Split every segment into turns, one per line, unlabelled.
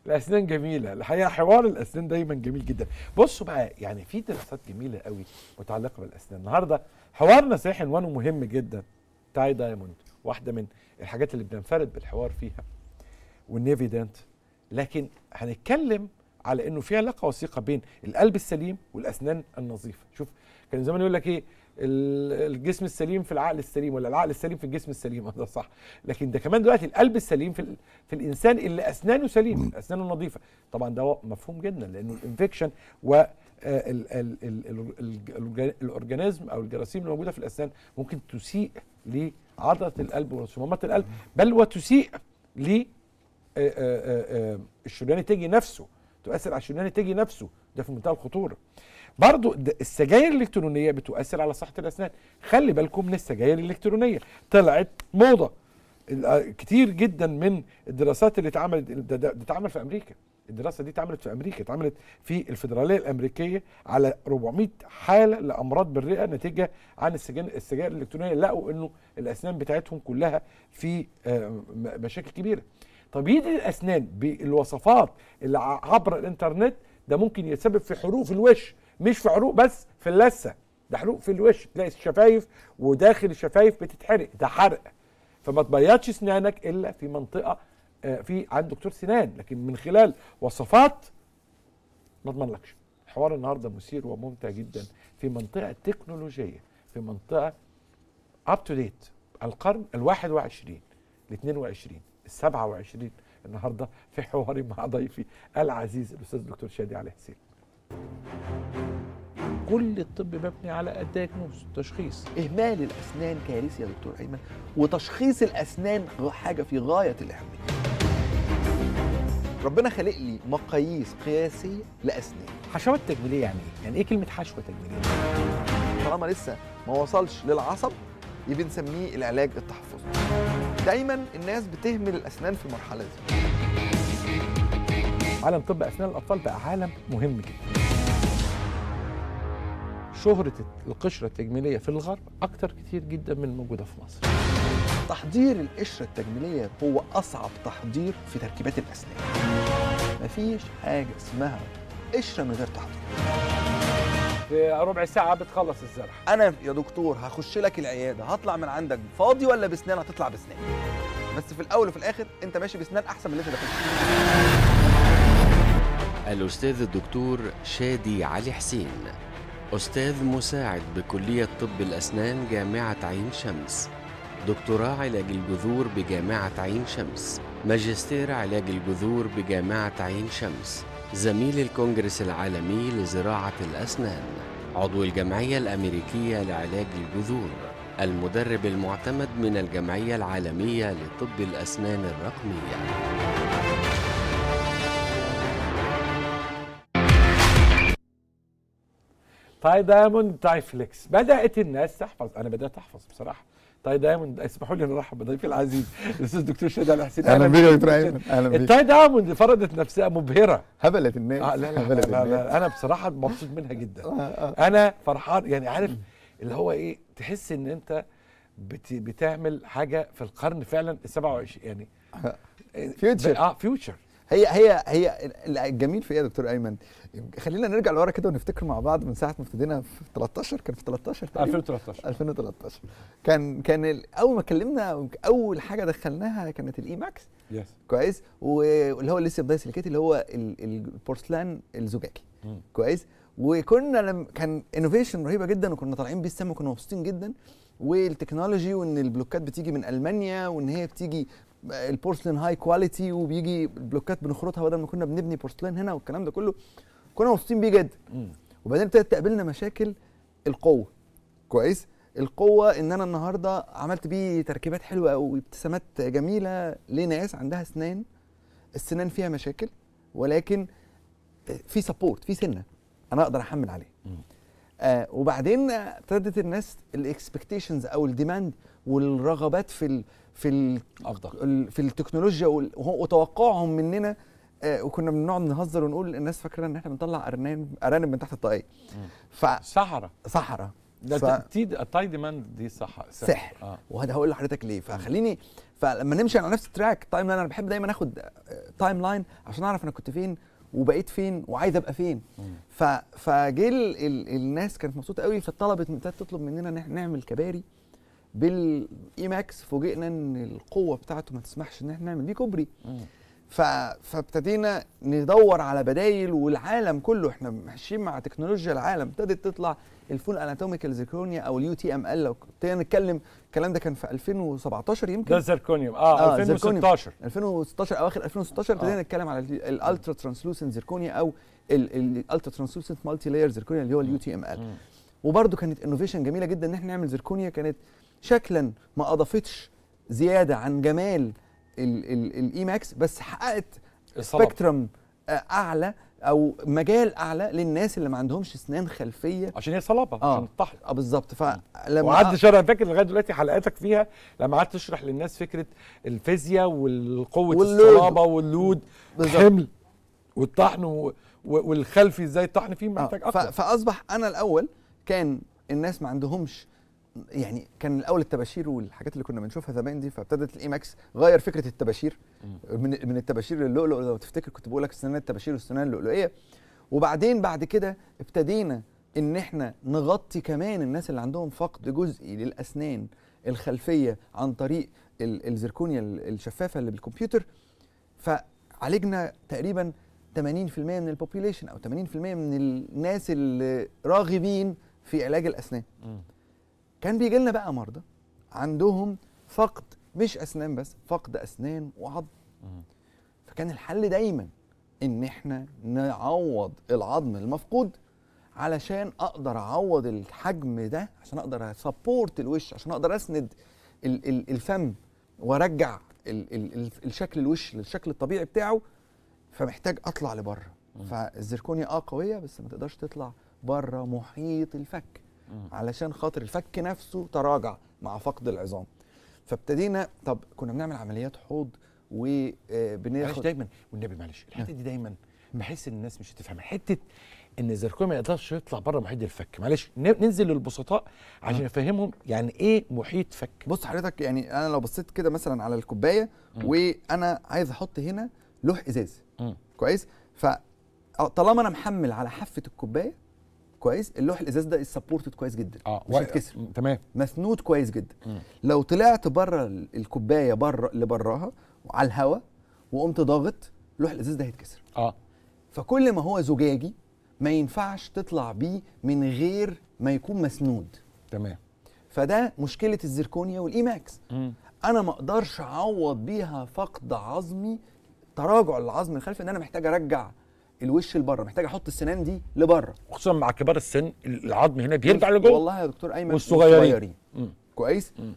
الاسنان جميله الحقيقه حوار الاسنان دايما جميل جدا بصوا بقى يعني في دراسات جميله قوي متعلقه بالاسنان النهارده حوارنا صحيح عنوانه مهم جدا تاي دايموند واحده من الحاجات اللي بننفرد بالحوار فيها والنيفيدنت لكن هنتكلم على انه في علاقه وثيقه بين القلب السليم والاسنان النظيفه شوف كان زمان يقول لك ايه ال- الجسم السليم في العقل السليم ولا العقل السليم في الجسم السليم ده صح لكن ده كمان دلوقتي القلب السليم في ال- في الانسان اللي اسنانه سليمه اسنانه نظيفه طبعا ده مفهوم جدا لانه الانفكشن و آه، ال- ال- ال- ال- ال- الاورجانيزم او الجراثيم اللي موجوده في الاسنان ممكن تسيء لعضله القلب وصمامات القلب بل وتسيء ل آه، آه، آه، آه، الشريان التاجي نفسه تؤثر على الشريان التاجي نفسه ده في منتهى الخطوره برضو د- السجاير الالكترونيه بتؤثر على صحه الاسنان خلي بالكم من السجاير الالكترونيه طلعت موضه ال- آه، كتير جدا من الدراسات اللي اتعملت ده, ده, ده اتعمل في امريكا الدراسه دي اتعملت في امريكا اتعملت في الفدراليه الامريكيه على 400 حاله لامراض بالرئه نتيجه عن السجاير السجاير الالكترونيه لقوا انه الاسنان بتاعتهم كلها في آه، م- مشاكل كبيره تبييض الاسنان بالوصفات اللي ع- عبر الانترنت ده ممكن يتسبب في حروق في الوش مش في حروق بس في اللثه ده حروق في الوش تلاقي الشفايف وداخل الشفايف بتتحرق ده حرق فما تبيضش اسنانك الا في منطقه آه، في عند دكتور سنان لكن من خلال وصفات ما اضمنلكش حوار النهارده مثير وممتع جدا في منطقه تكنولوجيه في منطقه اب تو ديت القرن ال 21 ال 22 ال 27 النهارده في حواري مع ضيفي العزيز الاستاذ الدكتور شادي علي حسين. كل الطب مبني على الدياجنوز تشخيص
اهمال الاسنان كارثي يا دكتور ايمن وتشخيص الاسنان غ- حاجه في غايه الاهميه ربنا خلق لي مقاييس قياسيه لاسنان
حشوات تجميليه يعني ايه؟ يعني ايه كلمه حشوه تجميليه؟
طالما لسه ما وصلش للعصب يبقى نسميه العلاج التحفظي دايما الناس بتهمل الاسنان في المرحله دي
عالم طب اسنان الاطفال بقى عالم مهم جدا. شهرة القشرة التجميلية في الغرب أكتر كتير جدا من الموجودة في مصر.
تحضير القشره التجميليه هو اصعب تحضير في تركيبات الاسنان مفيش حاجه اسمها قشره من غير تحضير
في ربع ساعة بتخلص الزرع.
انا يا دكتور هخش لك العياده هطلع من عندك فاضي ولا بسنان هتطلع بسنان بس في الاول وفي الاخر انت ماشي بسنان احسن من اللي انت داخل فيه.
الأستاذ الدكتور شادي علي حسين أستاذ مساعد بكلية طب الأسنان جامعة عين شمس دكتوراه علاج الجذور بجامعة عين شمس ماجستير علاج الجذور بجامعة عين شمس زميل الكونجرس العالمي لزراعة الأسنان عضو الجمعية الأمريكية لعلاج الجذور المدرب المعتمد من الجمعية العالمية لطب الأسنان الرقمية
تاي دايموند تاي فليكس بدأت الناس تحفظ أنا بدأت أحفظ بصراحة. تاي دايموند اسمحوا لي نرحب بضيفي العزيز الاستاذ الدكتور شادي علي حسين
اهلا بيك يا دكتور
بيك.
ايمن اهلا بيك
التاي دايموند فرضت نفسها مبهرة.
هبلت الناس
آه لا لا, لا,
هبلت
لا,
الناس
لا انا بصراحه مبسوط منها جدا
آه، آه.
انا فرحان يعني عارف اللي هو ايه تحس ان انت بت بتعمل حاجه في القرن فعلا ال 27 يعني
Future.
اه فيوتشر
هي هي هي الجميل في ايه يا دكتور ايمن خلينا نرجع لورا كده ونفتكر مع بعض من ساعه ما ابتدينا في 13 كان في 13 تقريبا
2013
2013 كان كان ال- اول ما اتكلمنا اول حاجه دخلناها كانت الاي ماكس
يس
كويس واللي هو الليثيوم دايسيليكيت اللي هو ال- البورسلان الزجاجي
مم.
كويس وكنا لم كان انوفيشن رهيبه جدا وكنا طالعين بيه السما وكنا مبسوطين جدا والتكنولوجي وان البلوكات بتيجي من المانيا وان هي بتيجي البورسلين هاي كواليتي وبيجي البلوكات بنخرطها بدل ما كنا بنبني بورسلين هنا والكلام ده كله كنا مبسوطين بيه جدا
مم.
وبعدين ابتدت تقابلنا مشاكل القوه كويس القوه ان انا النهارده عملت بيه تركيبات حلوه قوي ابتسامات جميله لناس عندها اسنان السنان فيها مشاكل ولكن في سبورت في سنه انا اقدر احمل عليه
مم.
آه وبعدين ابتدت الناس الاكسبكتيشنز او الديماند والرغبات في ال في ال
افضل
ال- في التكنولوجيا وال- وهو- وتوقعهم مننا آه وكنا بنقعد نهزر ونقول الناس فاكره ان احنا بنطلع ارنب ارانب من تحت الطاقيه
مم.
فصحراء
صحراء ده
ف-
ف... التاي ديماند دي صح
سحر
اه
وهذا هقول لحضرتك ليه فخليني فلما نمشي على نفس التراك تايم لاين انا بحب دايما اخد تايم لاين عشان اعرف انا كنت فين وبقيت فين وعايز ابقى فين ف فجه ال- ال- الناس كانت مبسوطه قوي فطلبت ابتدت تطلب مننا ان احنا نعمل كباري بالاي ماكس فوجئنا ان القوه بتاعته ما تسمحش ان احنا نعمل بيه كوبري ف... فابتدينا ندور على بدايل والعالم كله احنا ماشيين مع تكنولوجيا العالم ابتدت تطلع الفول اناتوميكال زيركونيا او اليو تي ام ال لو ابتدينا نتكلم الكلام ده كان في 2017 يمكن
ده زيركونيوم اه,
آه،
2016
2016 اواخر 2016 ابتدينا
آه.
نتكلم على الالترا ترانسلوسنت زيركونيا او الالترا ترانسلوسنت مالتي لاير زيركونيا اللي هو اليو تي ام ال
مم.
وبرده كانت انوفيشن جميله جدا ان احنا نعمل زيركونيا كانت شكلا ما اضافتش زياده عن جمال الاي ماكس بس حققت
الصلب
سبيكترم اعلى او مجال اعلى للناس اللي ما عندهمش اسنان خلفيه
عشان هي صلابه
آه.
عشان الطحن
اه بالظبط فلما
وقعدت شرح فاكر لغايه دلوقتي حلقاتك فيها لما قعدت تشرح للناس فكره الفيزياء والقوه
واللود.
الصلابه واللود
بالظبط.
حمل والطحن و... و- والخلفي ازاي الطحن فيه
آه،
محتاج
ف-
اقوى
فاصبح انا الاول كان الناس ما عندهمش يعني كان الاول التباشير والحاجات اللي كنا بنشوفها زمان دي فابتدت الاي ماكس غير فكره التباشير من من التباشير للؤلؤ لو تفتكر كنت بقول لك السنان التباشير والسنان اللؤلؤيه وبعدين بعد كده ابتدينا ان احنا نغطي كمان الناس اللي عندهم فقد جزئي للاسنان الخلفيه عن طريق ال- الزركونيا ال- الشفافه اللي بالكمبيوتر فعالجنا تقريبا 80% من البوبيوليشن او 80% من الناس اللي راغبين في علاج الاسنان
مم.
كان بيجي لنا بقى مرضى عندهم فقد مش اسنان بس فقد اسنان وعظم
مم.
فكان الحل دايما ان احنا نعوض العظم المفقود علشان اقدر اعوض الحجم ده عشان اقدر اسبورت الوش عشان اقدر اسند ال- ال- الفم وارجع ال- ال- ال- الشكل الوش للشكل الطبيعي بتاعه فمحتاج اطلع لبره فالزركونيا اه قويه بس ما تقدرش تطلع بره محيط الفك
مم.
علشان خاطر الفك نفسه تراجع مع فقد العظام فابتدينا طب كنا بنعمل عمليات حوض
معلش
وبناخد
دايما والنبي معلش الحته دي دايما بحس ان الناس مش هتفهم حته ان الزركون ما يقدرش يطلع بره محيط الفك معلش ن- ننزل للبسطاء عشان
آه.
نفهمهم يعني ايه محيط فك
بص حضرتك يعني انا لو بصيت كده مثلا على الكوبايه
مم.
وانا عايز احط هنا لوح ازاز
مم.
كويس فطالما انا محمل على حافه الكوبايه كويس اللوح الازاز ده سبورتد كويس جدا
اه
مش
و-
هيتكسر
م- تمام
مسنود كويس جدا
مم.
لو طلعت بره ال- الكوبايه بره لبراها وعلى الهواء وقمت ضاغط لوح الازاز ده هيتكسر
اه
فكل ما هو زجاجي ما ينفعش تطلع بيه من غير ما يكون مسنود
تمام
فده مشكله الزركونيا والاي ماكس
مم.
انا ما اقدرش اعوض بيها فقد عظمي تراجع العظم الخلفي ان انا محتاج ارجع الوش لبره محتاج احط السنان دي لبره
خصوصا مع كبار السن العظم هنا بيرجع لجوه
والله يا دكتور ايمن
والصغيرين. مم.
كويس
مم.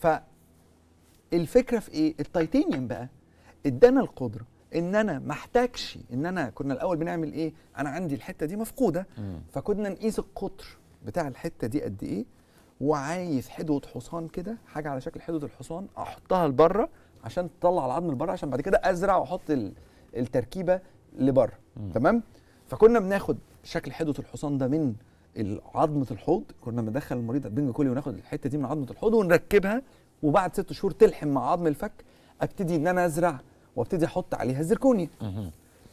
فالفكره في ايه التيتانيوم بقى ادانا القدره ان انا ما احتاجش ان انا كنا الاول بنعمل ايه انا عندي الحته دي مفقوده
مم.
فكنا نقيس القطر بتاع الحته دي قد ايه وعايز حدوه حصان كده حاجه على شكل حدوه الحصان احطها لبره عشان تطلع العظم لبره عشان بعد كده ازرع واحط ال- التركيبه لبره
مم.
تمام فكنا بناخد شكل حدوه الحصان ده من عظمه الحوض كنا بندخل المريض البنج كلي وناخد الحته دي من عظمه الحوض ونركبها وبعد ست شهور تلحم مع عظم الفك ابتدي ان انا ازرع وابتدي احط عليها الزركونيا
مم.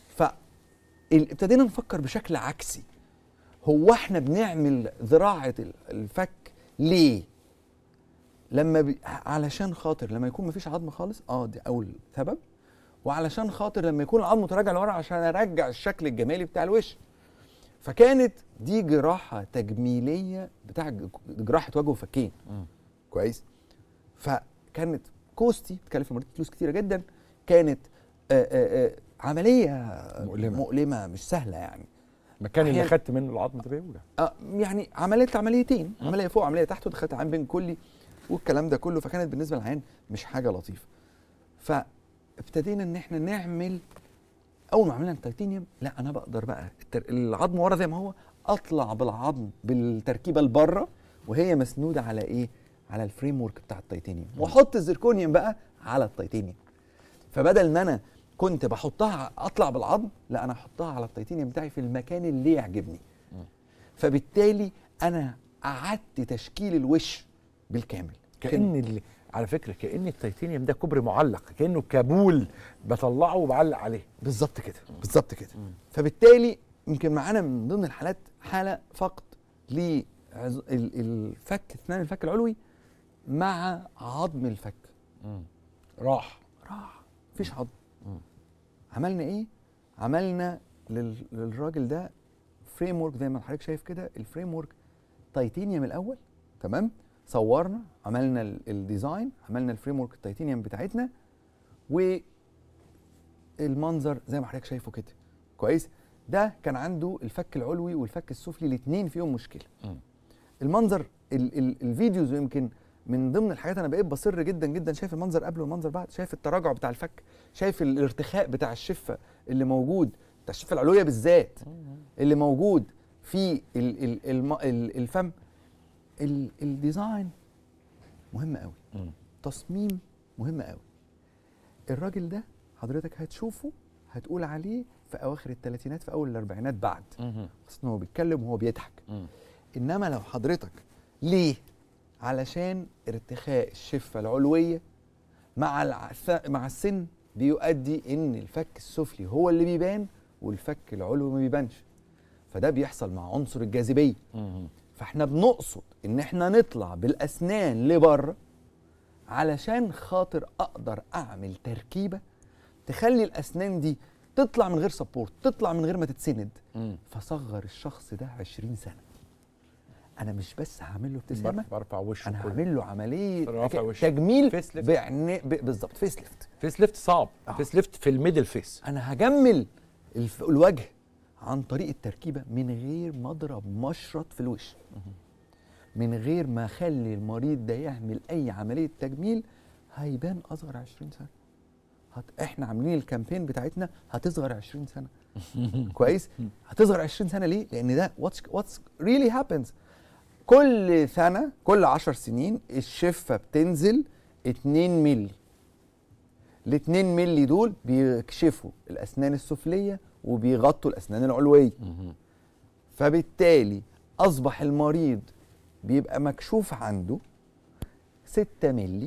فابتدينا نفكر بشكل عكسي هو احنا بنعمل زراعه ال- الفك ليه لما بي... علشان خاطر لما يكون مفيش عظم خالص اه دي اول سبب وعلشان خاطر لما يكون العظم متراجع لورا عشان ارجع الشكل الجمالي بتاع الوش فكانت دي جراحه تجميليه بتاع ج- جراحه وجه وفكين
مم.
كويس فكانت كوستي تكلف المريض فلوس كتيره جدا كانت آآ آآ عمليه
مؤلمة.
مؤلمه مش سهله يعني
المكان اللي
أحياناً-
خدت منه العظم ده بيوجع
آه يعني عملت عمليتين عمليه فوق عمليه تحت ودخلت عين بين كلي والكلام ده كله فكانت بالنسبه للعين مش حاجه لطيفه فابتدينا ان احنا نعمل اول ما عملنا التيتانيوم لا انا بقدر بقى التر... العظم ورا زي ما هو اطلع بالعظم بالتركيبه لبره وهي مسنوده على ايه على الفريم ورك بتاع التيتانيوم واحط الزركونيوم بقى على التيتانيوم فبدل ما انا كنت بحطها اطلع بالعظم لا انا احطها على التيتانيوم بتاعي في المكان اللي يعجبني فبالتالي انا اعدت تشكيل الوش بالكامل
كان اللي على فكره كان التيتانيوم ده كوبري معلق كانه كابول بطلعه وبعلق عليه
بالظبط كده بالظبط كده فبالتالي يمكن معانا من ضمن الحالات حاله فقد للفك اسنان الفك العلوي مع عظم الفك
راح
راح مفيش عظم عملنا ايه عملنا لل... للراجل ده فريم ورك زي ما حضرتك شايف كده الفريم ورك تيتانيوم الاول تمام صورنا عملنا ال- الديزاين عملنا الفريم ورك التيتانيوم بتاعتنا والمنظر زي ما حضرتك شايفه كده كويس ده كان عنده الفك العلوي والفك السفلي الاثنين فيهم مشكله
مم.
المنظر ال ال الفيديوز يمكن من ضمن الحاجات انا بقيت بصر جدا جدا شايف المنظر قبل والمنظر بعد شايف التراجع بتاع الفك شايف الارتخاء بتاع الشفه اللي موجود بتاع الشفه العلويه بالذات اللي موجود في ال ال الم ال الفم ال الديزاين مهم قوي
مم.
تصميم مهم قوي الراجل ده حضرتك هتشوفه هتقول عليه في اواخر الثلاثينات في اول الاربعينات بعد خاصه إن هو بيتكلم وهو بيضحك
مم.
انما لو حضرتك ليه علشان ارتخاء الشفه العلويه مع العث... مع السن بيؤدي ان الفك السفلي هو اللي بيبان والفك العلوي ما بيبانش فده بيحصل مع عنصر الجاذبيه
مم.
فاحنا بنقصد ان احنا نطلع بالاسنان لبره علشان خاطر اقدر اعمل تركيبه تخلي الاسنان دي تطلع من غير سبورت تطلع من غير ما تتسند
مم.
فصغر الشخص ده 20 سنه انا مش بس هعمل له ابتسامه
برفع وشه
انا
كله.
هعمل له عمليه
رافع
تك-
وشه.
تجميل
فيس ليفت.
بعني ب- بالظبط فيس ليفت
فيس ليفت صعب
آه.
فيس ليفت في الميدل فيس
انا هجمل الف... الوجه عن طريق التركيبه من غير ما اضرب مشرط في الوش من غير ما اخلي المريض ده يعمل اي عمليه تجميل هيبان اصغر 20 سنه هت... احنا عاملين الكامبين بتاعتنا هتصغر 20 سنه كويس هتصغر 20 سنه ليه لان ده واتس واتس ريلي هابنز كل سنه كل 10 سنين الشفه بتنزل 2 مللي ال 2 مللي دول بيكشفوا الاسنان السفليه وبيغطوا الاسنان العلويه فبالتالي اصبح المريض بيبقى مكشوف عنده 6 مللي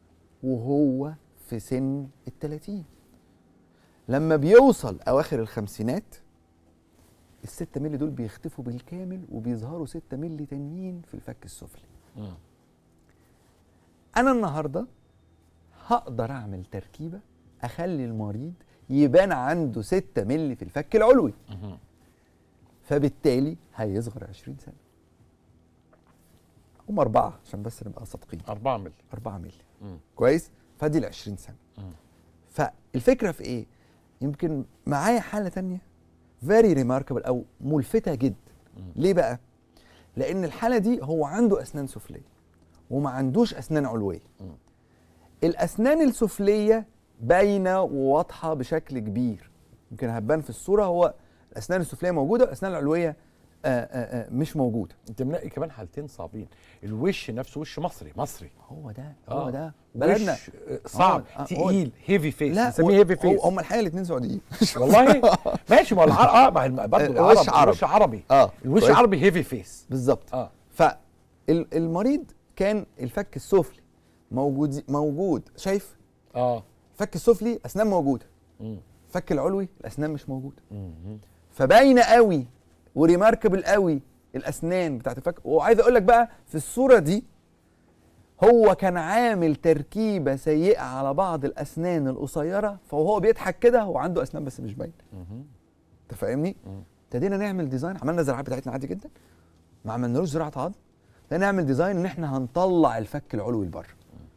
وهو في سن ال 30 لما بيوصل اواخر الخمسينات ال 6 مللي دول بيختفوا بالكامل وبيظهروا 6 مللي تانيين في الفك السفلي انا النهارده هقدر اعمل تركيبه اخلي المريض يبان عنده 6 مللي في الفك العلوي فبالتالي هيصغر 20 سنه هم أربعة عشان بس نبقى صادقين
4 مللي
4 مللي
مم.
كويس فدي ال 20 سنه
مم.
فالفكره في ايه يمكن معايا حاله تانية فيري ريماركبل او ملفته جدا ليه بقى لان الحاله دي هو عنده اسنان سفليه وما عندوش اسنان علويه
مم.
الاسنان السفليه باينه وواضحه بشكل كبير يمكن هتبان في الصوره هو الاسنان السفليه موجوده والاسنان العلويه آآ آآ مش موجوده
انت منقي كمان حالتين صعبين الوش نفسه وش مصري مصري
هو ده هو
آه.
ده بلدنا
وش آه، صعب
آه، آه،
تقيل هيفي فيس
لا
بنسميه هيفي فيس
هم الحقيقه الاثنين سعوديين
والله ماشي ما هو العرب اه ما هي برضه
آه، وش
العرب
عربي.
الوش عربي
اه
الوش
كويس؟
عربي هيفي فيس
بالظبط
اه
فالمريض كان الفك السفلي موجود موجود شايف
اه
الفك السفلي اسنان موجوده
مم.
الفك العلوي الاسنان مش موجوده
مم.
فباينه قوي وريماركبل قوي الاسنان بتاعت الفك وعايز اقول لك بقى في الصوره دي هو كان عامل تركيبه سيئه على بعض الاسنان القصيره فهو بيضحك كده هو عنده اسنان بس مش باينه
مم.
انت فاهمني
مم.
ابتدينا نعمل ديزاين عملنا الزراعات بتاعتنا عادي جدا ما عملنالوش زراعه عظم ابتدينا نعمل ديزاين ان احنا هنطلع الفك العلوي لبره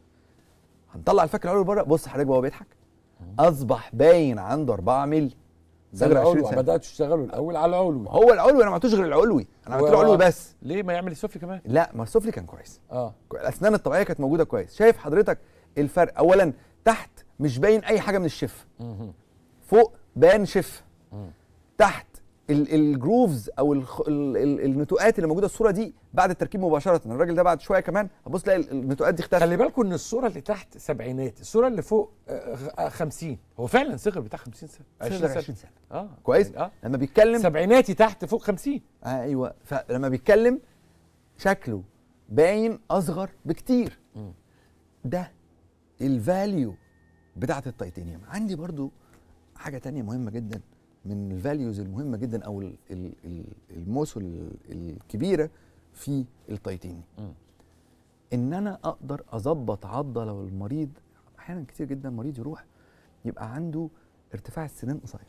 هنطلع الفك العلوي لبره بص حضرتك وهو بيضحك اصبح باين عنده 4 مللي
ده
صغر 20
العلوي
سنه
بدات تشتغلوا الاول على العلوي
هو العلوي انا ما عملتوش غير العلوي انا عملت له
و-
علوي بس
ليه ما يعمل السفلي كمان
لا ما السفلي كان كويس
اه
الاسنان الطبيعيه كانت موجوده كويس شايف حضرتك الفرق اولا تحت مش باين اي حاجه من الشفه
مم.
فوق بان شفه
مم.
تحت ال- الجروفز او الخ- ال- ال- النتوءات اللي موجوده الصوره دي بعد التركيب مباشره الراجل ده بعد شويه كمان هبص تلاقي ال- النتوءات دي اختفت
خلي بالكم ان الصوره اللي تحت سبعينات الصوره اللي فوق آه، آه، 50 هو فعلا صغر بتاع 50 سنه 20
صغر
سنه
20 سنه
اه
كويس
يعني اه
لما بيتكلم
سبعيناتي تحت فوق 50
ايوه فلما بيتكلم شكله باين اصغر بكتير
مم.
ده الفاليو بتاعه التيتانيوم عندي برضو حاجه تانية مهمه جدا من الفاليوز المهمه جدا او ال- ال- ال- الموس ال- الكبيره في التيتانيوم
مم.
ان انا اقدر اظبط عضه لو المريض احيانا كتير جدا مريض يروح يبقى عنده ارتفاع السنان قصير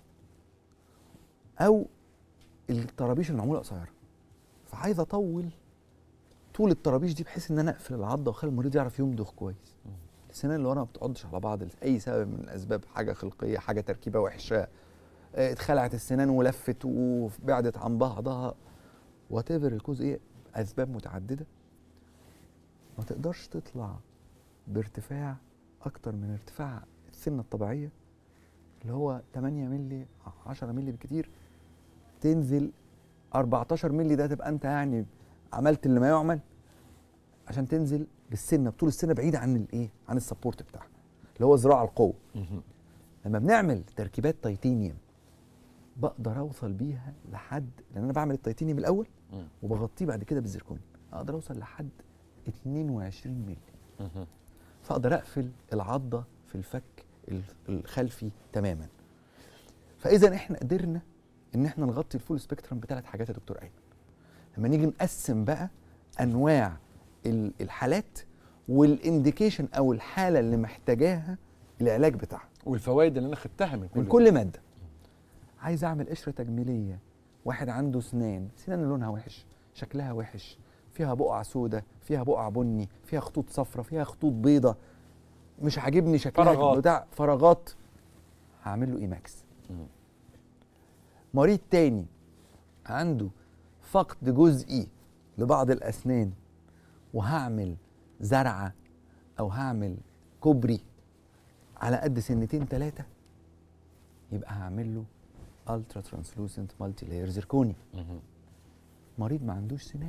او الطرابيش المعموله قصيره فعايز اطول طول الطرابيش دي بحيث ان انا اقفل العضه واخلي المريض يعرف يمضغ كويس السنان اللي ورا ما بتقعدش على بعض لاي سبب من الاسباب حاجه خلقيه حاجه تركيبه وحشه آه، اتخلعت السنان ولفت وبعدت عن بعضها وات ايفر الكوز ايه اسباب متعدده ما تقدرش تطلع بارتفاع اكتر من ارتفاع السنه الطبيعيه اللي هو 8 مللي 10 مللي بكتير تنزل 14 مللي ده تبقى انت يعني عملت اللي ما يعمل عشان تنزل بالسنه بطول السنه بعيده عن الايه عن السبورت بتاعها اللي هو ذراع القوه
مهم.
لما بنعمل تركيبات تيتانيوم بقدر اوصل بيها لحد لان انا بعمل التيتانيوم الاول
مم.
وبغطيه بعد كده بالزركونيوم اقدر اوصل لحد 22 مللي
مهم.
فاقدر اقفل العضه في الفك ال- الخلفي تماما فاذا احنا قدرنا ان احنا نغطي الفول سبيكترم بثلاث حاجات يا دكتور ايمن لما نيجي نقسم بقى انواع ال- الحالات والانديكيشن او الحاله اللي محتاجاها العلاج بتاعها
والفوائد اللي انا خدتها من كل
من
ده.
كل ماده عايز اعمل قشره تجميليه واحد عنده سنان سنان لونها وحش شكلها وحش فيها بقع سودة فيها بقع بني فيها خطوط صفرة فيها خطوط بيضة مش عاجبني شكلها
فراغات.
بتاع فراغات هعمل له ايماكس
مم.
مريض تاني عنده فقد جزئي لبعض الاسنان وهعمل زرعه او هعمل كوبري على قد سنتين ثلاثه يبقى هعمل له الترا ترانسلوسنت مالتي لاير زركوني
مهم.
مريض ما عندوش سنان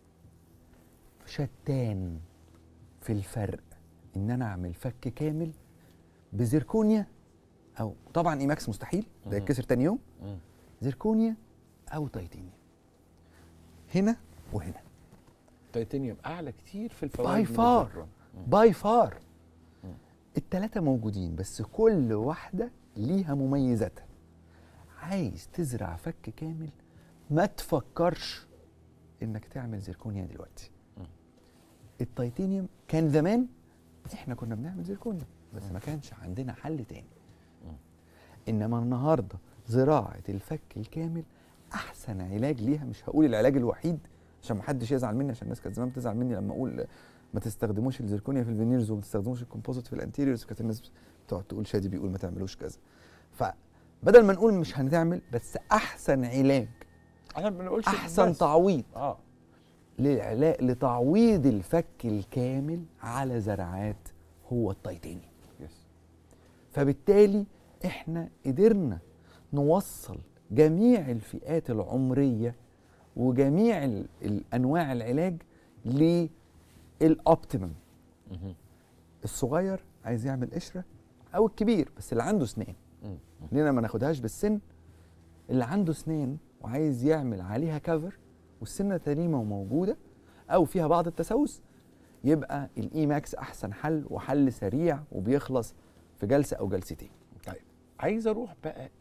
شتان في الفرق ان انا اعمل فك كامل بزركونيا او طبعا ايماكس مستحيل ده
مهم.
يتكسر تاني يوم
مم.
زركونيا او تيتانيوم هنا وهنا
تيتانيوم اعلى كتير في
باي
الفوائد من
فار
الزعفران. مم.
باي فار
مم.
التلاتة موجودين بس كل واحدة ليها مميزاتها عايز تزرع فك كامل ما تفكرش انك تعمل زركونيا دلوقتي
مم.
التيتانيوم كان زمان احنا كنا بنعمل زركونيا بس ما كانش عندنا حل تاني
مم.
انما النهارده زراعه الفك الكامل احسن علاج ليها مش هقول العلاج الوحيد عشان ما حدش يزعل مني عشان الناس كانت زمان بتزعل مني لما اقول ما تستخدموش الزركونيا في الفينيرز وما تستخدموش الكومبوزيت في الانتيريورز كانت الناس بتقعد تقول شادي بيقول ما تعملوش كذا فبدل ما نقول مش هنعمل بس احسن علاج
انا ما بنقولش
احسن
بس.
تعويض
اه
للعلاج لتعويض الفك الكامل على زرعات هو التيتانيوم
يس
فبالتالي احنا قدرنا نوصل جميع الفئات العمريه وجميع ال- الانواع العلاج للاوبتيمم
مهم.
الصغير عايز يعمل قشره او الكبير بس اللي عنده سنان
مم.
لينا ما ناخدهاش بالسن اللي عنده سنان وعايز يعمل عليها كفر والسنه سليمه وموجوده او فيها بعض التسوس يبقى الاي ماكس احسن حل وحل سريع وبيخلص في جلسه او جلستين
طيب عايز اروح بقى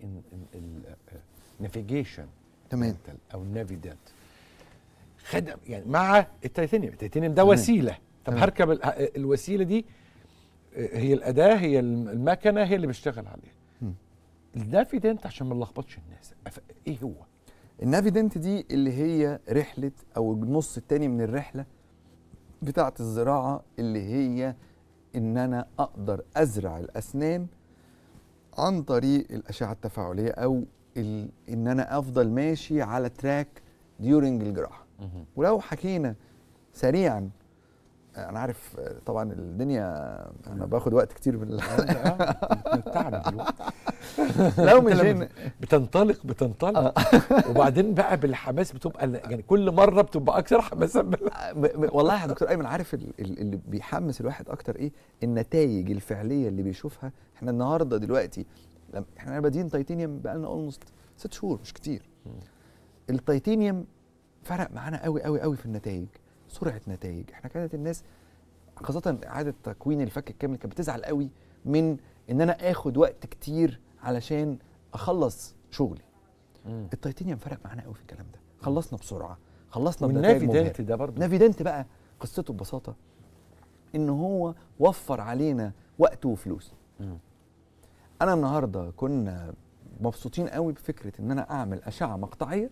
للنافيجيشن
تمام
او النافيدنت خدم يعني مع التيتانيوم التيتانيوم ده
تمام.
وسيله طب
تمام.
هركب ال- الوسيله دي آه، هي الاداه هي الم- المكنه هي اللي بشتغل عليها
مم.
النافيدنت عشان ما نلخبطش الناس أف- ايه هو
النافيدنت دي اللي هي رحله او النص التاني من الرحله بتاعه الزراعه اللي هي ان انا اقدر ازرع الاسنان عن طريق الاشعه التفاعليه او ال... ان انا افضل ماشي على تراك ديورنج الجراحه ولو حكينا سريعا انا عارف آه، طبعا الدنيا انا باخد وقت كتير من
آه، بتاعنا دلوقتي
لو
أنت لما
مشينا
بتنطلق بتنطلق وبعدين بقى بالحماس بتبقى يعني كل مره بتبقى اكثر حماسا بال-
ب- ب- والله يا دكتور ايمن عارف ال- ال- اللي بيحمس الواحد اكتر ايه النتائج الفعليه اللي بيشوفها احنا النهارده دلوقتي لما احنا بادئين تيتانيوم بقى لنا اولموست ست شهور مش كتير التيتانيوم فرق معانا قوي قوي قوي في النتائج سرعه نتائج احنا كانت الناس خاصه اعاده تكوين الفك الكامل كانت بتزعل قوي من ان انا اخد وقت كتير علشان اخلص شغلي
مم.
التيتانيوم فرق معانا قوي في الكلام ده خلصنا بسرعه خلصنا بنتائج
والنافي
مبهرة.
دنت ده برضه
نافيدنت بقى قصته ببساطه ان هو وفر علينا وقت وفلوس
مم.
انا النهارده كنا مبسوطين قوي بفكره ان انا اعمل اشعه مقطعيه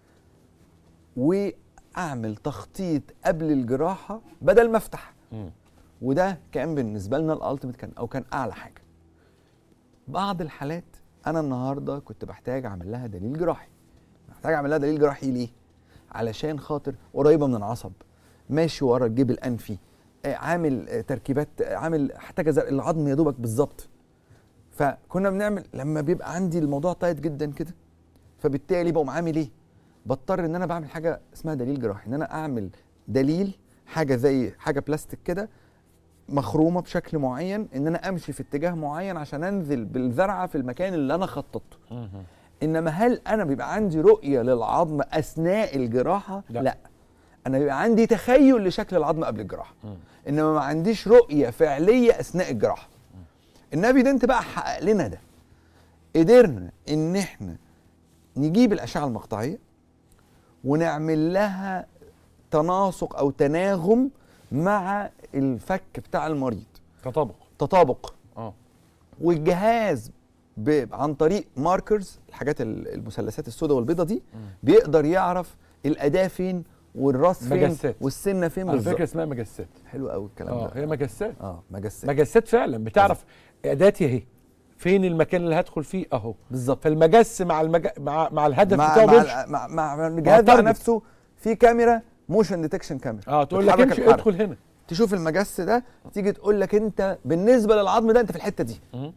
واعمل تخطيط قبل الجراحه بدل ما افتح
مم.
وده كان بالنسبه لنا الالتيميت كان او كان اعلى حاجه بعض الحالات انا النهارده كنت بحتاج اعمل لها دليل جراحي محتاج اعمل لها دليل جراحي ليه علشان خاطر قريبه من العصب ماشي ورا الجيب الانفي آه، عامل آه، تركيبات آه، عامل حاجه زي العظم يا دوبك بالظبط فكنا بنعمل لما بيبقى عندي الموضوع تايت جدا كده فبالتالي بقوم عامل ايه بضطر ان انا بعمل حاجه اسمها دليل جراحي ان انا اعمل دليل حاجه زي حاجه بلاستيك كده مخرومه بشكل معين ان انا امشي في اتجاه معين عشان انزل بالزرعه في المكان اللي انا خططته
مم.
انما هل انا بيبقى عندي رؤيه للعظم اثناء الجراحه
لا.
لا انا بيبقى عندي تخيل لشكل العظم قبل الجراحه
مم.
انما ما عنديش رؤيه فعليه اثناء الجراحه النبي ده انت بقى حقق لنا ده قدرنا ان احنا نجيب الاشعه المقطعيه ونعمل لها تناسق او تناغم مع الفك بتاع المريض
تطابق
تطابق
اه
والجهاز ب- عن طريق ماركرز الحاجات ال- المثلثات السوداء والبيضاء دي بيقدر يعرف الاداه فين والراس فين
مجسات.
والسنه فين
على فكره
بالظبط
اسمها مجسات
حلو قوي الكلام
اه
ده
هي مجسات
اه مجسات
مجسات فعلا بتعرف اداتي اهي فين المكان اللي هدخل فيه اهو
بالظبط
فالمجس مع المج... مع مع الهدف
مع
بتاعه
مع,
بيمشي
مع, مع, مع الجهاز بقى
التارجت.
نفسه في كاميرا موشن ديتكشن كاميرا
اه تقول لك
بتحرك
امشي
الحركة.
ادخل هنا
تشوف المجس ده تيجي تقول لك انت بالنسبه للعظم ده انت في الحته دي
مم.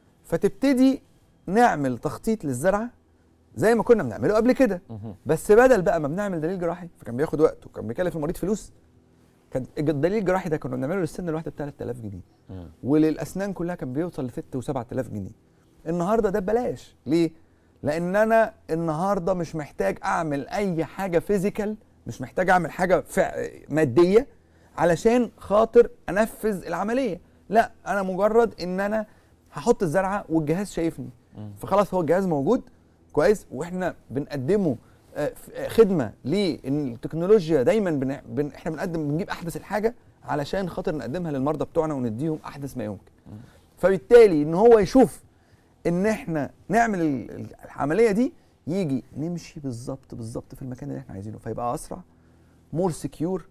فتبتدي نعمل تخطيط للزرعه زي ما كنا بنعمله قبل كده
مهم.
بس بدل بقى ما بنعمل دليل جراحي فكان بياخد وقت وكان بيكلف المريض فلوس كان الدليل الجراحي ده كنا بنعمله للسن الواحده ب 3000 جنيه
مم.
وللاسنان كلها كان بيوصل ل 6 و7000 جنيه النهارده ده ببلاش ليه لان انا النهارده مش محتاج اعمل اي حاجه فيزيكال مش محتاج اعمل حاجه فع- ماديه علشان خاطر انفذ العمليه لا انا مجرد ان انا هحط الزرعه والجهاز شايفني
مم.
فخلاص هو الجهاز موجود كويس واحنا بنقدمه آه، ف- آه، خدمه لان التكنولوجيا دايما بن... بن... احنا بنقدم بنجيب احدث الحاجه علشان خاطر نقدمها للمرضى بتوعنا ونديهم احدث ما يمكن فبالتالي ان هو يشوف ان احنا نعمل ال- ال- العمليه دي يجي نمشي بالظبط بالظبط في المكان اللي احنا عايزينه فيبقى اسرع مور سكيور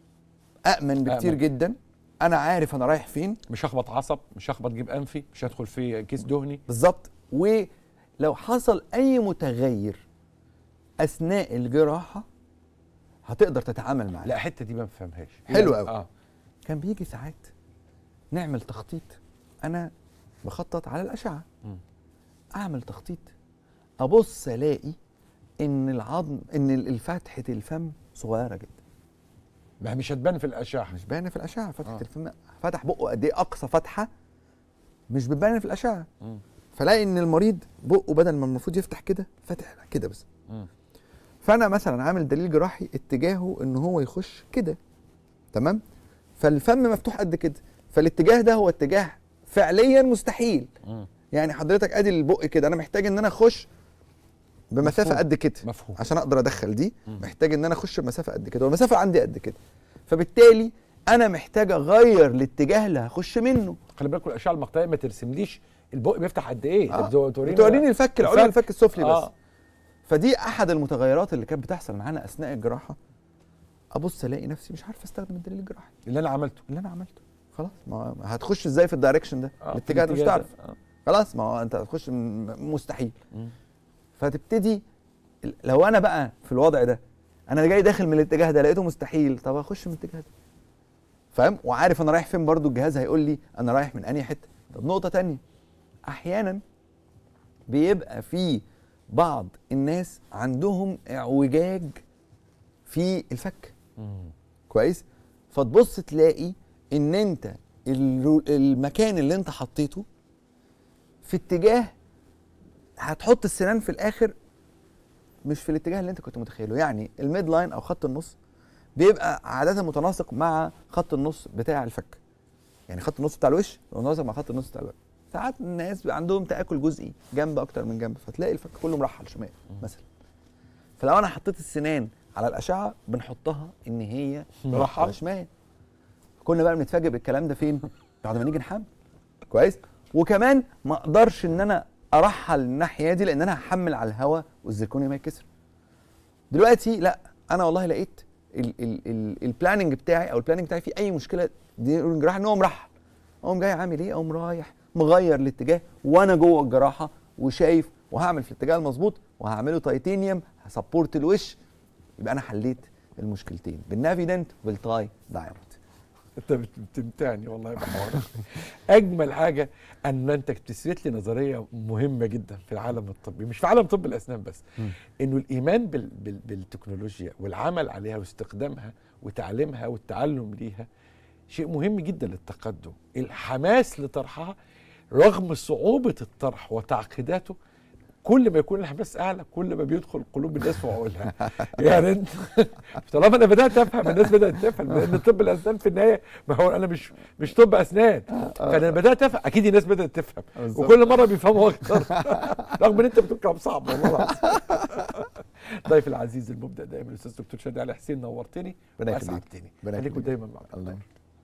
امن بكتير
أأمن.
جدا انا عارف انا رايح فين
مش هخبط عصب مش هخبط جيب انفي مش هدخل في كيس دهني
بالظبط ولو حصل اي متغير اثناء الجراحه هتقدر تتعامل معاه
لا الحته دي ما بفهمهاش
حلو
يعني-
أوي.
اه
كان بيجي ساعات نعمل تخطيط انا بخطط على الاشعه
مم.
اعمل تخطيط ابص الاقي ان العظم ان ال- فتحه الفم صغيره جدا
ما هي مش هتبان في الاشعه
مش باينه في الاشعه فتحه
آه.
آه. الفم فتح بقه قد ايه اقصى فتحه مش بتبان في الاشعه
مم.
فلاقي ان المريض بقه بدل ما المفروض يفتح كده فاتح كده بس
مم.
فانا مثلا عامل دليل جراحي اتجاهه ان هو يخش كده تمام فالفم مفتوح قد كده فالاتجاه ده هو اتجاه فعليا مستحيل
مم.
يعني حضرتك ادي البق كده انا محتاج ان انا اخش بمسافه
مفهوم.
قد كده
مفهوم
عشان اقدر ادخل دي
مم.
محتاج ان انا اخش بمسافه قد كده والمسافه عندي قد كده فبالتالي انا محتاج اغير الاتجاه اللي هخش منه
خلي بالكم الاشعه المقطعيه ما ترسمليش البق بيفتح قد ايه
آه.
ده بتورينا-
بتوريني الفك العلوي
الفك.
والفك السفلي بس
آه.
فدي احد المتغيرات اللي كانت بتحصل معانا اثناء الجراحه ابص الاقي نفسي مش عارف استخدم الدليل الجراحي
اللي انا عملته
اللي انا عملته خلاص ما هو هتخش ازاي في الدايركشن ده
آه، في
الاتجاه ده مش
الاتجاه
تعرف
آه.
خلاص ما هو انت هتخش م- مستحيل
مم.
فتبتدي ال- لو انا بقى في الوضع ده انا جاي داخل من الاتجاه ده لقيته مستحيل طب اخش من الاتجاه ده فاهم وعارف انا رايح فين برضو الجهاز هيقول لي انا رايح من انهي حته طب نقطه تانية احيانا بيبقى في بعض الناس عندهم اعوجاج في الفك
مم.
كويس فتبص تلاقي ان انت الرو- المكان اللي انت حطيته في اتجاه هتحط السنان في الاخر مش في الاتجاه اللي انت كنت متخيله يعني الميد لاين او خط النص بيبقى عاده متناسق مع خط النص بتاع الفك يعني خط النص بتاع الوش بيبقى متناسق مع خط النص بتاع الوجه ساعات الناس بيبقى عندهم تاكل جزئي جنب اكتر من جنب فتلاقي الفك كله مرحل شمال مثلا فلو انا حطيت السنان على الاشعه بنحطها ان هي مرحله شمال كنا بقى بنتفاجئ بالكلام ده فين بعد ما نيجي نحمل كويس وكمان ما اقدرش ان انا ارحل الناحيه دي لان انا هحمل على الهواء والزركوني ما يتكسر دلوقتي لا انا والله لقيت ال- ال- ال- البلاننج بتاعي او البلاننج بتاعي فيه اي مشكله دي الجراحه ان هو مرحل اقوم جاي عامل ايه اقوم رايح مغير الاتجاه وانا جوه الجراحه وشايف وهعمل في الاتجاه المظبوط وهعمله تيتانيوم هسبورت الوش يبقى انا حليت المشكلتين بالنافيدنت والتاي دايموند
انت بت- بتمتعني والله بحوارك اجمل حاجه ان انت اكتسبت لي نظريه مهمه جدا في العالم الطبي مش في عالم طب الاسنان بس
مم.
انه الايمان بال بال بالتكنولوجيا والعمل عليها واستخدامها وتعليمها والتعلم ليها شيء مهم جدا للتقدم الحماس لطرحها رغم صعوبه الطرح وتعقيداته كل ما يكون الحماس اعلى كل ما بيدخل قلوب الناس وعقولها يعني انت طالما انا بدات افهم الناس بدات تفهم لان طب الاسنان في النهايه ما هو انا مش مش طب اسنان فانا بدات افهم اكيد الناس بدات تفهم
بالظبط.
وكل مره بيفهموا اكتر رغم ان انت بتقول كلام صعب والله العظيم ضيف العزيز المبدع دائما الاستاذ دكتور شادي علي حسين نورتني
ربنا يخليك.
واسعدتني
ربنا
خليكم
يخليك.
دايما معنا
الله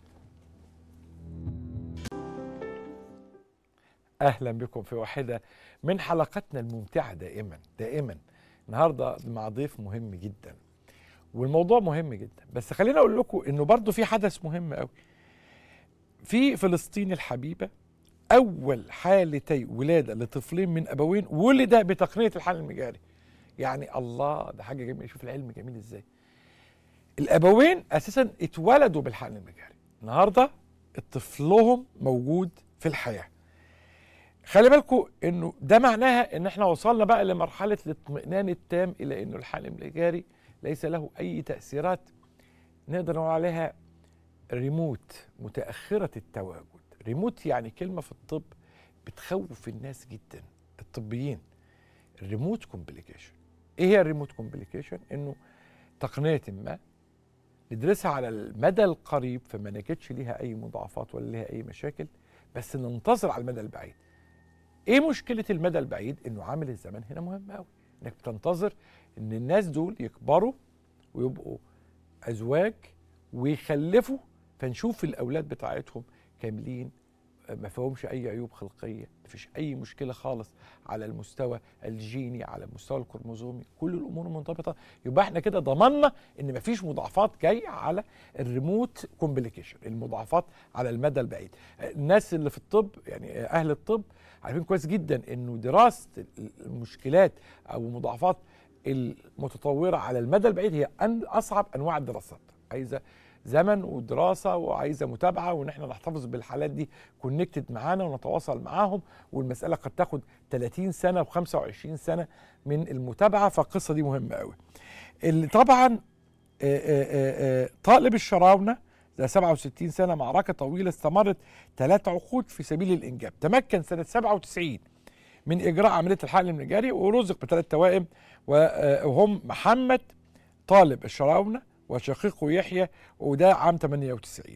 اهلا بكم في واحده من حلقاتنا الممتعه دائما دائما النهارده مع ضيف مهم جدا والموضوع مهم جدا بس خليني اقول لكم انه برضو في حدث مهم قوي في فلسطين الحبيبه اول حالتي ولاده لطفلين من ابوين ولد بتقنيه الحل المجاري يعني الله ده حاجه جميله شوف العلم جميل ازاي الابوين اساسا اتولدوا بالحقن المجاري النهارده طفلهم موجود في الحياه خلي بالكم انه ده معناها ان احنا وصلنا بقى لمرحله الاطمئنان التام الى انه الحقن المجاري ليس له اي تاثيرات نقدر نقول عليها ريموت متاخره التواجد ريموت يعني كلمه في الطب بتخوف الناس جدا الطبيين الريموت كومبليكيشن ايه هي الريموت كومبليكيشن انه تقنيه ما ندرسها على المدى القريب فما نجدش ليها اي مضاعفات ولا ليها اي مشاكل بس ننتظر على المدى البعيد ايه مشكله المدى البعيد انه عامل الزمن هنا مهم قوي انك بتنتظر ان الناس دول يكبروا ويبقوا ازواج ويخلفوا فنشوف الاولاد بتاعتهم كاملين ما فيهمش اي عيوب خلقيه مفيش اي مشكله خالص على المستوى الجيني على المستوى الكروموزومي كل الامور منضبطه يبقى احنا كده ضمننا ان مفيش مضاعفات جايه على الريموت كومبليكيشن المضاعفات على المدى البعيد الناس اللي في الطب يعني اهل الطب عارفين كويس جدا انه دراسه المشكلات او المضاعفات المتطوره على المدى البعيد هي أن اصعب انواع الدراسات عايزه زمن ودراسه وعايزه متابعه وان احنا نحتفظ بالحالات دي كونكتد معانا ونتواصل معاهم والمساله قد تاخد 30 سنه و25 سنه من المتابعه فالقصه دي مهمه قوي. اللي طبعا آه، آه، آه، طالب الشراونه ده 67 سنه معركه طويله استمرت ثلاث عقود في سبيل الانجاب تمكن سنه 97 من اجراء عمليه الحقن المجاري ورزق بثلاث توائم وهم محمد طالب الشراونه وشقيقه يحيى وده عام 98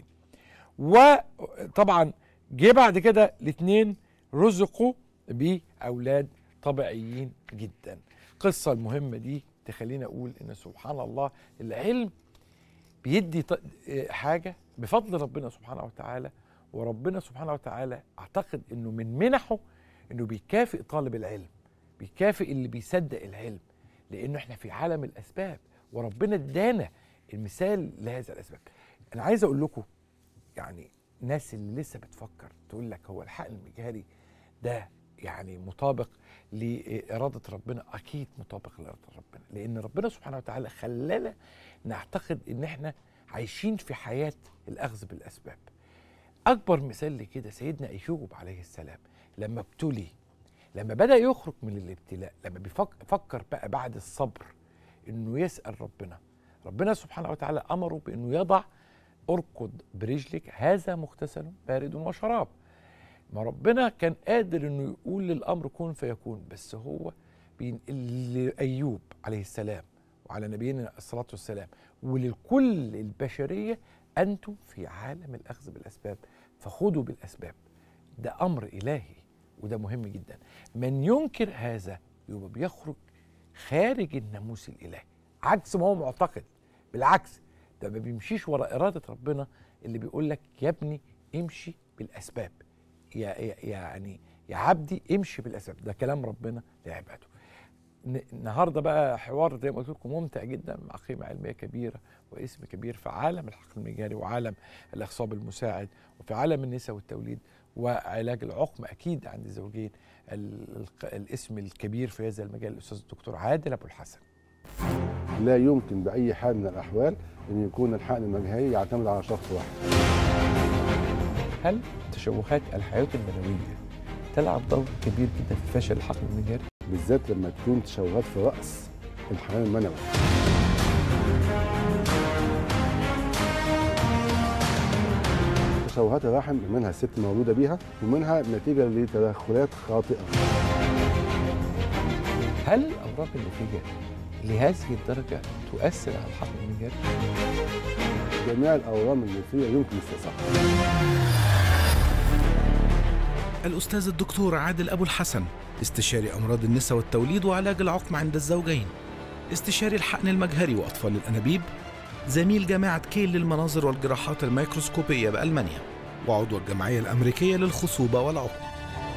وطبعا جه بعد كده الاثنين رزقوا باولاد طبيعيين جدا القصه المهمه دي تخليني اقول ان سبحان الله العلم بيدي ط- آه، حاجه بفضل ربنا سبحانه وتعالى وربنا سبحانه وتعالى اعتقد انه من منحه انه بيكافئ طالب العلم بيكافئ اللي بيصدق العلم لانه احنا في عالم الاسباب وربنا ادانا المثال لهذا الاسباب انا عايز اقول لكم يعني ناس اللي لسه بتفكر تقول لك هو الحقن المجهري ده يعني مطابق لإرادة ربنا أكيد مطابق لإرادة ربنا لأن ربنا سبحانه وتعالى خلانا نعتقد إن إحنا عايشين في حياة الأخذ بالأسباب أكبر مثال لكده سيدنا أيوب عليه السلام لما ابتلي لما بدأ يخرج من الابتلاء لما بيفكر بقى بعد الصبر إنه يسأل ربنا ربنا سبحانه وتعالى أمره بإنه يضع اركض برجلك هذا مغتسل بارد وشراب ما ربنا كان قادر انه يقول للامر كن فيكون بس هو بين لايوب عليه السلام وعلى نبينا الصلاه والسلام ولكل البشريه انتم في عالم الاخذ بالاسباب فخذوا بالاسباب ده امر الهي وده مهم جدا من ينكر هذا يبقى بيخرج خارج الناموس الالهي عكس ما هو معتقد بالعكس ده ما بيمشيش ورا اراده ربنا اللي بيقول لك يا ابني امشي بالاسباب يا يا- يعني يا عبدي امشي بالاسباب ده كلام ربنا لعباده ن- النهارده بقى حوار زي ما قلت لكم ممتع جدا مع قيمه علميه كبيره واسم كبير في عالم الحقل المجاري وعالم الاخصاب المساعد وفي عالم النساء والتوليد وعلاج العقم اكيد عند الزوجين ال- ال- الاسم الكبير في هذا المجال الاستاذ الدكتور عادل ابو الحسن
لا يمكن بأي حال من الأحوال أن يكون الحقن المجهري يعتمد على شخص واحد
هل تشوهات الحياه المنويه تلعب دور كبير جدا في فشل الحقل المجاري
بالذات لما تكون تشوهات في رأس الحيوان المنوي تشوهات الرحم منها الست مولودة بيها ومنها نتيجة لتدخلات خاطئة
هل الامراض النتيجه لهذه الدرجه تؤثر على الحقل المجاري
جميع الأورام الليفية يمكن استصحابها
الأستاذ الدكتور عادل أبو الحسن استشاري أمراض النساء والتوليد وعلاج العقم عند الزوجين استشاري الحقن المجهري وأطفال الأنابيب زميل جامعة كيل للمناظر والجراحات الميكروسكوبية بألمانيا وعضو الجمعية الأمريكية للخصوبة والعقم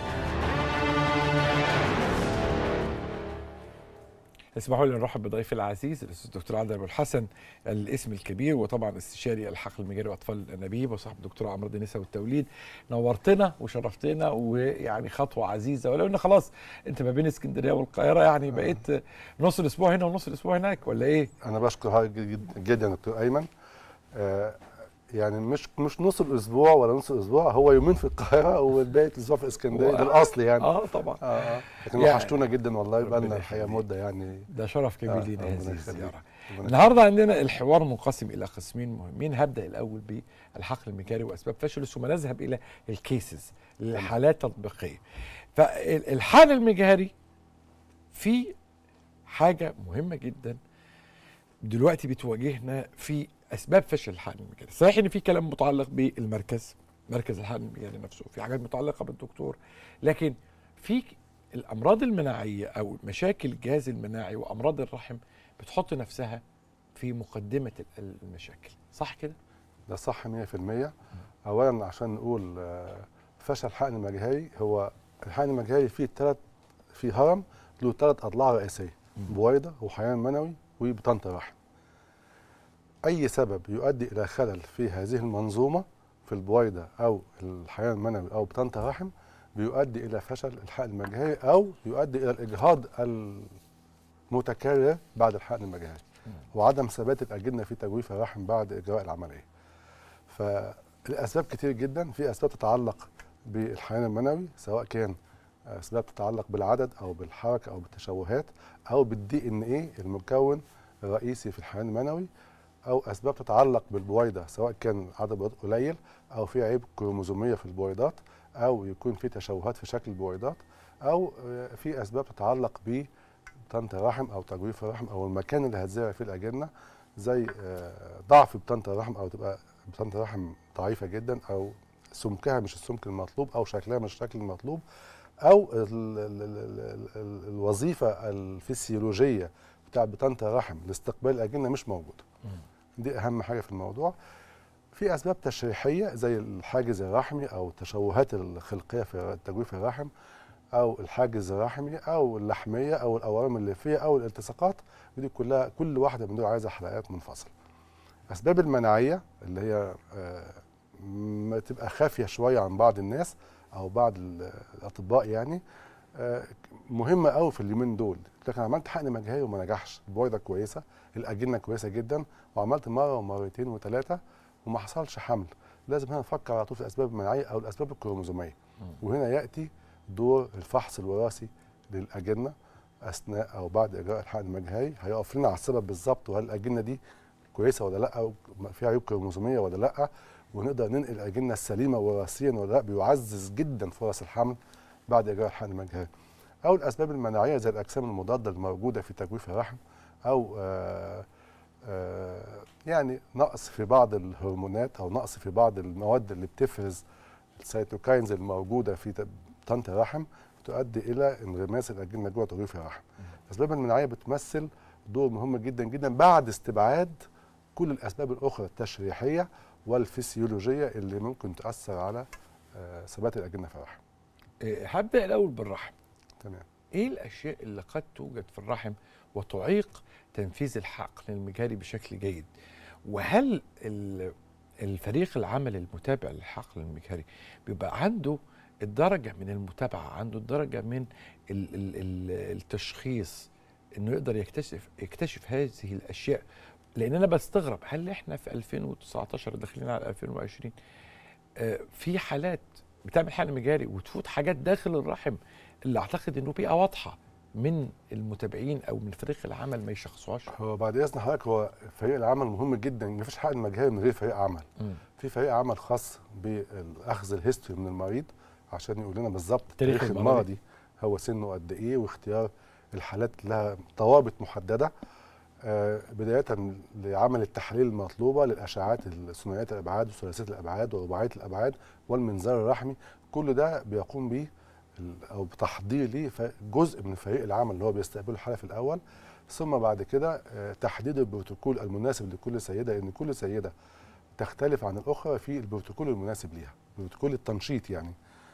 اسمحوا لي نرحب بضيفي العزيز الاستاذ الدكتور عادل ابو الحسن الاسم الكبير وطبعا استشاري الحقل المجاري واطفال الانابيب وصاحب دكتوراه امراض النساء والتوليد نورتنا وشرفتنا ويعني خطوه عزيزه ولو ان خلاص انت ما بين اسكندريه والقاهره يعني بقيت نص الاسبوع هنا ونص الاسبوع هناك ولا ايه؟
أنا بشكر حضرتك جد- جدا يا دكتور أيمن آه، يعني مش مش نص الأسبوع ولا نص الأسبوع هو يومين في القاهرة وباقي الأسبوع في اسكندرية ده الأصل يعني
اه طبعا
اه اه لكن
يعني
وحشتونا جدا والله بقى
ربنا
لنا الحقيقه
يخليك.
مده يعني
ده شرف كبير
آه،
لينا
ربنا
هذه
يخليك.
الزياره
ربنا
النهارده عندنا الحوار منقسم الى قسمين مهمين هبدا الاول بالحقل المجاري واسباب فشله ثم نذهب الى الكيسز الحالات التطبيقيه فالحال المجهري في حاجه مهمه جدا دلوقتي بتواجهنا في اسباب فشل الحقن المجاري صحيح ان في كلام متعلق بالمركز مركز الحقن المجاري نفسه في حاجات متعلقه بالدكتور لكن في الامراض المناعيه او مشاكل الجهاز المناعي وامراض الرحم بتحط نفسها في مقدمه ال- المشاكل صح كده
ده صح 100% اولا عشان نقول آه، فشل الحقن المجهري هو الحقن المجهري فيه ثلاث في هرم له ثلاث اضلاع رئيسيه بويضه وحيوان منوي وبطانه الرحم اي سبب يؤدي الى خلل في هذه المنظومه في البويضه او الحيوان المنوي او بطانه الرحم بيؤدي الى فشل الحقن المجهري او يؤدي الى الاجهاض المتكرر بعد الحقن المجهري وعدم ثبات الاجنه في تجويف الرحم بعد اجراء العمليه فالاسباب كتير جدا في اسباب تتعلق بالحيوان المنوي سواء كان اسباب تتعلق بالعدد او بالحركه او بالتشوهات او بالدي ان ايه المكون الرئيسي في الحيوان المنوي او اسباب تتعلق بالبويضه سواء كان عدد بيضات قليل او في عيب كروموزوميه في البويضات او يكون في تشوهات في شكل البويضات او آه، في اسباب تتعلق ب بطانه الرحم او تجويف الرحم او المكان اللي هتزرع فيه الاجنه زي آه، ضعف بطانه الرحم او تبقى بطانه الرحم ضعيفه جدا او سمكها مش السمك المطلوب او شكلها مش الشكل المطلوب او ال ال ال ال ال الوظيفه الفسيولوجيه بتاع بطانه الرحم لاستقبال الاجنه مش موجوده دي اهم حاجه في الموضوع في اسباب تشريحيه زي الحاجز الرحمي او التشوهات الخلقيه في تجويف الرحم او الحاجز الرحمي او اللحميه او الاورام الليفيه او الالتصاقات ودي كلها كل واحده من دول عايزه حلقات منفصله اسباب المناعيه اللي هي آه، ما تبقى خافيه شويه عن بعض الناس او بعض ال- الاطباء يعني آه، مهمه قوي في اليومين دول لكن عملت حقن مجهري وما نجحش البويضه كويسه الاجنه كويسه جدا وعملت مره ومرتين وثلاثه وما حصلش حمل لازم هنا نفكر على طول في الاسباب المناعيه او الاسباب الكروموزوميه وهنا ياتي دور الفحص الوراثي للاجنه اثناء او بعد اجراء الحقن المجهري هيقف لنا على السبب بالظبط وهل الاجنه دي كويسه ولا لا او فيها عيوب كروموزوميه ولا لا ونقدر ننقل الاجنه السليمه وراثيا ولا لا بيعزز جدا فرص الحمل بعد اجراء الحقن المجهري او الاسباب المناعيه زي الاجسام المضاده الموجوده في تجويف الرحم او آه آه يعني نقص في بعض الهرمونات او نقص في بعض المواد اللي بتفرز السيتوكاينز الموجوده في ت- طنة الرحم تؤدي الى انغماس الاجنه جوه تجويف الرحم. الاسباب المناعيه بتمثل دور مهم جدا جدا بعد استبعاد كل الاسباب الاخرى التشريحيه والفسيولوجيه اللي ممكن تاثر على آه، ثبات الاجنه في الرحم.
إيه، هبدا الاول بالرحم
تمام.
ايه الاشياء اللي قد توجد في الرحم وتعيق تنفيذ الحقن المجاري بشكل جيد وهل ال- الفريق العمل المتابع للحقن المجاري بيبقى عنده الدرجة من المتابعة عنده الدرجة من ال ال ال التشخيص انه يقدر يكتشف يكتشف هذه الاشياء لان انا بستغرب هل احنا في 2019 داخلين على 2020 آه، في حالات بتعمل حقن مجاري وتفوت حاجات داخل الرحم اللي اعتقد انه بيئه واضحه من المتابعين او من فريق العمل ما يشخصوهاش
هو بعد اذن حضرتك هو فريق العمل مهم جدا مفيش حقن مجهري من غير فريق عمل.
مم.
في فريق عمل خاص باخذ الهيستوري من المريض عشان يقول لنا بالظبط
تاريخ
تاريخ
المرضي.
المرضي هو سنه قد ايه واختيار الحالات لها ضوابط محدده آه، بدايه لعمل التحاليل المطلوبه للاشعاعات الثنائيه الابعاد وثلاثيه الابعاد ورباعيه الابعاد والمنظار الرحمي كل ده بيقوم به ال- او بتحضير ليه ف- جزء من فريق العمل اللي هو بيستقبله الحاله في الاول ثم بعد كده آه، تحديد البروتوكول المناسب لكل سيده لان كل سيده تختلف عن الاخرى في البروتوكول المناسب ليها بروتوكول التنشيط يعني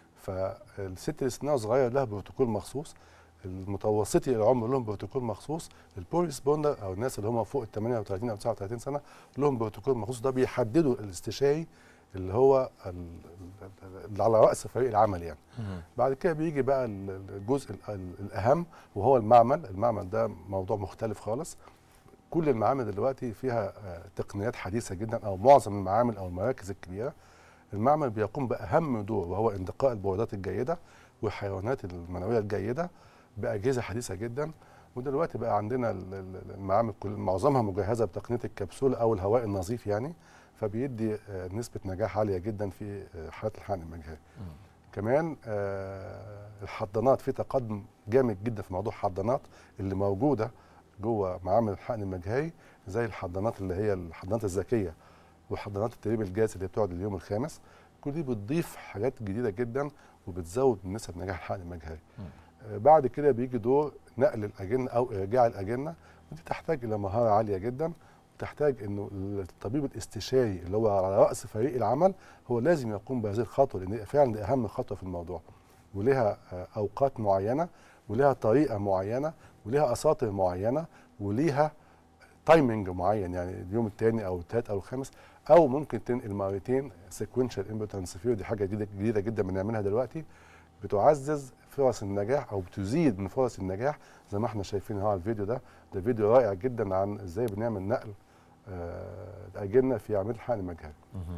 فالست اللي سنها صغير لها بروتوكول مخصوص المتوسطي العمر لهم بروتوكول مخصوص البول ريسبوندر او الناس اللي هم فوق ال 38 او 39 سنه لهم بروتوكول مخصوص ده بيحددوا الاستشاري اللي هو ال- ال- اللي على راس فريق العمل يعني بعد كده بيجي بقى ال- الجزء ال- ال- الاهم وهو المعمل المعمل ده موضوع مختلف خالص كل المعامل دلوقتي فيها آه، تقنيات حديثه جدا او معظم المعامل او المراكز الكبيره المعمل بيقوم باهم دور وهو اندقاء البويضات الجيده والحيوانات المنويه الجيده باجهزه حديثه جدا ودلوقتي بقى عندنا ال- ال- المعامل كل معظمها مجهزه بتقنيه الكبسوله او الهواء النظيف يعني فبيدي آه، نسبه نجاح عاليه جدا في آه، حالات الحقن المجهري كمان آه، الحضانات في تقدم جامد جدا في موضوع الحضانات اللي موجوده جوه معامل الحقن المجهري زي الحضانات اللي هي الحضانات الذكيه وحضانات التدريب الجاهز اللي بتقعد اليوم الخامس كل دي بتضيف حاجات جديده جدا وبتزود من نسب نجاح الحقن المجهري آه، بعد كده بيجي دور نقل الاجنه او ارجاع الاجنه ودي تحتاج الى مهاره عاليه جدا تحتاج انه الطبيب الاستشاري اللي هو على راس فريق العمل هو لازم يقوم بهذه الخطوه لان فعلا دي اهم خطوه في الموضوع ولها آه، اوقات معينه ولها طريقه معينه ولها اساطر معينه وليها تايمنج معين يعني اليوم الثاني او الثالث او الخامس او ممكن تنقل مرتين سيكونشال امبوتنس فيو دي حاجه جديده جديده جدا بنعملها دلوقتي بتعزز فرص النجاح او بتزيد من فرص النجاح زي ما احنا شايفين اهو على الفيديو ده ده فيديو رائع جدا عن ازاي بنعمل نقل آه، الاجنه في عمليه الحقن المجهري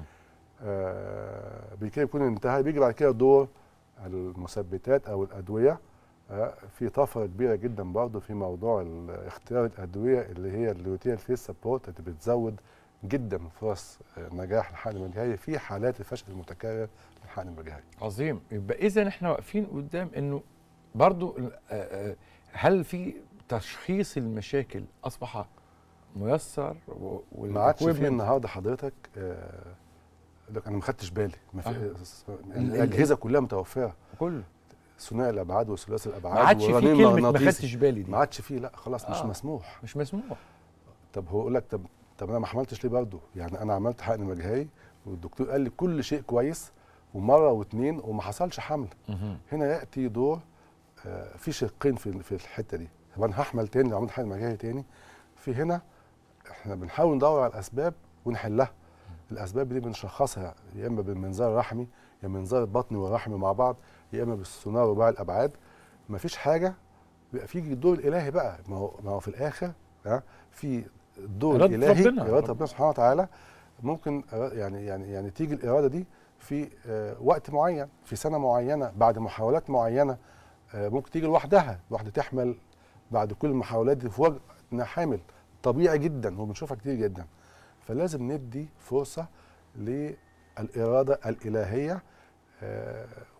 آه، بكده يكون انتهى بيجي بعد كده دور المثبتات او الادويه آه، في طفره كبيره جدا برضه في موضوع ال- اختيار الادويه اللي هي اللوتيال فيس سبورت اللي بتزود جدا فرص آه، نجاح الحقن المجهري في حالات الفشل المتكرر للحقن المجهري
عظيم يبقى اذا احنا واقفين قدام انه برضو ال- آه، آه، هل في تشخيص المشاكل اصبح ميسر و-
ما عادش في
والequipment-
النهارده حضرتك آه، لك انا ما خدتش بالي ما في
آه.
آه. الاجهزه كلها متوفره
كله
ثنائي الابعاد وثلاثي الابعاد
ما عادش في
ورنين
كلمه ما
مغناطيسي.
خدتش بالي دي
ما عادش فيه لا خلاص مش
آه.
مسموح
مش مسموح
طب هو يقول لك طب طب انا ما حملتش ليه برضه يعني انا عملت حقن مجهري والدكتور قال لي كل شيء كويس ومره واثنين وما حصلش حمل هنا ياتي دور آه، في شقين في في الحته دي طب انا هحمل تاني لو عملت حقن مجهري تاني في هنا احنا بنحاول ندور على الاسباب ونحلها الاسباب دي بنشخصها يا اما بالمنظار الرحمي يا منظار البطني والرحمي مع بعض يا اما بالسونار رباعي الابعاد مفيش حاجه بيبقى في الدور الالهي بقى ما هو ما هو في الاخر ها في الدور
إرادة
الالهي
ربنا.
اراده ربنا سبحانه وتعالى ممكن إرا- يعني يعني يعني تيجي الاراده دي في آه، وقت معين في سنه معينه بعد محاولات معينه آه، ممكن تيجي لوحدها واحده تحمل بعد كل المحاولات دي في وجه انها حامل طبيعي جدا وبنشوفها كتير جدا فلازم ندي فرصه للاراده الالهيه آه،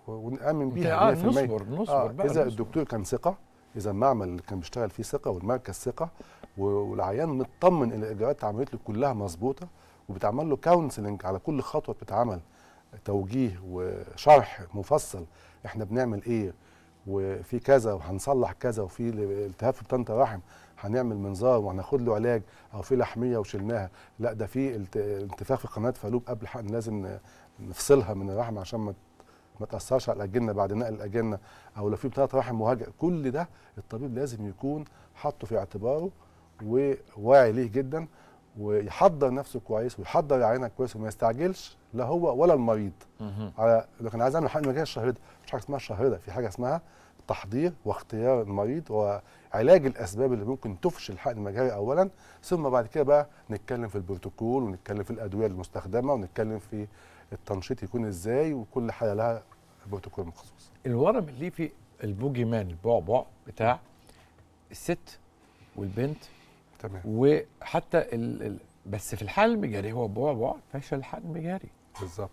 ونامن
انت
بيها
اه
100%
نصبر نصبر
آه
بقى
اذا
نصبر.
الدكتور كان ثقه اذا المعمل اللي كان بيشتغل فيه ثقه والمركز ثقه و- والعيان مطمن ان الاجراءات اللي اتعملت له كلها مظبوطه وبتعمل له كونسلنج على كل خطوه بتتعمل توجيه وشرح مفصل احنا بنعمل ايه وفي كذا وهنصلح كذا وفي التهاب في بطانه الرحم هنعمل منظار وهناخد له علاج او في لحميه وشلناها لا ده في الت- انتفاخ في قناه فالوب قبل حقن لازم ن- نفصلها من الرحم عشان ما ما تاثرش على الاجنه بعد نقل الاجنه او لو في بطانه رحم مهاجئه كل ده الطبيب لازم يكون حاطه في اعتباره وواعي ليه جدا ويحضر نفسه كويس ويحضر عينك كويس وما يستعجلش لا هو ولا المريض
مهم.
على لو كان عايز اعمل حقن مجاري الشهر ده مش حاجه اسمها الشهر ده في حاجه اسمها تحضير واختيار المريض وعلاج الاسباب اللي ممكن تفشل الحقن المجهري اولا ثم بعد كده بقى نتكلم في البروتوكول ونتكلم في الادويه المستخدمه ونتكلم في التنشيط يكون ازاي وكل حاله لها بروتوكول مخصوص
الورم اللي فيه البوجي مان البعبع بتاع الست والبنت
تمام
وحتى ال... ال... بس في الحال المجاري هو بعبع فشل الحقن المجاري
بالظبط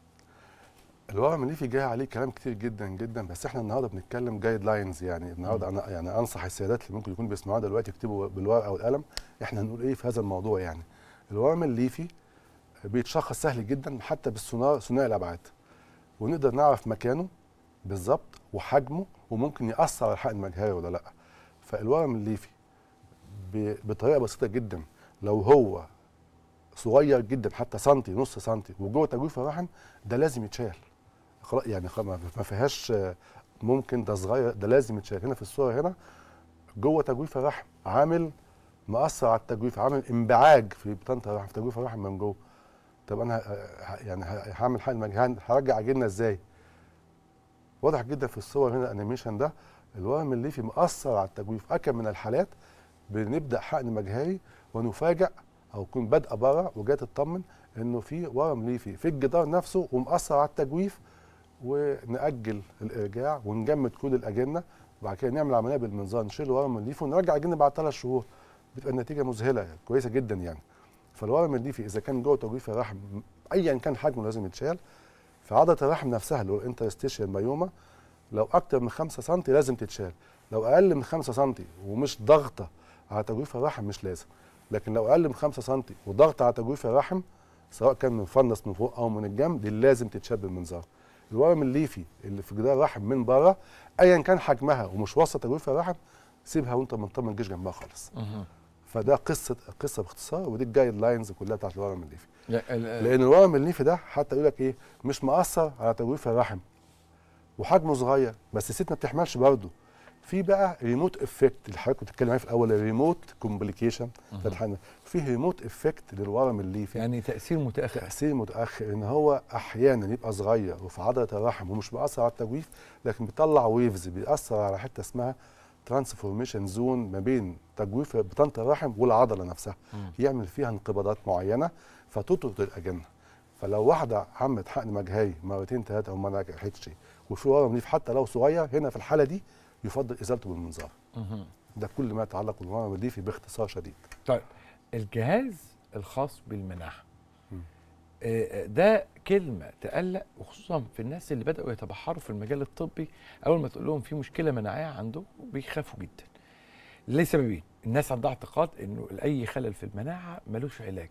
الورم الليفي جاي عليه كلام كتير جدا جدا بس احنا النهارده بنتكلم جايد لاينز يعني النهارده انا يعني انصح السيدات اللي ممكن يكونوا بيسمعونا دلوقتي يكتبوا بالورقه والقلم احنا هنقول ايه في هذا الموضوع يعني الورم الليفي بيتشخص سهل جدا حتى بالسونار ثنائي الابعاد ونقدر نعرف مكانه بالظبط وحجمه وممكن ياثر على الحقن المجهري ولا لا فالورم الليفي ب- بطريقه بسيطه جدا لو هو صغير جدا حتى سنتي نص سنتي وجوه تجويف الرحم ده لازم يتشال خلاص يعني خلاص ما ما فيهاش آه، ممكن ده صغير ده لازم يتشال هنا في الصوره هنا جوه تجويف الرحم عامل مأثر على التجويف عامل انبعاج في بطانه الرحم في تجويف الرحم من جوه طب انا ه- ه- يعني ه- هعمل حقن مجهري هرجع عجينه ازاي واضح جدا في الصور هنا الانيميشن ده الورم الليفي مأثر على التجويف اكم من الحالات بنبدا حقن مجهري ونفاجئ او يكون بادئه بره وجايه تطمن انه في ورم ليفي في الجدار نفسه ومأثر على التجويف ونأجل الارجاع ونجمد كل الاجنه وبعد كده نعمل عمليه بالمنظار نشيل الورم الليفي ونرجع الجنه بعد ثلاث شهور بتبقى النتيجه مذهله كويسه جدا يعني فالورم الليفي اذا كان جوه تجويف الرحم ايا كان حجمه لازم يتشال في عضله الرحم نفسها اللي هو الانترستيشيال مايوما لو اكتر من 5 سم لازم تتشال لو اقل من 5 سم ومش ضغطه على تجويف الرحم مش لازم لكن لو اقل من 5 سم وضغط على تجويف الرحم سواء كان من فنس من فوق او من الجنب دي لازم تتشال بالمنظار الورم الليفي اللي في جدار الرحم من بره ايا كان حجمها ومش واصله تجويف الرحم سيبها وانت مطمن الجيش جنبها خالص
مهم.
فده قصه قصه باختصار ودي الجايد لاينز كلها بتاعت الورم الليفي
لا، ال- ال-
لان الورم الليفي ده حتى يقول لك ايه مش مأثر على تجويف الرحم وحجمه صغير بس الست ما بتحملش برضه في بقى ريموت افكت اللي حضرتك كنت بتتكلم عليه في الاول الريموت كومبليكيشن في ريموت افكت للورم الليفي
يعني تاثير متاخر
تاثير متاخر ان هو احيانا يبقى صغير وفي عضله الرحم ومش بيأثر على التجويف لكن بيطلع ويفز بيأثر على حته اسمها ترانسفورميشن زون ما بين تجويف بطانه الرحم والعضله نفسها
مم.
يعمل فيها انقباضات معينه فتطرد الاجنه فلو واحده عملت حقن مجهري مرتين ثلاثه وما نجحتش وفي ورم ليف حتى لو صغير هنا في الحاله دي يفضل ازالته بالمنظار
مهم.
ده كل ما يتعلق بالورم الليفي باختصار شديد
طيب الجهاز الخاص بالمناعه
مم.
آه، ده كلمه تقلق وخصوصا في الناس اللي بداوا يتبحروا في المجال الطبي اول ما تقول لهم في مشكله مناعيه عنده بيخافوا جدا لسببين الناس عندها اعتقاد انه اي خلل في المناعه ملوش علاج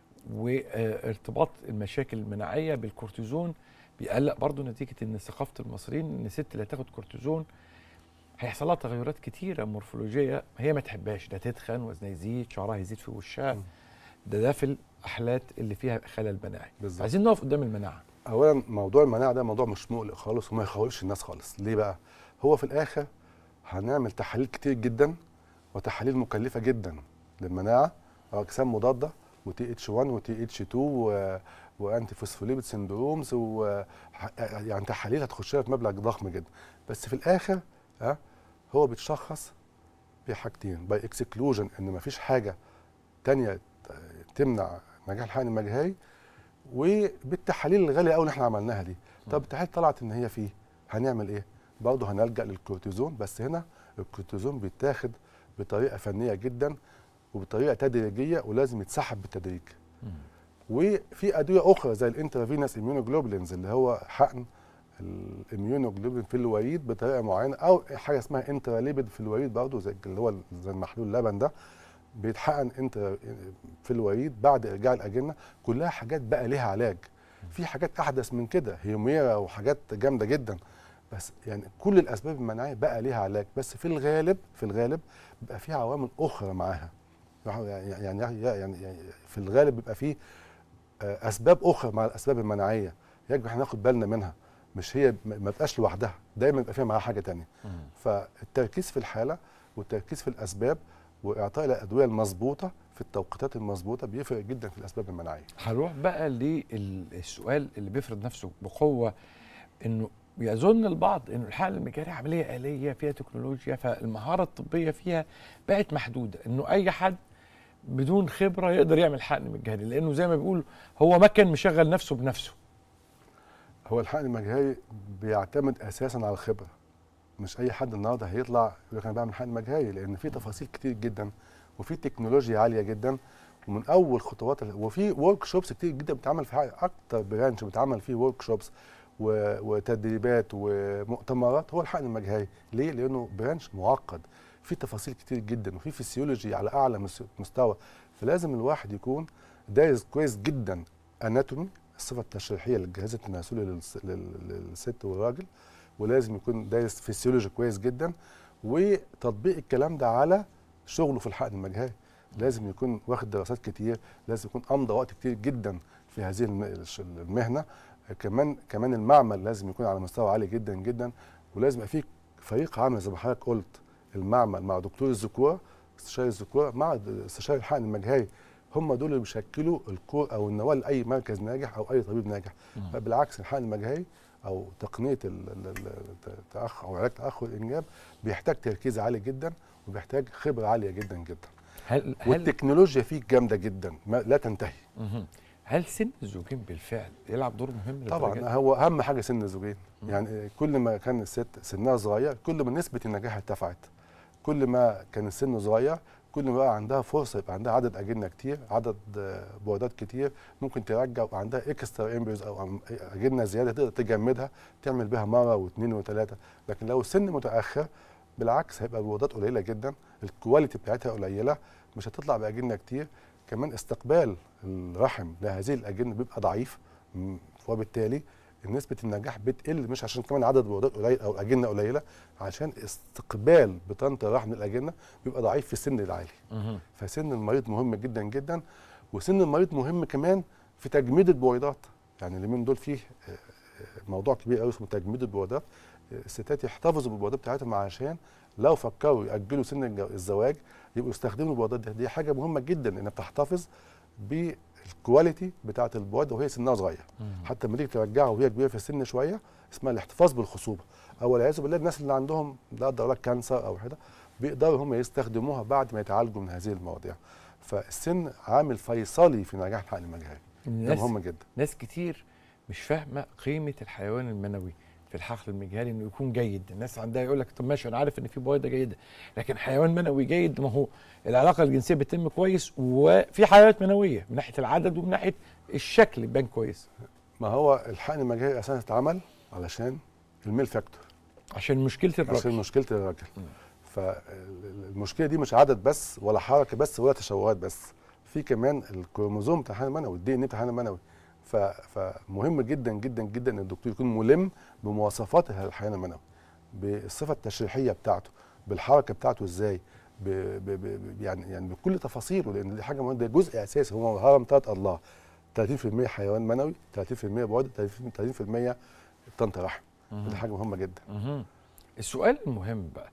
وارتباط المشاكل المناعيه بالكورتيزون بيقلق برضه نتيجه ان ثقافه المصريين ان الست اللي هتاخد كورتيزون هيحصل لها تغيرات كتيره مورفولوجيه هي ما تحبهاش ده تتخن وزنها يزيد شعرها يزيد في وشها
مم.
ده ده في الاحلات اللي فيها خلل مناعي
بالظبط.
عايزين نقف قدام المناعه
اولا موضوع المناعه ده موضوع مش مقلق خالص وما يخوفش الناس خالص ليه بقى هو في الاخر هنعمل تحاليل كتير جدا وتحاليل مكلفه جدا للمناعه اجسام مضاده وتي اتش 1 وتي اتش 2 و... وانتي فوسفوليبيد سندرومز و ح- يعني تحاليل هتخش لها في مبلغ ضخم جدا بس في الاخر ها هو بيتشخص بحاجتين باي اكسكلوجن ان مفيش حاجه تانية ت- تمنع نجاح الحقن المجهري وبالتحاليل الغاليه قوي اللي احنا عملناها دي طب التحاليل طلعت ان هي فيه هنعمل ايه برضه هنلجا للكورتيزون بس هنا الكورتيزون بيتاخد بطريقه فنيه جدا وبطريقه تدريجيه ولازم يتسحب بالتدريج وفي ادويه اخرى زي الانترافينوس اميونوجلوبولينز اللي هو حقن الاميونوجلوبين في الوريد بطريقه معينه او حاجه اسمها انتراليبيد في الوريد برضه زي اللي هو زي المحلول اللبن ده بيتحقن انت في الوريد بعد ارجاع الاجنه كلها حاجات بقى ليها علاج في حاجات احدث من كده هيوميرا وحاجات جامده جدا بس يعني كل الاسباب المناعيه بقى ليها علاج بس في الغالب في الغالب بيبقى في عوامل اخرى معاها يعني يعني يعني, يعني في الغالب بيبقى في آه، اسباب اخرى مع الاسباب المناعيه يجب احنا ناخد بالنا منها مش هي ما ما تبقاش لوحدها دايما يبقى فيها معاها حاجه تانية فالتركيز في الحاله والتركيز في الاسباب واعطاء الادويه المظبوطه في التوقيتات المظبوطه بيفرق جدا في الاسباب المناعيه
هنروح بقى للسؤال اللي بيفرض نفسه بقوه انه يظن البعض انه الحقن المجاري عمليه آلية فيها تكنولوجيا فالمهاره الطبيه فيها بقت محدوده انه اي حد بدون خبره يقدر يعمل حقن مجهري لانه زي ما بيقول هو ما كان مشغل نفسه بنفسه
هو الحقن المجهري بيعتمد اساسا على الخبره مش اي حد النهارده هيطلع يقول لك انا بعمل حقن مجهري لان في تفاصيل كتير جدا وفي تكنولوجيا عاليه جدا ومن اول خطوات ال- وفي ورك شوبس كتير جدا بتتعمل في حاجة اكتر برانش بتعمل فيه ورك شوبس وتدريبات ومؤتمرات هو الحقن المجهري ليه لانه برانش معقد في تفاصيل كتير جدا وفي فسيولوجي على اعلى مس- مستوى فلازم الواحد يكون دارس كويس جدا اناتومي الصفه التشريحيه للجهاز التناسلي للس- لل- للست والراجل ولازم يكون دارس فسيولوجي كويس جدا وتطبيق الكلام ده على شغله في الحقن المجهري لازم يكون واخد دراسات كتير لازم يكون امضى وقت كتير جدا في هذه الم- الش- المهنه كمان كمان المعمل لازم يكون على مستوى عالي جدا جدا ولازم يبقى في فريق عمل زي ما حضرتك قلت المعمل مع دكتور الذكوره استشاري الذكوره مع د- استشاري الحقن المجهري هم دول اللي بيشكلوا الكور او النواه لاي مركز ناجح او اي طبيب ناجح فبالعكس الحقن المجهري او تقنيه ال- ال- ال- التاخر او علاج تاخر الانجاب بيحتاج تركيز عالي جدا وبيحتاج خبره عاليه جدا جدا
هل هل
والتكنولوجيا فيه جامده جدا ما لا تنتهي
مهم. هل سن الزوجين بالفعل يلعب دور مهم للدرجة
طبعا
دي؟
هو اهم حاجه سن الزوجين يعني كل ما كان الست سنها صغير كل ما نسبه النجاح ارتفعت كل ما كان السن صغير كل ما بقى عندها فرصه يبقى عندها عدد اجنه كتير عدد آه، بويضات كتير ممكن ترجع ويبقى عندها اكسترا امبريوز او أم- اجنه زياده تقدر تجمدها تعمل بها مره واثنين وثلاثه لكن لو السن متاخر بالعكس هيبقى البويضات قليله جدا الكواليتي بتاعتها قليله مش هتطلع باجنه كتير كمان استقبال الرحم لهذه الاجنه بيبقى ضعيف م- وبالتالي نسبة النجاح بتقل مش عشان كمان عدد البويضات قليل او الاجنه قليله عشان استقبال بطانه الرحم للاجنه بيبقى ضعيف في السن العالي
مهم.
فسن المريض مهم جدا جدا وسن المريض مهم كمان في تجميد البويضات يعني اليومين دول فيه آه، آه، موضوع كبير قوي اسمه تجميد البويضات آه، الستات يحتفظوا بالبويضات بتاعتهم عشان لو فكروا ياجلوا سن الجو- الزواج يبقوا يستخدموا البويضات دي دي حاجه مهمه جدا انها بتحتفظ بالكواليتي بتاعه البويضه وهي سنها صغير حتى لما تيجي ترجعها وهي كبيره في السن شويه اسمها الاحتفاظ بالخصوبه او والعياذ بالله الناس اللي عندهم لا قدر الله كانسر او حاجه بيقدروا هم يستخدموها بعد ما يتعالجوا من هذه المواضيع فالسن عامل فيصلي في نجاح الحقن المجهري ده
الناس
مهم جدا
ناس كتير مش فاهمه قيمه الحيوان المنوي في الحقل المجهري انه يكون جيد الناس عندها يقول لك طب ماشي انا عارف ان في بويضه جيده لكن حيوان منوي جيد ما هو العلاقه الجنسيه بتتم كويس وفي حيوانات منويه من ناحيه العدد ومن ناحيه الشكل يبان كويس
ما هو الحقن المجهري اساسا اتعمل علشان الميل فاكتور
عشان مشكله
عشان
الراجل
مشكله الراجل فالمشكله دي مش عدد بس ولا حركه بس ولا تشوهات بس في كمان الكروموزوم بتاع الحيوان المنوي الدي ان بتاع الحيوان المنوي ف- فمهم جدا جدا جدا ان الدكتور يكون ملم بمواصفات الحيوان المنوي بالصفه التشريحيه بتاعته بالحركه بتاعته ازاي ب ب ب يعني يعني بكل تفاصيله لان دي حاجه مهمه ده جزء اساسي هو هرم ثلاث الله 30% حيوان منوي 30% بويضه 30% طنط رحم دي حاجه مهمه جدا
مهم. السؤال المهم بقى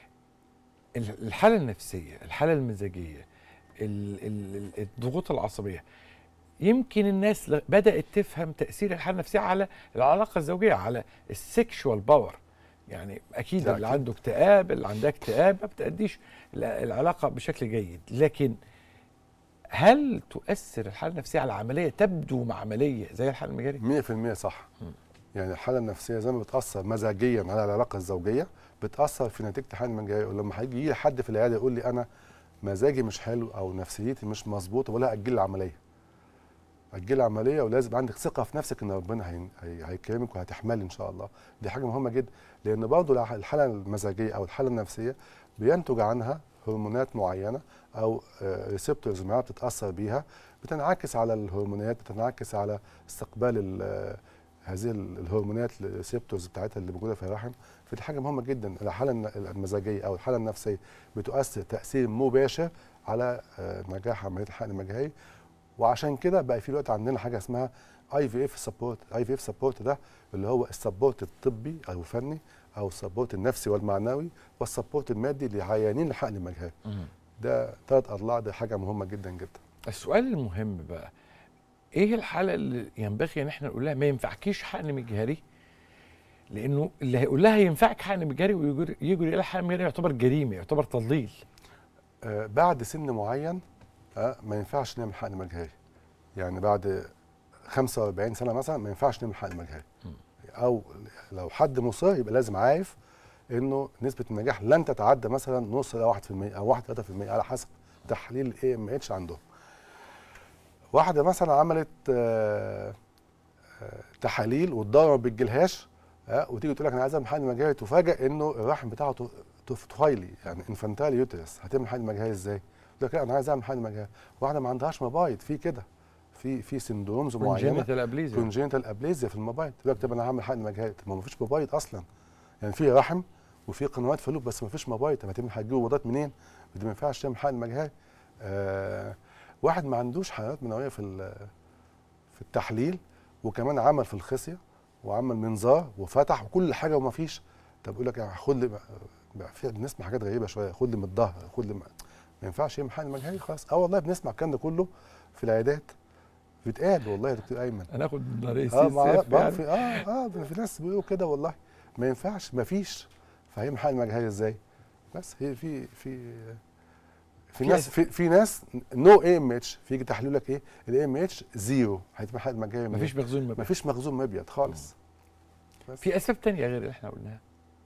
ال- الحاله النفسيه الحاله المزاجيه ال- ال- ال- الضغوط العصبيه يمكن الناس ل- بدات تفهم تاثير الحاله النفسيه على العلاقه الزوجيه على السكشوال باور يعني اكيد
ده
اللي
أكيد.
عنده اكتئاب اللي عندها اكتئاب ما بتاديش ال- العلاقه بشكل جيد لكن هل تؤثر الحاله النفسيه على عمليه تبدو معمليه زي الحاله المجاري
100% صح يعني الحاله النفسيه زي ما بتاثر مزاجيا على العلاقه الزوجيه بتاثر في نتيجه الحقن المجاريه ولما هيجي يجي حد في العياده يقول لي انا مزاجي مش حلو او نفسيتي مش مظبوطه ولا اجل العمليه اجلي عمليه ولازم عندك ثقه في نفسك ان ربنا هي- هي- هيكرمك وهتحملي ان شاء الله دي حاجه مهمه جدا لان برضه الح- الحاله المزاجيه او الحاله النفسيه بينتج عنها هرمونات معينه او ريسبتورز معينه بتتاثر بيها بتنعكس على الهرمونات بتنعكس على استقبال ال- آه، هذه ال- الهرمونات الريسبتورز بتاعتها اللي موجوده في الرحم فدي حاجه مهمه جدا الحاله الن- المزاجيه او الحاله النفسيه بتؤثر تاثير مباشر على آه، نجاح عمليه الحقن المجهري وعشان كده بقى في دلوقتي عندنا حاجه اسمها اي في اف سبورت اي في اف سبورت ده اللي هو السبورت الطبي او الفني او السبورت النفسي والمعنوي والسبورت المادي لعيانين الحقن المجهري ده ثلاث اضلاع ده حاجه مهمه جدا جدا
السؤال المهم بقى ايه الحاله اللي ينبغي ان احنا نقول لها ما ينفعكيش حقن مجهري لانه اللي هيقول لها ينفعك حقن مجهري ويجري يجري الى حقن مجهري يعتبر جريمه يعتبر تضليل
آه، بعد سن معين آه، ما ينفعش نعمل حقن مجهري يعني بعد 45 سنه مثلا ما ينفعش نعمل حقن مجهري او لو حد مصر يبقى لازم عارف انه نسبه النجاح لن تتعدى مثلا نص الى 1% او 1 3% على حسب تحليل الاي ام اتش عندهم واحده مثلا عملت آه، آه، تحاليل واتضرر بالجلهاش آه، وتيجي تقول لك انا عايز اعمل حقن مجهري تفاجئ انه الرحم بتاعه تو- توف- طفيلي يعني انفانتالي يوترس هتعمل حقن مجهري ازاي؟ تقول لك لا انا عايز اعمل حقن مجهري واحده ما عندهاش مبايض في كده في في سندرومز معينه
كونجنتال ابليزيا
كونجنتال ابليزيا في المبايض تقول لك طب انا هعمل حقن مجهري طب ما فيش مبايض اصلا يعني في رحم وفي قنوات فلوب بس ما فيش مبايض طب هتعمل هتجيب مبايضات منين؟ دي ما ينفعش تعمل حقن مجهري آه واحد ما عندوش حيوانات منويه في ال- في التحليل وكمان عمل في الخصيه وعمل منظار وفتح وكل حاجه وما فيش طب يقول لك يعني خد لي بقى في بنسمع حاجات غريبه شويه خد لي من الظهر خد لي من- ما ينفعش يعمل حقن مجهري خلاص اه والله بنسمع الكلام ده كله في العيادات بيتقال والله يا دكتور ايمن
هناخد من رئيس
اه ما
السيف
ما
يعني.
في اه اه ده في ناس بيقولوا كده والله ما ينفعش ما فيش فهيعمل حقن مجهري ازاي بس هي في في في
في
ناس
أس-
في, في ناس نو اي ام اتش فيجي تحليل لك ايه الاي ام اتش زيرو هيتم حقن مجهري منين؟
مفيش مخزون مبيض
مفيش مخزون مبيض خالص بس
في اسباب تانية غير اللي احنا قلناها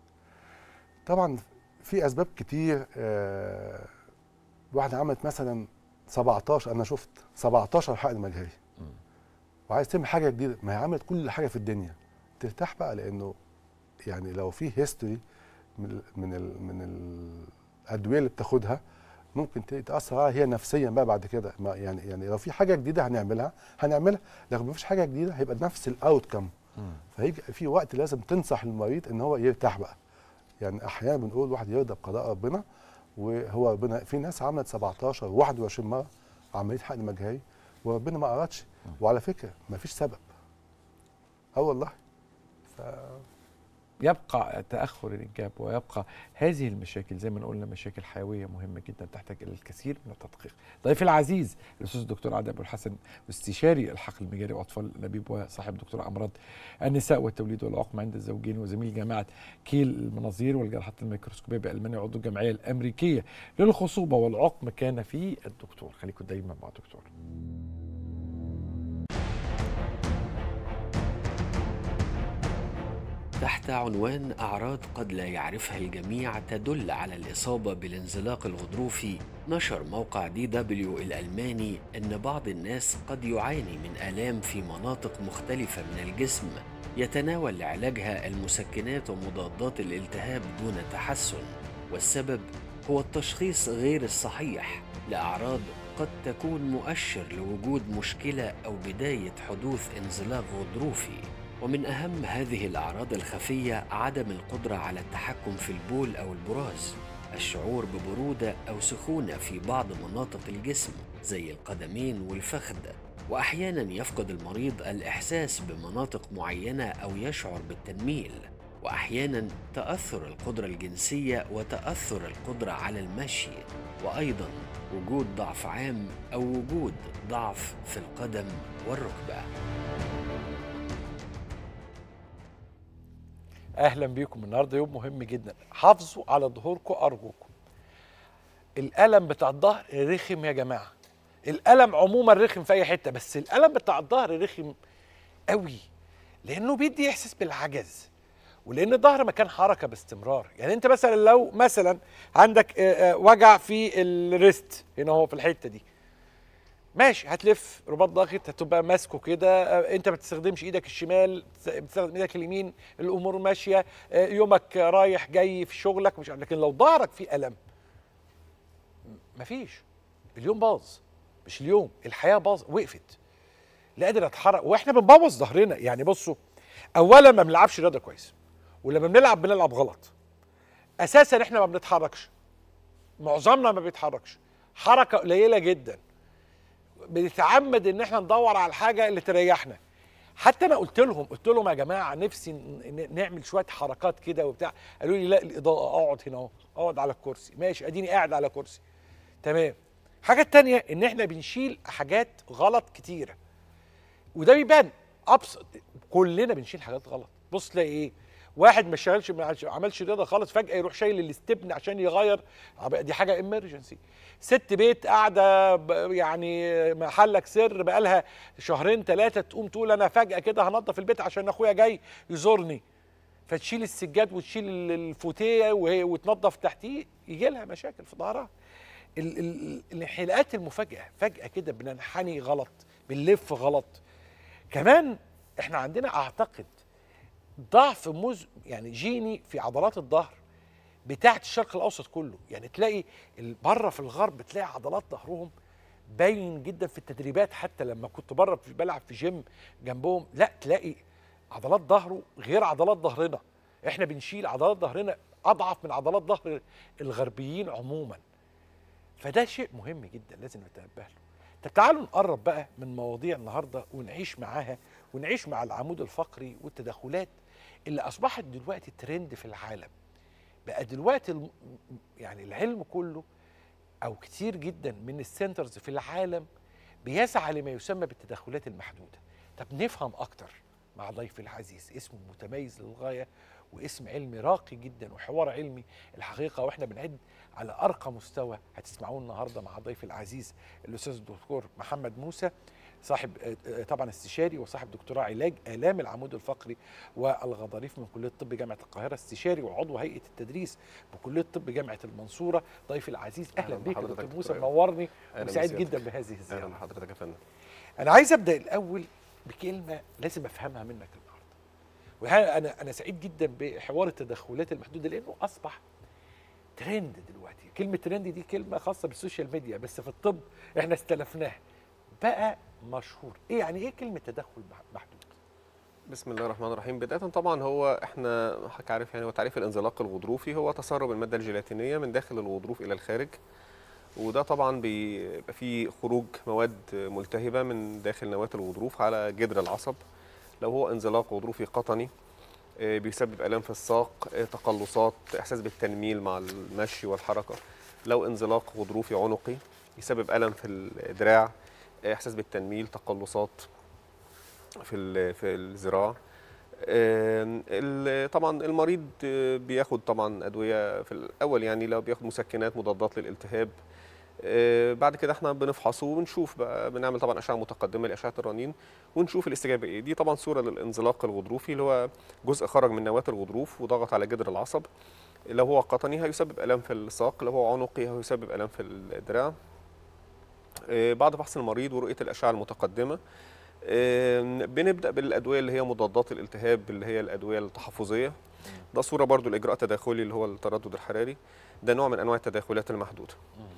طبعا في اسباب كتير آه واحده عملت مثلا 17 انا شفت 17 حقن مجهري وعايز تعمل حاجه جديده ما هي عملت كل حاجه في الدنيا ترتاح بقى لانه يعني لو في هيستوري من ال من ال من الادويه اللي بتاخدها ممكن ت- تاثر عليها هي نفسيا بقى بعد كده ما يعني يعني لو في حاجه جديده هنعملها هنعملها لو ما فيش حاجه جديده هيبقى نفس الاوت كم فهيجي في وقت لازم تنصح المريض ان هو يرتاح بقى يعني احيانا بنقول واحد يرضى بقضاء ربنا وهو ربنا في ناس عملت 17 21 مره عمليه حقن مجهري وربنا ما ارادش وعلى فكره ما فيش سبب اه والله ف...
يبقى تاخر الانجاب ويبقى هذه المشاكل زي ما قلنا مشاكل حيويه مهمه جدا تحتاج الى الكثير من التدقيق. ضيفي العزيز الاستاذ الدكتور عادل ابو الحسن استشاري الحقل المجاري واطفال الانابيب وصاحب دكتوراه امراض النساء والتوليد والعقم عند الزوجين وزميل جامعه كيل المناظير والجراحات الميكروسكوبيه بالمانيا وعضو الجمعيه الامريكيه للخصوبه والعقم كان في الدكتور خليكم دايما مع الدكتور.
تحت عنوان أعراض قد لا يعرفها الجميع تدل على الإصابة بالانزلاق الغضروفي نشر موقع دي دبليو الألماني أن بعض الناس قد يعاني من آلام في مناطق مختلفة من الجسم يتناول لعلاجها المسكنات ومضادات الالتهاب دون تحسن والسبب هو التشخيص غير الصحيح لأعراض قد تكون مؤشر لوجود مشكلة أو بداية حدوث انزلاق غضروفي ومن أهم هذه الأعراض الخفية عدم القدرة على التحكم في البول أو البراز الشعور ببرودة أو سخونة في بعض مناطق الجسم زي القدمين والفخذ وأحيانا يفقد المريض الإحساس بمناطق معينة أو يشعر بالتنميل وأحيانا تأثر القدرة الجنسية وتأثر القدرة على المشي وأيضا وجود ضعف عام أو وجود ضعف في القدم والركبة
اهلا بيكم النهارده يوم مهم جدا حافظوا على ظهوركم ارجوكم الالم بتاع الظهر رخم يا جماعه الالم عموما رخم في اي حته بس الالم بتاع الظهر رخم قوي لانه بيدي احساس بالعجز ولان الظهر مكان حركه باستمرار يعني انت مثلا لو مثلا عندك آه، آه، وجع في الريست هنا هو في الحته دي ماشي هتلف رباط ضاغط هتبقى ماسكه كده آه، انت ما بتستخدمش ايدك الشمال بتستخدم ايدك اليمين الامور ماشيه آه، يومك رايح جاي في شغلك مش عارف. لكن لو ظهرك فيه الم م- مفيش اليوم باظ مش اليوم الحياه باظ وقفت لا قادر اتحرك واحنا بنبوظ ظهرنا يعني بصوا اولا ما بنلعبش رياضه كويس ولما بنلعب بنلعب غلط اساسا احنا ما بنتحركش معظمنا ما بيتحركش حركه قليله جدا بنتعمد ان احنا ندور على الحاجه اللي تريحنا حتى انا قلت لهم قلت لهم يا جماعه نفسي ن- ن- نعمل شويه حركات كده وبتاع قالوا لي لا الاضاءه اقعد هنا اهو اقعد على الكرسي ماشي اديني قاعد على كرسي تمام حاجه تانية ان احنا بنشيل حاجات غلط كتيره وده بيبان ابسط كلنا بنشيل حاجات غلط بص تلاقي ايه واحد ما اشتغلش ما عملش رياضه خالص فجاه يروح شايل الاستبن عشان يغير عب- دي حاجه امرجنسي ست بيت قاعده ب- يعني محلك سر بقالها شهرين ثلاثه تقوم تقول انا فجاه كده هنظف البيت عشان اخويا جاي يزورني فتشيل السجاد وتشيل ال- الفوتيه وهي وتنظف تحتيه يجي لها مشاكل في ظهرها ال- ال- الانحناءات المفاجئه فجاه كده بننحني غلط بنلف غلط كمان احنا عندنا اعتقد ضعف مز يعني جيني في عضلات الظهر بتاعت الشرق الاوسط كله يعني تلاقي ال- بره في الغرب تلاقي عضلات ظهرهم باين جدا في التدريبات حتى لما كنت بره في بلعب في جيم جنبهم لا تلاقي عضلات ظهره غير عضلات ظهرنا احنا بنشيل عضلات ظهرنا اضعف من عضلات ظهر الغربيين عموما فده شيء مهم جدا لازم نتنبه له طب تعالوا نقرب بقى من مواضيع النهارده ونعيش معاها ونعيش مع العمود الفقري والتدخلات اللي اصبحت دلوقتي ترند في العالم بقى دلوقتي الم- يعني العلم كله او كتير جدا من السنترز في العالم بيسعى لما يسمى بالتدخلات المحدوده طب نفهم اكتر مع ضيفي العزيز اسمه متميز للغايه واسم علمي راقي جدا وحوار علمي الحقيقه واحنا بنعد على ارقى مستوى هتسمعوه النهارده مع ضيفي العزيز الاستاذ الدكتور محمد موسى صاحب آه، آه، طبعا استشاري وصاحب دكتوراه علاج الام العمود الفقري والغضاريف من كليه الطب جامعه القاهره استشاري وعضو هيئه التدريس بكليه الطب جامعه المنصوره ضيفي العزيز اهلا
أهلاً
بيك يا
بحضرتك
دكتور
دكتور
موسى
إيمان.
منورني
أهلاً
وسعيد
بسيادتك.
جدا بهذه
اهلا
الزياره
بحضرتك يا فندم
انا عايز ابدا الاول بكلمه لازم افهمها منك النهارده وها انا انا سعيد جدا بحوار التدخلات المحدوده لانه اصبح ترند دلوقتي كلمه ترند دي كلمه خاصه بالسوشيال ميديا بس في الطب احنا استلفناها بقى مشهور ايه يعني ايه كلمه تدخل مح- محدود
بسم الله الرحمن الرحيم بدايه طبعا هو احنا حضرتك عارف يعني هو تعريف الانزلاق الغضروفي هو تسرب الماده الجيلاتينيه من داخل الغضروف الى الخارج وده طبعا بيبقى فيه خروج مواد ملتهبه من داخل نواه الغضروف على جدر العصب لو هو انزلاق غضروفي قطني آه، بيسبب الام في الساق آه، تقلصات احساس بالتنميل مع المشي والحركه لو انزلاق غضروفي عنقي يسبب الم في الدراع آه، احساس بالتنميل تقلصات في ال- في الذراع آم، ال- طبعا المريض آه، بياخد طبعا ادويه في الاول يعني لو بياخد مسكنات مضادات للالتهاب آه، بعد كده احنا بنفحصه ونشوف بقى بنعمل طبعا اشعه متقدمه لاشعه الرنين ونشوف الاستجابه ايه دي طبعا صوره للانزلاق الغضروفي اللي هو جزء خرج من نواه الغضروف وضغط على جدر العصب لو هو قطني هيسبب الام في الساق لو هو عنقي هيسبب الام في الدراع آه، بعد فحص المريض ورؤيه الاشعه المتقدمه آم، بنبدا بالادويه اللي هي مضادات الالتهاب اللي هي الادويه التحفظيه ده صوره برضو لاجراء تداخلي اللي هو التردد الحراري ده نوع من انواع التداخلات المحدوده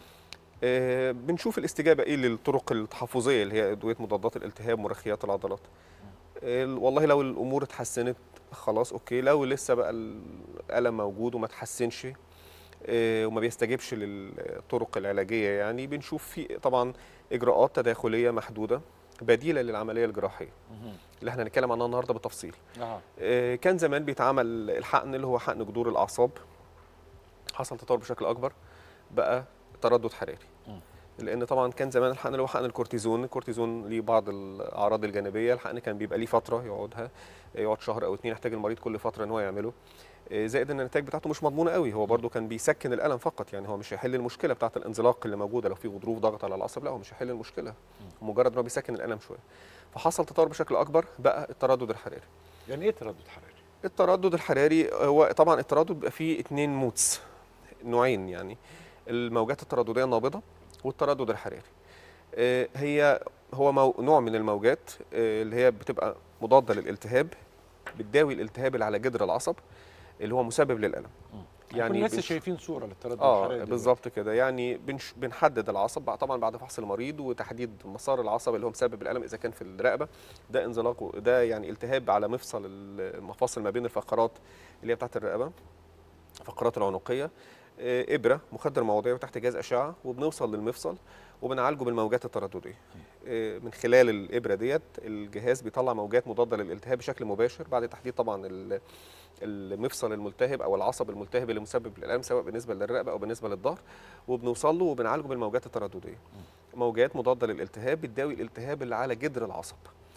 آه، بنشوف الاستجابه ايه للطرق التحفظيه اللي هي ادويه مضادات الالتهاب مرخيات العضلات آه، والله لو الامور اتحسنت خلاص اوكي لو لسه بقى الالم موجود وما اتحسنش آه، وما بيستجيبش للطرق العلاجيه يعني بنشوف في طبعا اجراءات تداخليه محدوده بديله للعمليه الجراحيه اللي احنا هنتكلم عنها النهارده بالتفصيل
اه
آه، كان زمان بيتعمل الحقن اللي هو حقن جذور الاعصاب حصل تطور بشكل اكبر بقى تردد حراري
مم.
لان طبعا كان زمان الحقن اللي هو حقن الكورتيزون الكورتيزون ليه بعض الاعراض الجانبيه الحقن كان بيبقى ليه فتره يقعدها يقعد شهر او اتنين يحتاج المريض كل فتره ان هو يعمله آه، زائد ان النتائج بتاعته مش مضمونه قوي هو برده كان بيسكن الالم فقط يعني هو مش هيحل المشكله بتاعه الانزلاق اللي موجوده لو في غضروف ضغط على العصب لا هو مش هيحل المشكله مجرد ان هو بيسكن الالم شويه فحصل تطور بشكل اكبر بقى التردد الحراري
يعني ايه تردد حراري
التردد الحراري هو طبعا التردد بيبقى فيه اتنين مودز نوعين يعني الموجات التردديه النابضه والتردد الحراري آه، هي هو مو نوع من الموجات آه، اللي هي بتبقى مضاده للالتهاب بتداوي الالتهاب اللي على جدر العصب اللي هو مسبب للالم
يعني الناس
بنش-
شايفين صوره للتردد
اه
الحراري دلوقتي.
بالظبط كده يعني بنش بنحدد العصب بقى طبعا بعد فحص المريض وتحديد مسار العصب اللي هو مسبب الالم اذا كان في الرقبه ده انزلاق ده يعني التهاب على مفصل المفاصل ما بين الفقرات اللي هي بتاعت الرقبه الفقرات العنقيه آه، ابره مخدر موضعي وتحت جهاز اشعه وبنوصل للمفصل وبنعالجه بالموجات التردديه آه، من خلال الابره ديت الجهاز بيطلع موجات مضاده للالتهاب بشكل مباشر بعد تحديد طبعا ال- المفصل الملتهب او العصب الملتهب اللي مسبب للالم سواء بالنسبه للرقبه او بالنسبه للظهر وبنوصل له وبنعالجه بالموجات التردديه موجات مضاده للالتهاب بتداوي الالتهاب اللي على جدر العصب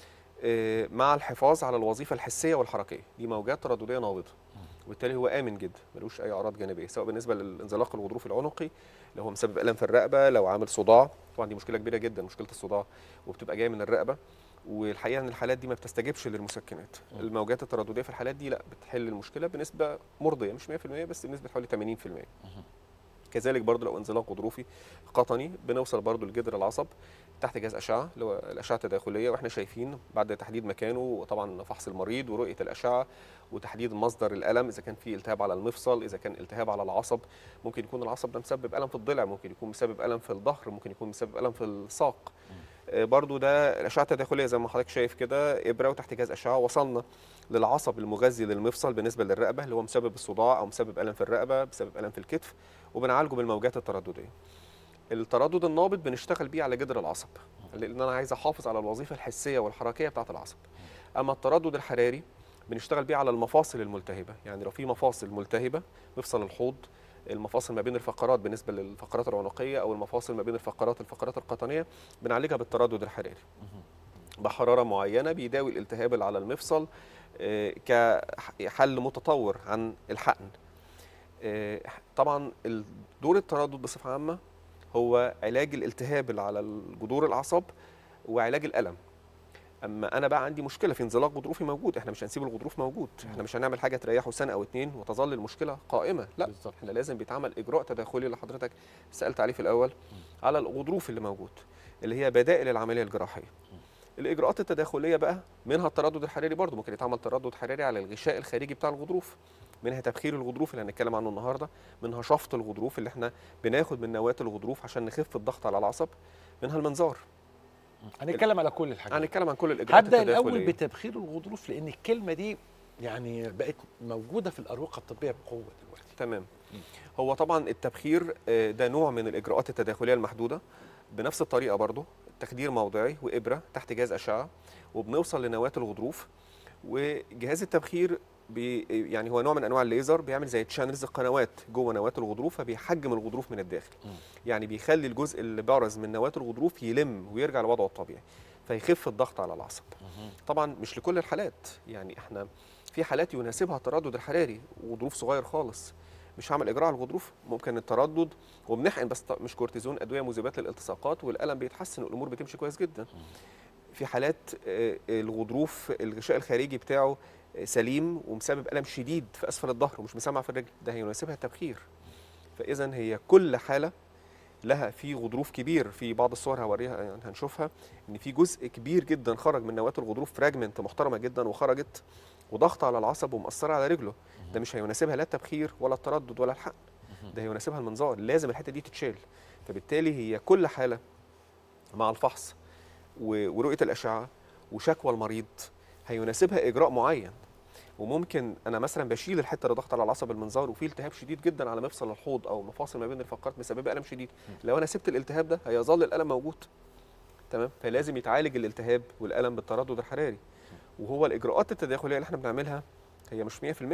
آه، مع الحفاظ على الوظيفه الحسيه والحركيه دي موجات تردديه نابضه وبالتالي هو امن جدا ملوش اي اعراض جانبيه سواء بالنسبه للانزلاق الغضروفي العنقي لو هو مسبب الم في الرقبه لو عامل صداع طبعا دي مشكله كبيره جدا مشكله الصداع وبتبقى جايه من الرقبه والحقيقه ان الحالات دي ما بتستجيبش للمسكنات الموجات التردديه في الحالات دي لا بتحل المشكله بنسبه مرضيه مش 100% بس بنسبه حوالي 80% كذلك برضو لو انزلاق غضروفي قطني بنوصل برضو لجدر العصب تحت جهاز اشعه اللي هو الاشعه التداخليه واحنا شايفين بعد تحديد مكانه وطبعا فحص المريض ورؤيه الاشعه وتحديد مصدر الالم اذا كان في التهاب على المفصل اذا كان التهاب على العصب ممكن يكون العصب ده مسبب الم في الضلع ممكن يكون مسبب الم في الظهر ممكن يكون مسبب الم في الساق آه، برضو ده الاشعه التداخليه زي ما حضرتك شايف كده ابره وتحت جهاز اشعه وصلنا للعصب المغذي للمفصل بالنسبه للرقبه اللي هو مسبب الصداع او مسبب الم في الرقبه بسبب الم في الكتف وبنعالجه بالموجات التردديه التردد النابض بنشتغل بيه على جدر العصب لان انا عايز احافظ على الوظيفه الحسيه والحركيه بتاعه العصب اما التردد الحراري بنشتغل بيه على المفاصل الملتهبه يعني لو في مفاصل ملتهبه مفصل الحوض المفاصل ما بين الفقرات بالنسبه للفقرات العنقيه او المفاصل ما بين الفقرات الفقرات القطنيه بنعالجها بالتردد الحراري بحراره معينه بيداوي الالتهاب اللي على المفصل آه، كحل متطور عن الحقن آه، طبعا ال- دور التردد بصفه عامه هو علاج الالتهاب اللي على جذور الاعصاب وعلاج الالم اما انا بقى عندي مشكله في انزلاق غضروفي موجود احنا مش هنسيب الغضروف موجود احنا مش هنعمل حاجه تريحه سنه او اتنين وتظل المشكله قائمه لا
بالظبط.
احنا لازم بيتعمل اجراء تداخلي اللي حضرتك سالت عليه في الاول على الغضروف اللي موجود اللي هي بدائل العمليه الجراحيه الاجراءات التداخليه بقى منها التردد الحراري برضو ممكن يتعمل تردد حراري على الغشاء الخارجي بتاع الغضروف منها تبخير الغضروف اللي هنتكلم عنه النهارده منها شفط الغضروف اللي احنا بناخد من نواه الغضروف عشان نخف الضغط على العصب منها المنظار
هنتكلم على كل الحاجات
هنتكلم عن كل الاجراءات
هبدا الاول
التداخليه
بتبخير الغضروف لان الكلمه دي يعني بقت موجوده في الاروقه الطبيه بقوه دلوقتي
تمام هو طبعا التبخير آه، ده نوع من الاجراءات التداخليه المحدوده بنفس الطريقه برضو تخدير موضعي وابره تحت جهاز اشعه وبنوصل لنواه الغضروف وجهاز التبخير بي يعني هو نوع من انواع الليزر بيعمل زي تشانلز قنوات جوه نواه الغضروف فبيحجم الغضروف من الداخل يعني بيخلي الجزء اللي بارز من نواه الغضروف يلم ويرجع لوضعه الطبيعي فيخف الضغط على العصب طبعا مش لكل الحالات يعني احنا في حالات يناسبها التردد الحراري غضروف صغير خالص مش هعمل اجراء على الغضروف ممكن التردد وبنحقن بس ط- مش كورتيزون ادويه مذيبات للالتصاقات والالم بيتحسن والامور بتمشي كويس جدا في حالات آه، الغضروف الغشاء الخارجي بتاعه آه، سليم ومسبب الم شديد في اسفل الظهر ومش مسمع في الرجل ده هيناسبها التبخير فاذا هي كل حاله لها في غضروف كبير في بعض الصور هوريها يعني هنشوفها ان في جزء كبير جدا خرج من نواه الغضروف فراجمنت محترمه جدا وخرجت وضغط على العصب ومأثره على رجله ده مش هيناسبها لا التبخير ولا التردد ولا الحقن ده هيناسبها المنظار لازم الحته دي تتشال فبالتالي هي كل حاله مع الفحص و- ورؤيه الاشعه وشكوى المريض هيناسبها اجراء معين وممكن انا مثلا بشيل الحته اللي ضغط على العصب المنظار وفي التهاب شديد جدا على مفصل الحوض او مفاصل ما بين الفقرات مسببه الم شديد لو انا سبت الالتهاب ده هيظل الالم موجود تمام فلازم يتعالج الالتهاب والالم بالتردد الحراري وهو الاجراءات التداخليه اللي احنا بنعملها هي مش 100%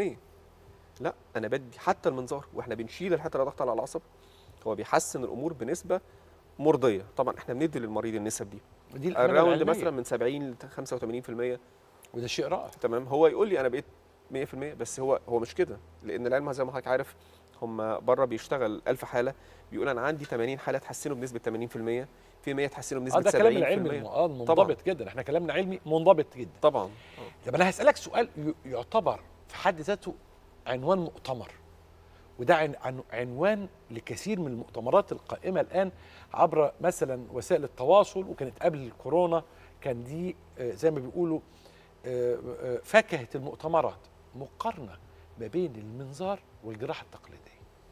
لا انا بدي حتى المنظار واحنا بنشيل الحته اللي ضغط على العصب هو بيحسن الامور بنسبه مرضيه طبعا احنا بندي للمريض النسب دي
ودي الأمانة
الراوند
العلمية.
مثلا من 70 ل 85%
وده شيء رائع
تمام هو يقول لي انا بقيت 100% بس هو هو مش كده لان العلم زي ما حضرتك عارف هم بره بيشتغل 1000 حاله بيقول انا عندي 80 حاله اتحسنوا بنسبه 80% في 100 اتحسنوا
اه
بنسبه 70%
ده كلام العلمي الم- اه منضبط جدا احنا كلامنا علمي منضبط جدا
طبعا
طب انا هسالك سؤال ي- يعتبر في حد ذاته عنوان مؤتمر وده عن عن عنوان لكثير من المؤتمرات القائمه الان عبر مثلا وسائل التواصل وكانت قبل الكورونا كان دي آه، زي ما بيقولوا آه، آه، فاكهه المؤتمرات مقارنه ما بين المنظار والجراحه التقليديه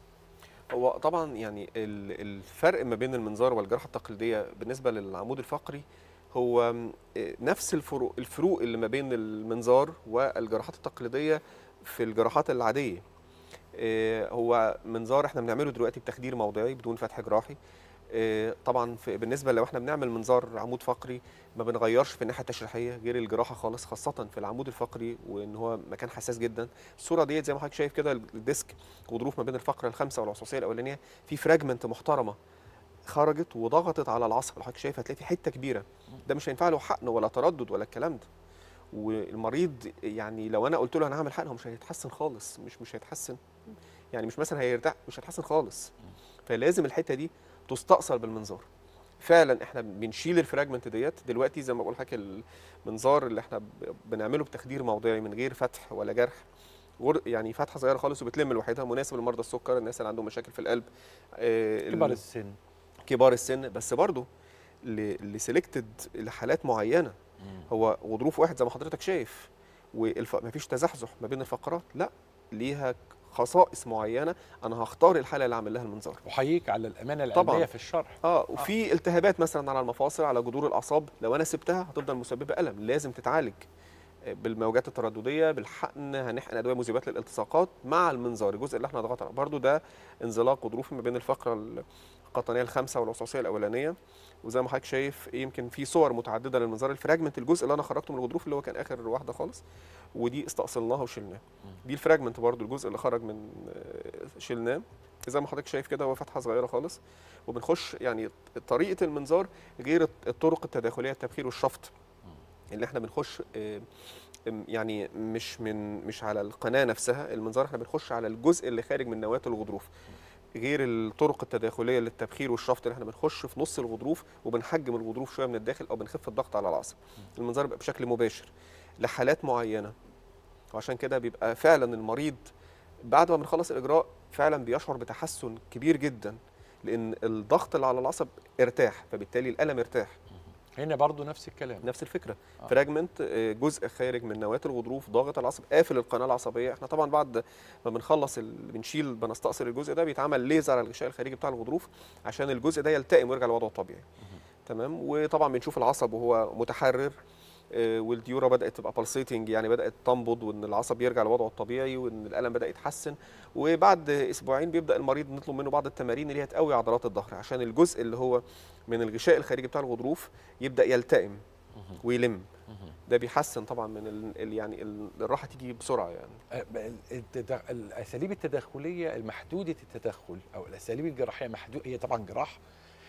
هو طبعا يعني ال- الفرق ما بين المنظار والجراحه التقليديه بالنسبه للعمود الفقري هو م، إيه، نفس الفروق الفروق اللي ما بين المنظار والجراحات التقليديه في الجراحات العاديه إيه، هو منظار احنا بنعمله دلوقتي بتخدير موضعي بدون فتح جراحي إيه، طبعا في بالنسبه لو احنا بنعمل منظار عمود فقري ما بنغيرش في الناحيه التشريحيه غير الجراحه خالص خاصه في العمود الفقري وان هو مكان حساس جدا الصوره ديت زي ما حضرتك شايف كده الديسك غضروف ما بين الفقره الخامسه والعصوصيه الاولانيه في فراجمنت محترمه خرجت وضغطت على العصب اللي حضرتك شايف هتلاقي في حته كبيره ده مش هينفع له حقن ولا تردد ولا الكلام ده والمريض يعني لو انا قلت له انا هعمل حقن هو مش هيتحسن خالص مش مش هيتحسن يعني مش مثلا هيرتاح مش هيتحسن خالص فلازم الحته دي تستأصل بالمنظار فعلا احنا بنشيل الفراجمنت ديت دلوقتي زي ما بقول لحضرتك المنظار اللي احنا ب- بنعمله بتخدير موضعي من غير فتح ولا جرح غر- يعني فتحه صغيره خالص وبتلم لوحدها مناسب لمرضى السكر الناس اللي عندهم مشاكل في القلب آه،
كبار
ال-
السن
كبار السن بس برضه لسيلكتد لحالات معينه هو غضروف واحد زي ما حضرتك شايف ومفيش تزحزح ما بين الفقرات لا ليها خصائص معينه انا هختار الحاله اللي اعمل لها المنظار
احييك على الامانه
طبعاً.
العلميه في الشرح
اه وفي التهابات مثلا على المفاصل على جذور الاعصاب لو انا سبتها هتفضل مسببه الم لازم تتعالج آه، بالموجات التردديه بالحقن هنحقن ادويه مذيبات للالتصاقات مع المنظار الجزء اللي احنا ضغطنا برضو ده انزلاق غضروفي ما بين الفقره القطنيه الخامسه والعصاصيه الاولانيه وزي ما حضرتك شايف يمكن في صور متعدده للمنظار الفراجمنت الجزء اللي انا خرجته من الغضروف اللي هو كان اخر واحده خالص ودي استأصلناها وشلناها دي الفراجمنت برضو الجزء اللي خرج من آه، شلناه زي ما حضرتك شايف كده هو فتحه صغيره خالص وبنخش يعني طريقه المنظار غير الطرق التداخليه التبخير والشفط اللي احنا بنخش آه، ام- يعني مش من مش على القناه نفسها المنظار احنا بنخش على الجزء اللي خارج من نواه الغضروف غير الطرق التداخليه للتبخير والشفط اللي احنا بنخش في نص الغضروف وبنحجم الغضروف شويه من الداخل او بنخف الضغط على العصب المنظار بيبقى بشكل مباشر لحالات معينه وعشان كده بيبقى فعلا المريض بعد ما بنخلص الاجراء فعلا بيشعر بتحسن كبير جدا لان الضغط اللي على العصب ارتاح فبالتالي الالم ارتاح
هنا برضو نفس الكلام
نفس الفكره
آه.
فراجمنت آه، جزء خارج من نواه الغضروف ضاغط العصب قافل القناه العصبيه احنا طبعا بعد ما بنخلص ال... بنشيل بنستأصل الجزء ده بيتعمل ليزر على الغشاء الخارجي بتاع الغضروف عشان الجزء ده يلتئم ويرجع لوضعه الطبيعي تمام وطبعا بنشوف العصب وهو متحرر آه، والديورا بدات تبقى بالسيتنج يعني بدات تنبض وان العصب يرجع لوضعه الطبيعي وان الالم بدا يتحسن وبعد اسبوعين بيبدا المريض نطلب منه بعض التمارين اللي هي تقوي عضلات الظهر عشان الجزء اللي هو من الغشاء الخارجي بتاع الغضروف يبدا يلتئم ويلم ده بيحسن طبعا من ال ال- يعني ال- الراحه تيجي بسرعه يعني
آه، ال- التدا- الاساليب التداخليه المحدوده التدخل او الاساليب الجراحيه محدوده هي طبعا جراحه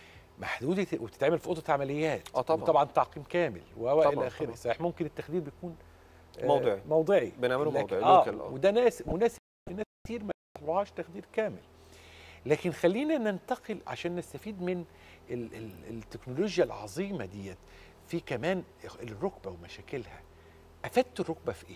محدوده وبتتعمل في اوضه عمليات
آه طبعاً.
وطبعا تعقيم كامل و
طبعاً،
الى اخره
طبعاً.
صحيح ممكن التخدير بيكون آه،
موضعي.
موضعي
بنعمله
لكن-
موضعي،
اه
local، آه.
وده ناس مناسب ناس كتير ما يطلعوهاش تخدير كامل لكن خلينا ننتقل عشان نستفيد من ال ال التكنولوجيا العظيمه ديت في كمان الركبه ومشاكلها افدت الركبه في ايه؟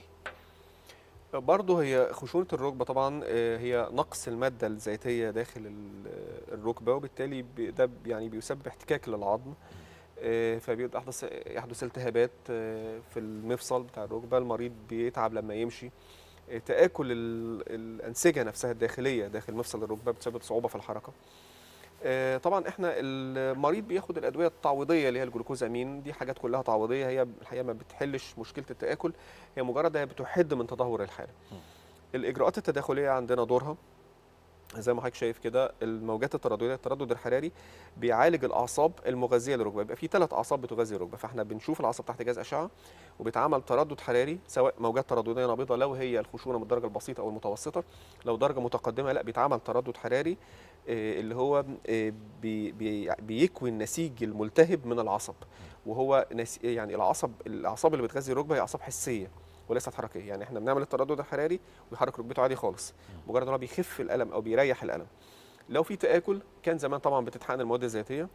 برضه هي خشونة الركبة طبعا آه، هي نقص المادة الزيتية داخل ال- آه، الركبة وبالتالي بي- ده ب- يعني بيسبب احتكاك للعظم آه، فبيحدث يحدث التهابات آه، في المفصل بتاع الركبة المريض بيتعب لما يمشي آه، تآكل ال- الأنسجة نفسها الداخلية داخل مفصل الركبة بتسبب صعوبة في الحركة آه، طبعا احنا المريض بياخد الادويه التعويضيه اللي هي الجلوكوزامين دي حاجات كلها تعويضيه هي الحقيقه ما بتحلش مشكله التاكل هي مجرد هي بتحد من تدهور الحاله الاجراءات التداخليه عندنا دورها زي ما حضرتك شايف كده الموجات التردديه التردد الحراري بيعالج الاعصاب المغذيه للركبه يبقى في ثلاث اعصاب بتغذي الركبه فاحنا بنشوف العصب تحت جهاز اشعه وبيتعمل تردد حراري سواء موجات تردديه نابضه لو هي الخشونه من الدرجه البسيطه او المتوسطه لو درجه متقدمه لا بيتعمل تردد حراري آه، اللي هو آه، بي بي بيكوي النسيج الملتهب من العصب وهو نس يعني العصب الاعصاب اللي بتغذي الركبه هي اعصاب حسيه وليست حركيه يعني احنا بنعمل التردد الحراري ويحرك ركبته عادي خالص مجرد ان هو بيخف الالم او بيريح الالم لو في تاكل كان زمان طبعا بتتحقن المواد الزيتيه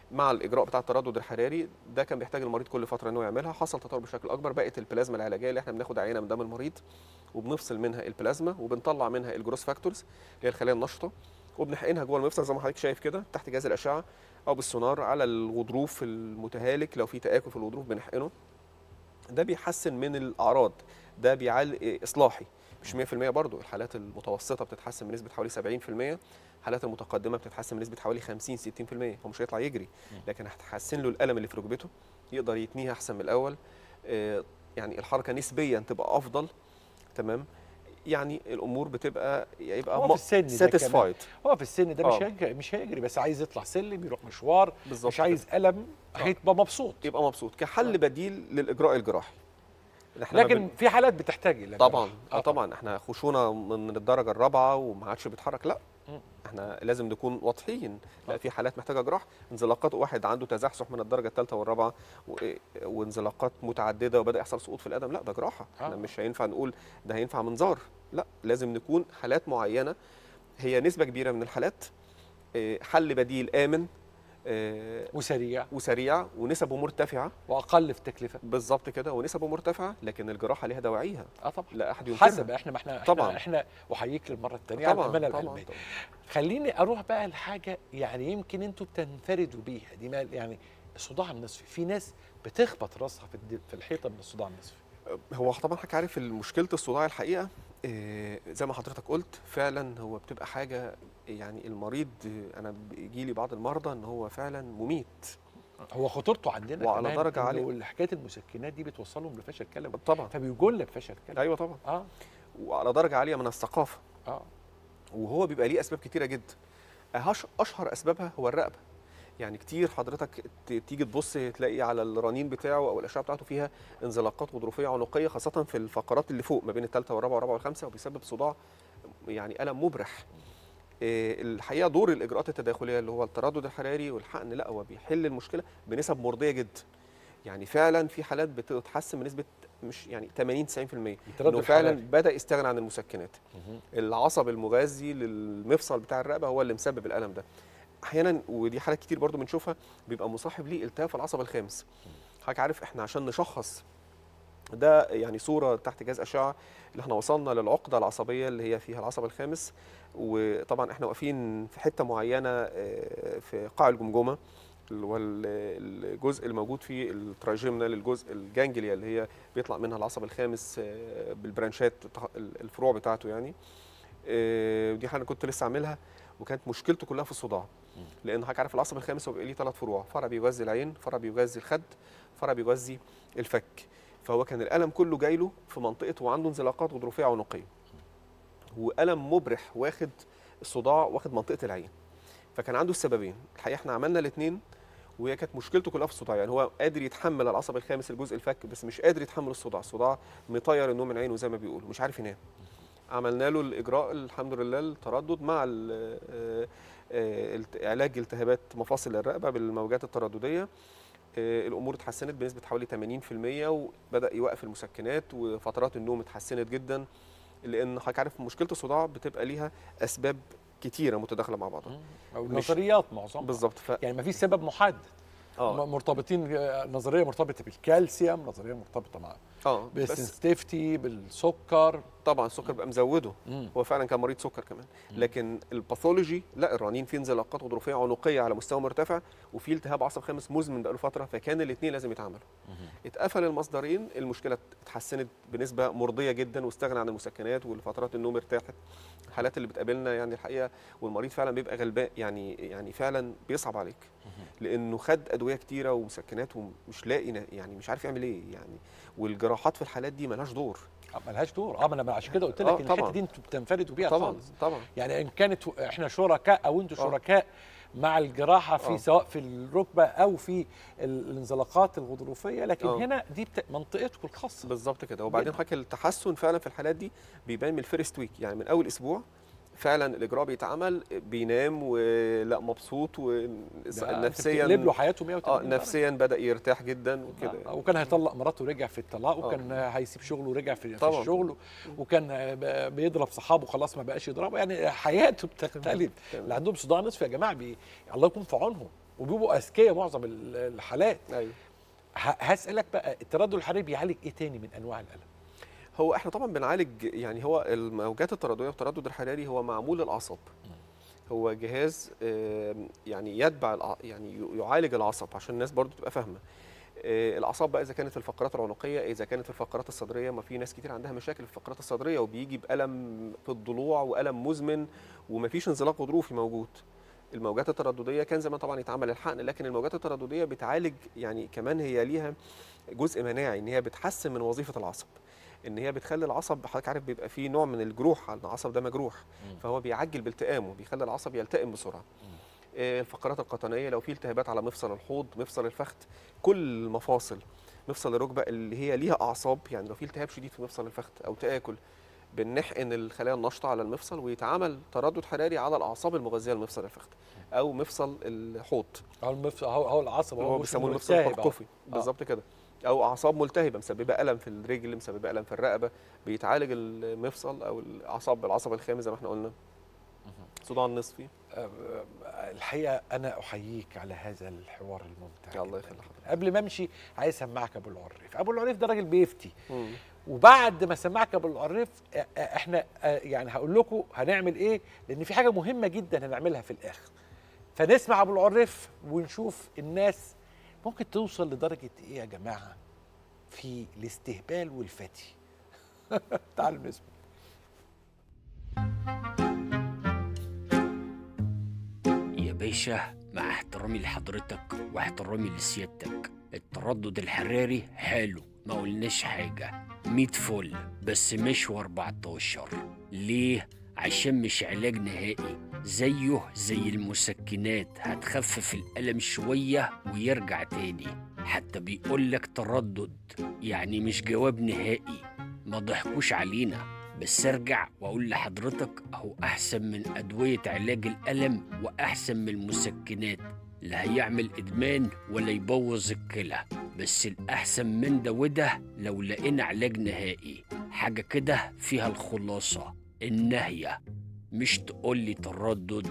مع الاجراء بتاع التردد الحراري ده كان بيحتاج المريض كل فتره انه يعملها حصل تطور بشكل اكبر بقت البلازما العلاجيه اللي احنا بناخد عينه من دم المريض وبنفصل منها البلازما وبنطلع منها الجروس فاكتورز اللي هي الخلايا النشطه وبنحقنها جوه المفصل زي ما حضرتك شايف كده تحت جهاز الاشعه او بالسونار على الغضروف المتهالك لو في تاكل في الغضروف بنحقنه ده بيحسن من الاعراض ده بيعالج اصلاحي مش 100% برضو الحالات المتوسطه بتتحسن بنسبه حوالي 70% الحالات المتقدمه بتتحسن بنسبه حوالي 50 60% هو مش هيطلع يجري لكن هتحسن له الالم اللي في ركبته يقدر يتنيها احسن من الاول آه، يعني الحركه نسبيا تبقى افضل تمام يعني الامور بتبقى يبقى
هو في السن ده
ساتيسفايد
هو في السن ده مش
آه.
هيجري مش هيجري بس عايز يطلع سلم يروح مشوار
بالظبط
مش عايز الم هيبقى مبسوط
يبقى مبسوط كحل بديل للاجراء الجراحي إحنا ما
لكن
بن-
في حالات بتحتاج الى
طبعا
جراحة.
اه طبعا احنا خشونه من الدرجه الرابعه وما عادش بيتحرك لا
مم.
احنا لازم نكون واضحين لا في حالات محتاجه جراحه انزلاقات واحد عنده تزحزح من الدرجه الثالثه والرابعه و- وانزلاقات متعدده وبدا يحصل سقوط في القدم لا ده جراحه احنا
آه.
مش هينفع نقول ده هينفع منظار لا لازم نكون حالات معينه هي نسبه كبيره من الحالات آه، حل بديل امن آه،
وسريع
وسريع ونسبه مرتفعه
واقل في تكلفه
بالظبط كده ونسبه مرتفعه لكن الجراحه ليها دواعيها
اه طبعا
لا احد ينكرها
حسب احنا ما احنا احنا
طبعاً.
احنا احييك للمره الثانيه على
طبعا
الامانه
طبعا
العلميه خليني اروح بقى لحاجه يعني يمكن انتوا بتنفردوا بيها دي ما- يعني الصداع النصفي في ناس بتخبط راسها في الد- في الحيطه من الصداع النصفي
هو طبعا حضرتك عارف مشكله الصداع الحقيقه آه، زي ما حضرتك قلت فعلا هو بتبقى حاجه يعني المريض آه، انا بيجي لي بعض المرضى ان هو فعلا مميت
هو خطورته عندنا
وعلى
كمان
درجة
إنه
عالية.
حكايه المسكنات دي بتوصلهم لفشل كلوي
طبعا
فبيقول لك فشل كلوي
ايوه طبعا
اه
وعلى درجه عاليه من الثقافه
اه
وهو بيبقى ليه اسباب كتيره جدا أهش اشهر اسبابها هو الرقبه يعني كتير حضرتك ت- تيجي تبص تلاقي على الرنين بتاعه او الاشعه بتاعته فيها انزلاقات غضروفيه عنقيه خاصه في الفقرات اللي فوق ما بين الثالثه والرابعه والرابعه والخامسه وبيسبب صداع يعني الم مبرح إيه، الحقيقه دور الاجراءات التداخليه اللي هو التردد الحراري والحقن لا هو بيحل المشكله بنسب مرضيه جدا يعني فعلا في حالات بتتحسن بنسبه مش يعني 80 90%
التردد
انه فعلا
الحراري.
بدا يستغنى عن المسكنات العصب المغذي للمفصل بتاع الرقبه هو اللي مسبب الالم ده احيانا ودي حالات كتير برضو بنشوفها بيبقى مصاحب ليه التهاب في العصب الخامس حضرتك عارف احنا عشان نشخص ده يعني صوره تحت جهاز اشعه اللي احنا وصلنا للعقده العصبيه اللي هي فيها العصب الخامس وطبعا احنا واقفين في حته معينه آه، في قاع الجمجمه اللي هو ال- الجزء الموجود فيه التراجيمنال الجزء الجانجليا اللي هي بيطلع منها العصب الخامس آه، بالبرانشات بتاع- الفروع بتاعته يعني آه، ودي حاجه كنت لسه عاملها وكانت مشكلته كلها في الصداع لان حضرتك عارف العصب الخامس هو بيبقى ليه ثلاث فروع فرع بيغذي العين فرع بيغذي الخد فرع بيغذي الفك فهو كان الالم كله جاي له في منطقه وعنده انزلاقات غضروفيه عنقيه والم مبرح واخد الصداع واخد منطقه العين فكان عنده السببين الحقيقه احنا عملنا الاثنين وهي كانت مشكلته كلها في الصداع يعني هو قادر يتحمل العصب الخامس الجزء الفك بس مش قادر يتحمل الصداع الصداع مطير النوم من عينه زي ما بيقولوا مش عارف ينام عملنا له الاجراء الحمد لله التردد مع ال- آه، آه، الت- علاج التهابات مفاصل الرقبه بالموجات التردديه آه، الامور اتحسنت بنسبه حوالي 80% وبدا يوقف المسكنات وفترات النوم اتحسنت جدا لان حضرتك عارف مشكله الصداع بتبقى ليها اسباب كتيره متداخله مع بعضها
او
مش-
نظريات معظمها
بالظبط ف...
يعني ما فيش سبب محدد
اه
م- مرتبطين آه، نظريه مرتبطه بالكالسيوم نظريه مرتبطه مع
اه بس
بالسنسيتيفيتي بالسكر
طبعا السكر بقى مزوده
مم.
هو فعلا كان مريض سكر كمان لكن الباثولوجي لا الرنين فيه انزلاقات غضروفيه عنقيه على مستوى مرتفع وفي التهاب عصب خامس مزمن بقاله فتره فكان الاثنين لازم يتعاملوا اتقفل المصدرين المشكله اتحسنت بنسبه مرضيه جدا واستغنى عن المسكنات والفترات النوم ارتاحت الحالات اللي بتقابلنا يعني الحقيقه والمريض فعلا بيبقى غلبان يعني يعني فعلا بيصعب عليك لانه خد ادويه كتيره ومسكنات ومش لاقي نا- يعني مش عارف يعمل ايه يعني والجراحات في الحالات دي ملهاش دور
آه، ملهاش دور اه ما انا عشان كده قلت لك
آه،
ان الحته
طبعاً.
دي انتوا بتنفردوا بيها
طبعا
خالص
طبعا
يعني ان كانت احنا شركاء او انتوا
آه.
شركاء مع الجراحه في
آه.
سواء في الركبه او في ال- الانزلاقات الغضروفيه لكن
آه.
هنا دي بت... منطقتكم الخاصه
بالظبط كده وبعدين
جداً.
حضرتك التحسن فعلا في الحالات دي بيبان من الفيرست ويك يعني من اول اسبوع فعلا الاجراء بيتعمل بينام ولا مبسوط ونفسيا
بتقلب له حياته 180
اه
درجة.
نفسيا بدا يرتاح جدا وكده
آه، وكان هيطلق مراته ورجع في الطلاق وكان هيسيب شغله ورجع في, في
طبعاً.
الشغل وكان آه، ب- بيضرب صحابه خلاص ما بقاش يضربه يعني حياته بتختلف
تمام.
اللي عندهم صداع نصفي يا جماعه بي... الله يكون في عونهم وبيبقوا اذكياء معظم ال- الحالات
ايوه
ه- هسالك بقى التردد الحراري بيعالج ايه تاني من انواع الالم
هو احنا طبعا بنعالج يعني هو الموجات التردديه والتردد الحراري هو معمول الاعصاب هو جهاز آم، يعني يتبع الع- يعني ي- يعالج العصب عشان الناس برضو تبقى فاهمه آه، الاعصاب بقى اذا كانت في الفقرات العنقيه اذا كانت في الفقرات الصدريه ما في ناس كتير عندها مشاكل في الفقرات الصدريه وبيجي بالم في الضلوع والم مزمن ومفيش انزلاق غضروفي موجود الموجات التردديه كان زمان طبعا يتعمل الحقن لكن الموجات التردديه بتعالج يعني كمان هي ليها جزء مناعي ان هي بتحسن من وظيفه العصب ان هي بتخلي العصب حضرتك عارف بيبقى فيه نوع من الجروح على العصب ده مجروح فهو بيعجل بالتئامه بيخلي العصب يلتئم بسرعه آه، الفقرات القطنيه لو في التهابات على مفصل الحوض مفصل الفخذ كل المفاصل مفصل الركبه اللي هي ليها اعصاب يعني لو في التهاب شديد في مفصل الفخذ او تاكل بنحقن الخلايا النشطه على المفصل ويتعمل تردد حراري على الاعصاب المغذيه لمفصل الفخذ او مفصل الحوض
هو المف... هو هو العصب
هو
مش
بيسموه المفصل
ملتهب أهو.
القرقفي بالظبط كده او اعصاب ملتهبه مسببه الم في الرجل مسببه الم في الرقبه بيتعالج المفصل او الاعصاب بالعصب الخامس زي ما احنا قلنا صداع النصفي
آه، الحقيقه انا احييك على هذا الحوار الممتع
الله
جداً.
يخلي حضرتك.
قبل ما امشي عايز اسمعك ابو العريف ابو العريف ده راجل بيفتي
مم.
وبعد ما سمعك ابو العريف آه، آه، احنا آه، يعني هقول لكم هنعمل ايه لان في حاجه مهمه جدا هنعملها في الاخر فنسمع ابو العريف ونشوف الناس ممكن توصل لدرجه ايه يا جماعه في الاستهبال والفتي تعالوا نسمع
يا باشا مع احترامي لحضرتك واحترامي لسيادتك التردد الحراري حلو ما قلناش حاجة 100 فل بس مش و14 ليه؟ عشان مش علاج نهائي زيه زي المسكنات هتخفف الألم شوية ويرجع تاني حتى بيقولك تردد يعني مش جواب نهائي ما ضحكوش علينا بس ارجع واقول لحضرتك اهو احسن من ادويه علاج الالم واحسن من المسكنات لا هيعمل ادمان ولا يبوظ الكلى بس الاحسن من ده وده لو لقينا علاج نهائي حاجه كده فيها الخلاصه النهيه مش تقولي تردد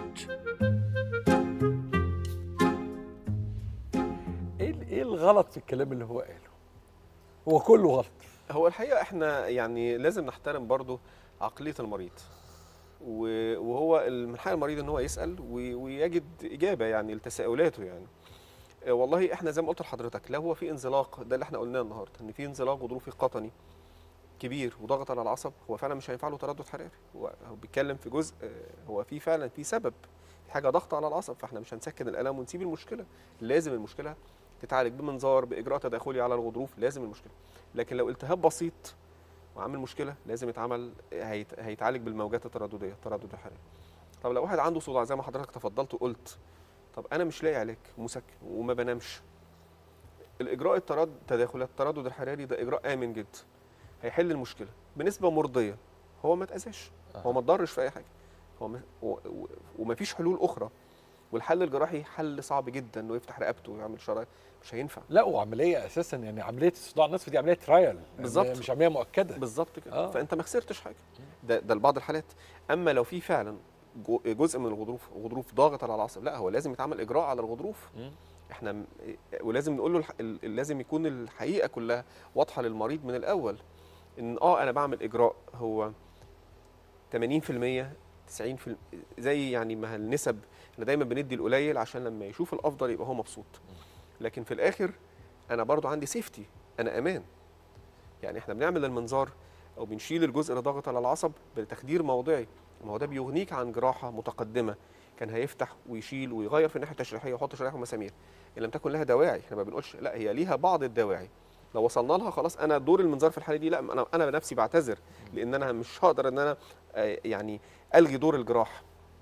ايه ال- ايه الغلط في الكلام اللي هو قاله هو كله غلط
هو الحقيقه احنا يعني لازم نحترم برضو عقليه المريض و- وهو ال- من حق المريض ان هو يسال وي- ويجد اجابه يعني لتساؤلاته يعني آه، والله احنا زي ما قلت لحضرتك لو هو في انزلاق ده اللي احنا قلناه النهارده ان في انزلاق غضروفي قطني كبير وضغط على العصب هو فعلا مش هينفع له تردد حراري هو هو بيتكلم في جزء آه، هو في فعلا في سبب في حاجه ضغط على العصب فاحنا مش هنسكن الالم ونسيب المشكله لازم المشكله تتعالج بمنظار باجراء تداخلي على الغضروف لازم المشكله لكن لو التهاب بسيط وعامل مشكله لازم يتعمل هيت- هيتعالج بالموجات التردديه التردد الحراري طب لو واحد عنده صداع زي ما حضرتك تفضلت وقلت طب انا مش لاقي علاج مسكن وما بنامش الاجراء التردد تداخلات التردد الحراري ده اجراء امن جدا هيحل المشكله بنسبه مرضيه هو ما اتاذاش هو ما اتضرش في اي حاجه هو ما و- و- ومفيش حلول اخرى والحل الجراحي حل صعب جدا انه يفتح رقبته ويعمل شرايين مش هينفع
لا وعمليه اساسا يعني عمليه الصداع النصفي دي عمليه ترايل
بالظبط.
مش عمليه مؤكده
بالظبط كده
آه.
فانت ما خسرتش حاجه ده ده لبعض الحالات اما لو في فعلا جو- جزء من الغضروف غضروف ضاغط على العصب لا هو لازم يتعمل اجراء على الغضروف
مم.
احنا م- ولازم نقول له الح... ال- لازم يكون الحقيقه كلها واضحه للمريض من الاول ان اه انا بعمل اجراء هو 80% 90% زي يعني ما النسب احنا دايما بندي القليل عشان لما يشوف الافضل يبقى هو مبسوط لكن في الاخر انا برضو عندي سيفتي انا امان يعني احنا بنعمل المنظار او بنشيل الجزء اللي ضاغط على العصب بتخدير موضعي ما هو ده بيغنيك عن جراحه متقدمه كان هيفتح ويشيل ويغير في الناحيه التشريحيه ويحط شرايح ومسامير ان لم تكن لها دواعي احنا ما بنقولش لا هي ليها بعض الدواعي لو وصلنا لها خلاص انا دور المنظار في الحاله دي لا انا انا بنفسي بعتذر لان انا مش هقدر ان انا آه، يعني الغي دور الجراح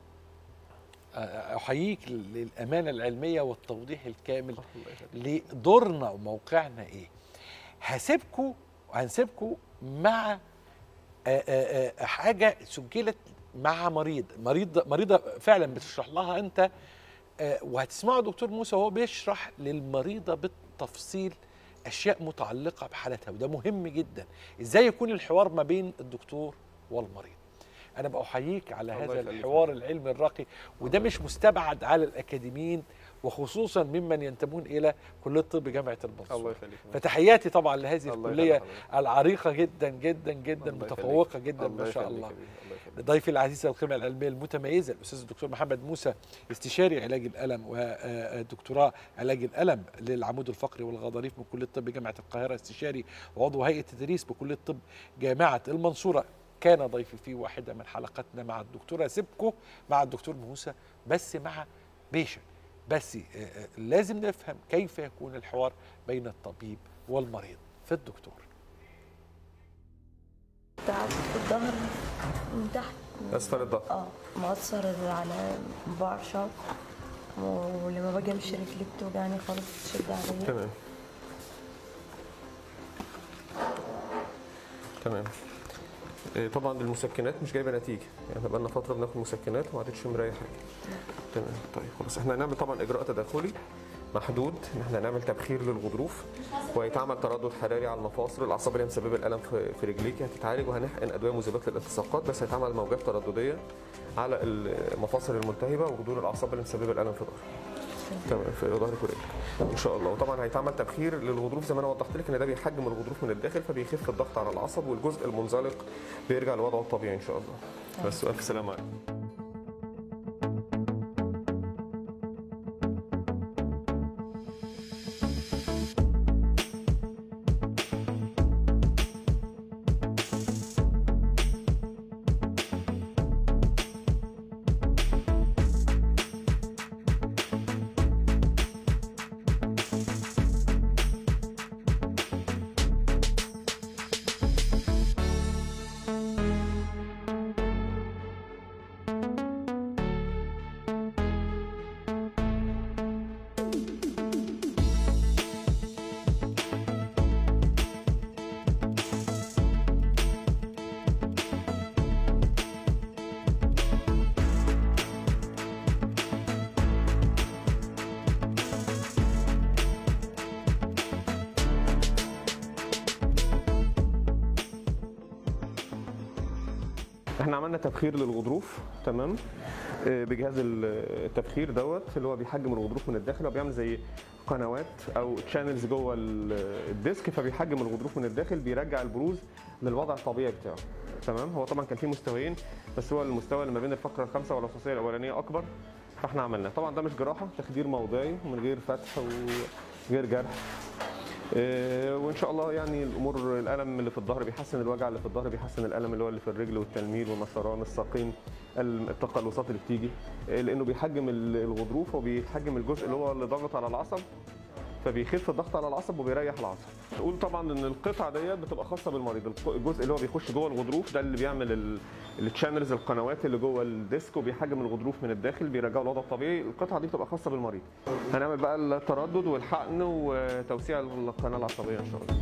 احييك للامانه العلميه والتوضيح الكامل لدورنا وموقعنا ايه هسيبكم هنسيبكم مع آه، آه، آه، حاجه سجلت مع مريض مريض مريضه فعلا بتشرح لها انت آه، وهتسمعوا دكتور موسى وهو بيشرح للمريضه بالتفصيل اشياء متعلقه بحالتها وده مهم جدا ازاي يكون الحوار ما بين الدكتور والمريض انا بحييك على
الله
هذا
يخليك.
الحوار العلمي الراقي وده مش مستبعد على الاكاديميين وخصوصا ممن ينتمون الى كليه الطب جامعه
الله
المنصوره
يخليك
فتحياتي طبعا لهذه
الله
الكليه
يخليك حضرتك.
العريقه جدا جدا جدا
الله
متفوقه
يخليك.
جدا ما شاء
يخليك
الله
يا بيه، الله يخليك.
ضيفي العزيز القيمة العلمية المتميزة الأستاذ الدكتور محمد موسى استشاري علاج الألم ودكتوراه علاج الألم للعمود الفقري والغضاريف من كلية الطب جامعة القاهرة استشاري وعضو هيئة تدريس بكلية الطب جامعة المنصورة كان ضيفي في واحدة من حلقاتنا مع الدكتورة سيبكو مع الدكتور موسى بس مع بيشة بس آه، آه، لازم نفهم كيف يكون الحوار بين الطبيب والمريض في الدكتور
تعب في الظهر من تحت
اسفل الظهر
اه مؤثر على بعشق ولما باجي امشي رجلي بتوجعني خالص تشد عليا
تمام تمام إيه، طبعا المسكنات مش جايبه نتيجه يعني احنا بقالنا فتره بناخد مسكنات وما عادتش مريحه تمام طيب خلاص احنا هنعمل طبعا اجراء تداخلي محدود ان احنا هنعمل تبخير للغضروف وهيتعمل تردد حراري على المفاصل الاعصاب اللي هي مسببه الالم في في رجليك هتتعالج وهنحقن ادويه مذيبات للالتصاقات بس هيتعمل موجات تردديه على المفاصل الملتهبه وجذور الاعصاب اللي مسببه الالم في ظهرك تمام في ظهرك ورجلك ان شاء الله وطبعا هيتعمل تبخير للغضروف زي ما انا وضحت لك ان ده بيحجم الغضروف من الداخل فبيخف الضغط على العصب والجزء المنزلق بيرجع لوضعه الطبيعي ان شاء الله بس الف سلامه عليكم احنا عملنا تبخير للغضروف تمام آه، بجهاز التبخير دوت اللي هو بيحجم الغضروف من الداخل وبيعمل زي قنوات او تشانلز جوه ال- الديسك فبيحجم الغضروف من الداخل بيرجع البروز للوضع الطبيعي بتاعه تمام هو طبعا كان فيه مستويين بس هو المستوى اللي ما بين الفقره الخامسه والاساسيه الاولانيه اكبر فاحنا عملناه طبعا ده مش جراحه تخدير موضعي ومن غير فتح وغير جرح آه، وان شاء الله يعني الامور الالم اللي في الظهر بيحسن الوجع اللي في الظهر بيحسن الالم اللي هو اللي في الرجل والتلميل والمساران الساقين التقلصات اللي بتيجي آه، لانه بيحجم ال- الغضروف وبيحجم الجزء اللي هو اللي ضاغط على العصب فبيخف الضغط على العصب وبيريح العصب نقول طبعا ان القطعه ديت بتبقى خاصه بالمريض الق- الجزء اللي هو بيخش جوه الغضروف ده اللي بيعمل التشانلز القنوات اللي جوه الديسك وبيحجم الغضروف من الداخل بيرجعه لوضعه الطبيعي القطعه دي بتبقى خاصه بالمريض هنعمل بقى التردد والحقن وتوسيع القناه العصبيه ان شاء الله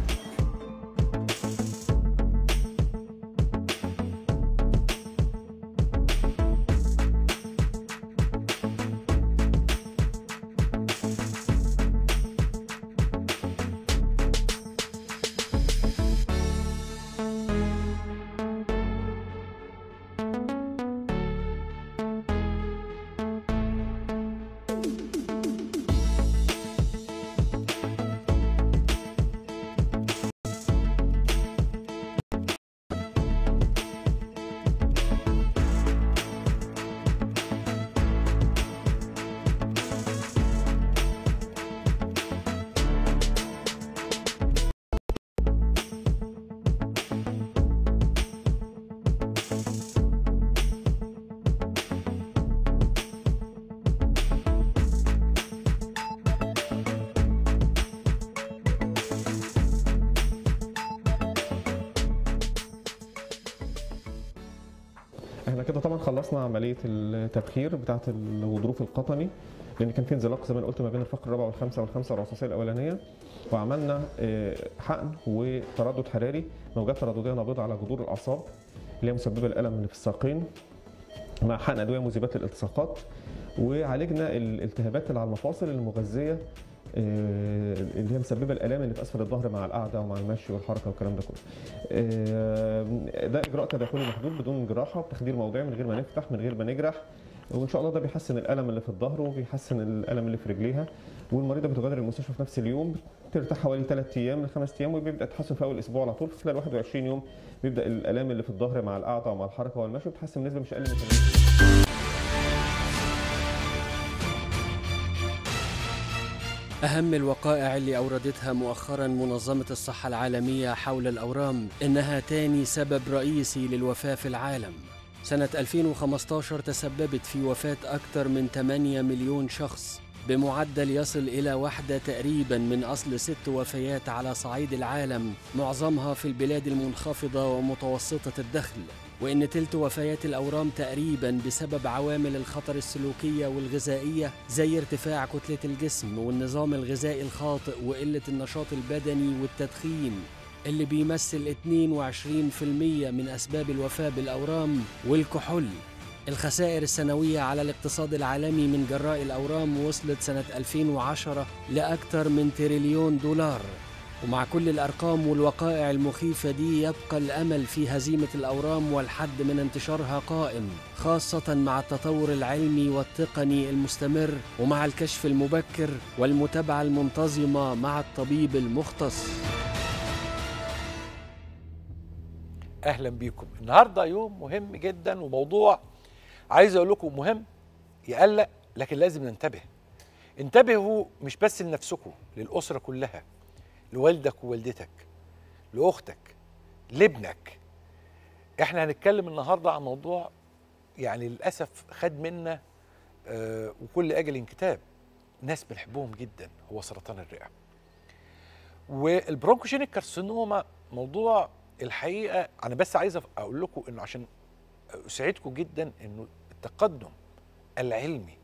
احنا كده طبعا خلصنا عمليه التبخير بتاعه الغضروف القطني لان كان في انزلاق زي ما أنا قلت ما بين الفقره الرابعه والخامسه والخامسه الرصاصيه الاولانيه وعملنا آه، حقن وتردد حراري موجات تردديه نابضه على جذور الاعصاب اللي هي مسببه الالم اللي في الساقين مع حقن ادويه مذيبات للالتصاقات وعالجنا الالتهابات اللي على المفاصل المغذيه
آه، اللي هي مسببه الالام اللي في اسفل الظهر مع القعده ومع المشي والحركه والكلام ده كله. آه، ده اجراء تداخلي محدود بدون جراحه بتخدير موضعي من غير ما نفتح من غير ما نجرح وان شاء الله ده بيحسن الالم اللي في الظهر وبيحسن الالم اللي في رجليها والمريضه بتغادر المستشفى في نفس اليوم ترتاح حوالي 3 ايام لخمس ايام وبيبدا التحسن في اول اسبوع على طول في خلال 21 يوم بيبدا الالام اللي في الظهر مع القعده ومع الحركه والمشي بتحسن بنسبه مش اقل من 80%
أهم الوقائع اللي أوردتها مؤخرا منظمة الصحة العالمية حول الأورام إنها تاني سبب رئيسي للوفاة في العالم سنة 2015 تسببت في وفاة أكثر من 8 مليون شخص بمعدل يصل إلى واحدة تقريبا من أصل ست وفيات على صعيد العالم معظمها في البلاد المنخفضة ومتوسطة الدخل وإن تلت وفيات الأورام تقريبا بسبب عوامل الخطر السلوكية والغذائية زي ارتفاع كتلة الجسم والنظام الغذائي الخاطئ وقلة النشاط البدني والتدخين اللي بيمثل 22% من أسباب الوفاة بالأورام والكحول الخسائر السنوية على الاقتصاد العالمي من جراء الأورام وصلت سنة 2010 لأكثر من تريليون دولار ومع كل الأرقام والوقائع المخيفة دي يبقى الأمل في هزيمة الأورام والحد من انتشارها قائم خاصة مع التطور العلمي والتقني المستمر ومع الكشف المبكر والمتابعة المنتظمة مع الطبيب المختص
اهلا بيكم النهارده يوم مهم جدا وموضوع عايز اقول لكم مهم يقلق لكن لازم ننتبه انتبهوا مش بس لنفسكم للاسره كلها لوالدك ووالدتك لاختك لابنك احنا هنتكلم النهارده عن موضوع يعني للاسف خد منا آه وكل اجل كتاب ناس بنحبهم جدا هو سرطان الرئه والبرونكوجينيك كارسينوما موضوع الحقيقه انا بس عايز اقول لكم انه عشان اسعدكم جدا انه التقدم العلمي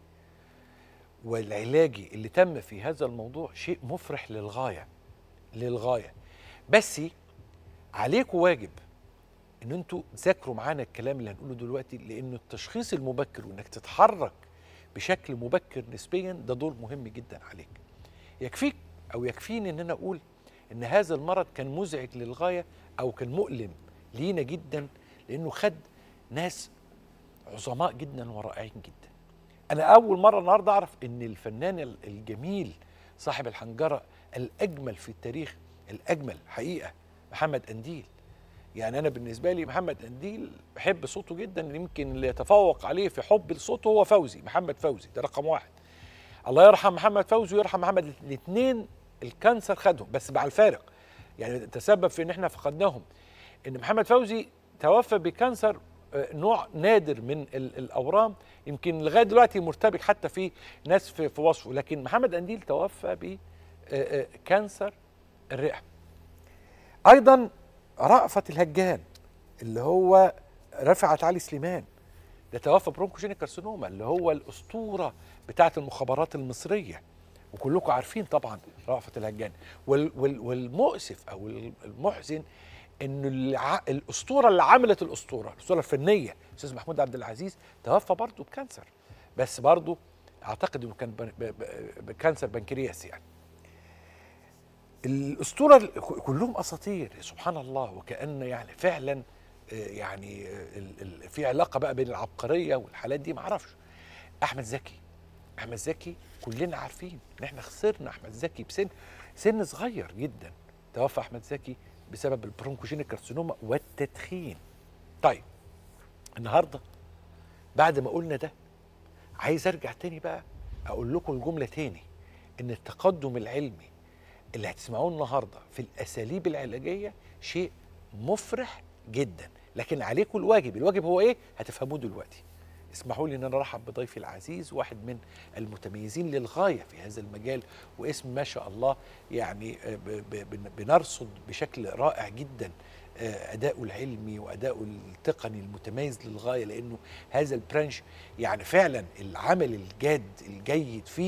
والعلاجي اللي تم في هذا الموضوع شيء مفرح للغايه للغايه بس عليكم واجب ان انتوا تذاكروا معانا الكلام اللي هنقوله دلوقتي لانه التشخيص المبكر وانك تتحرك بشكل مبكر نسبيا ده دور مهم جدا عليك يكفيك او يكفيني ان انا اقول ان هذا المرض كان مزعج للغايه او كان مؤلم لينا جدا لانه خد ناس عظماء جدا ورائعين جدا انا اول مره النهارده اعرف ان الفنان الجميل صاحب الحنجره الاجمل في التاريخ الاجمل حقيقه محمد انديل يعني انا بالنسبه لي محمد انديل بحب صوته جدا يمكن اللي يتفوق عليه في حب لصوته هو فوزي محمد فوزي ده رقم واحد الله يرحم محمد فوزي ويرحم محمد الاثنين الكانسر خدهم بس مع الفارق يعني تسبب في ان احنا فقدناهم ان محمد فوزي توفى بكانسر نوع نادر من الاورام يمكن لغايه دلوقتي مرتبك حتى في ناس في, في وصفه لكن محمد انديل توفى بكانسر الرئه ايضا رأفت الهجان اللي هو رفعت علي سليمان ده توفى برونكوجينيك كارسينوما اللي هو الاسطوره بتاعه المخابرات المصريه وكلكم عارفين طبعا رأفت الهجان وال وال والمؤسف او المحزن انه الع... الاسطوره اللي عملت الاسطوره الاسطوره الفنيه الاستاذ محمود عبد العزيز توفى برضه بكانسر بس برضه اعتقد انه كان ب... ب... بكانسر بنكرياس يعني الاسطوره كلهم اساطير سبحان الله وكان يعني فعلا يعني في علاقه بقى بين العبقريه والحالات دي ما اعرفش احمد زكي احمد زكي كلنا عارفين ان احنا خسرنا احمد زكي بسن سن صغير جدا توفى احمد زكي بسبب البرونكوجينيك كارسينوما والتدخين طيب النهارده بعد ما قلنا ده عايز ارجع تاني بقى اقول لكم الجمله تاني ان التقدم العلمي اللي هتسمعوه النهارده في الاساليب العلاجيه شيء مفرح جدا لكن عليكم الواجب الواجب هو ايه هتفهموه دلوقتي اسمحوا لي ان انا ارحب بضيفي العزيز واحد من المتميزين للغايه في هذا المجال واسم ما شاء الله يعني بنرصد بشكل رائع جدا اداؤه العلمي واداؤه التقني المتميز للغايه لانه هذا البرانش يعني فعلا العمل الجاد الجيد فيه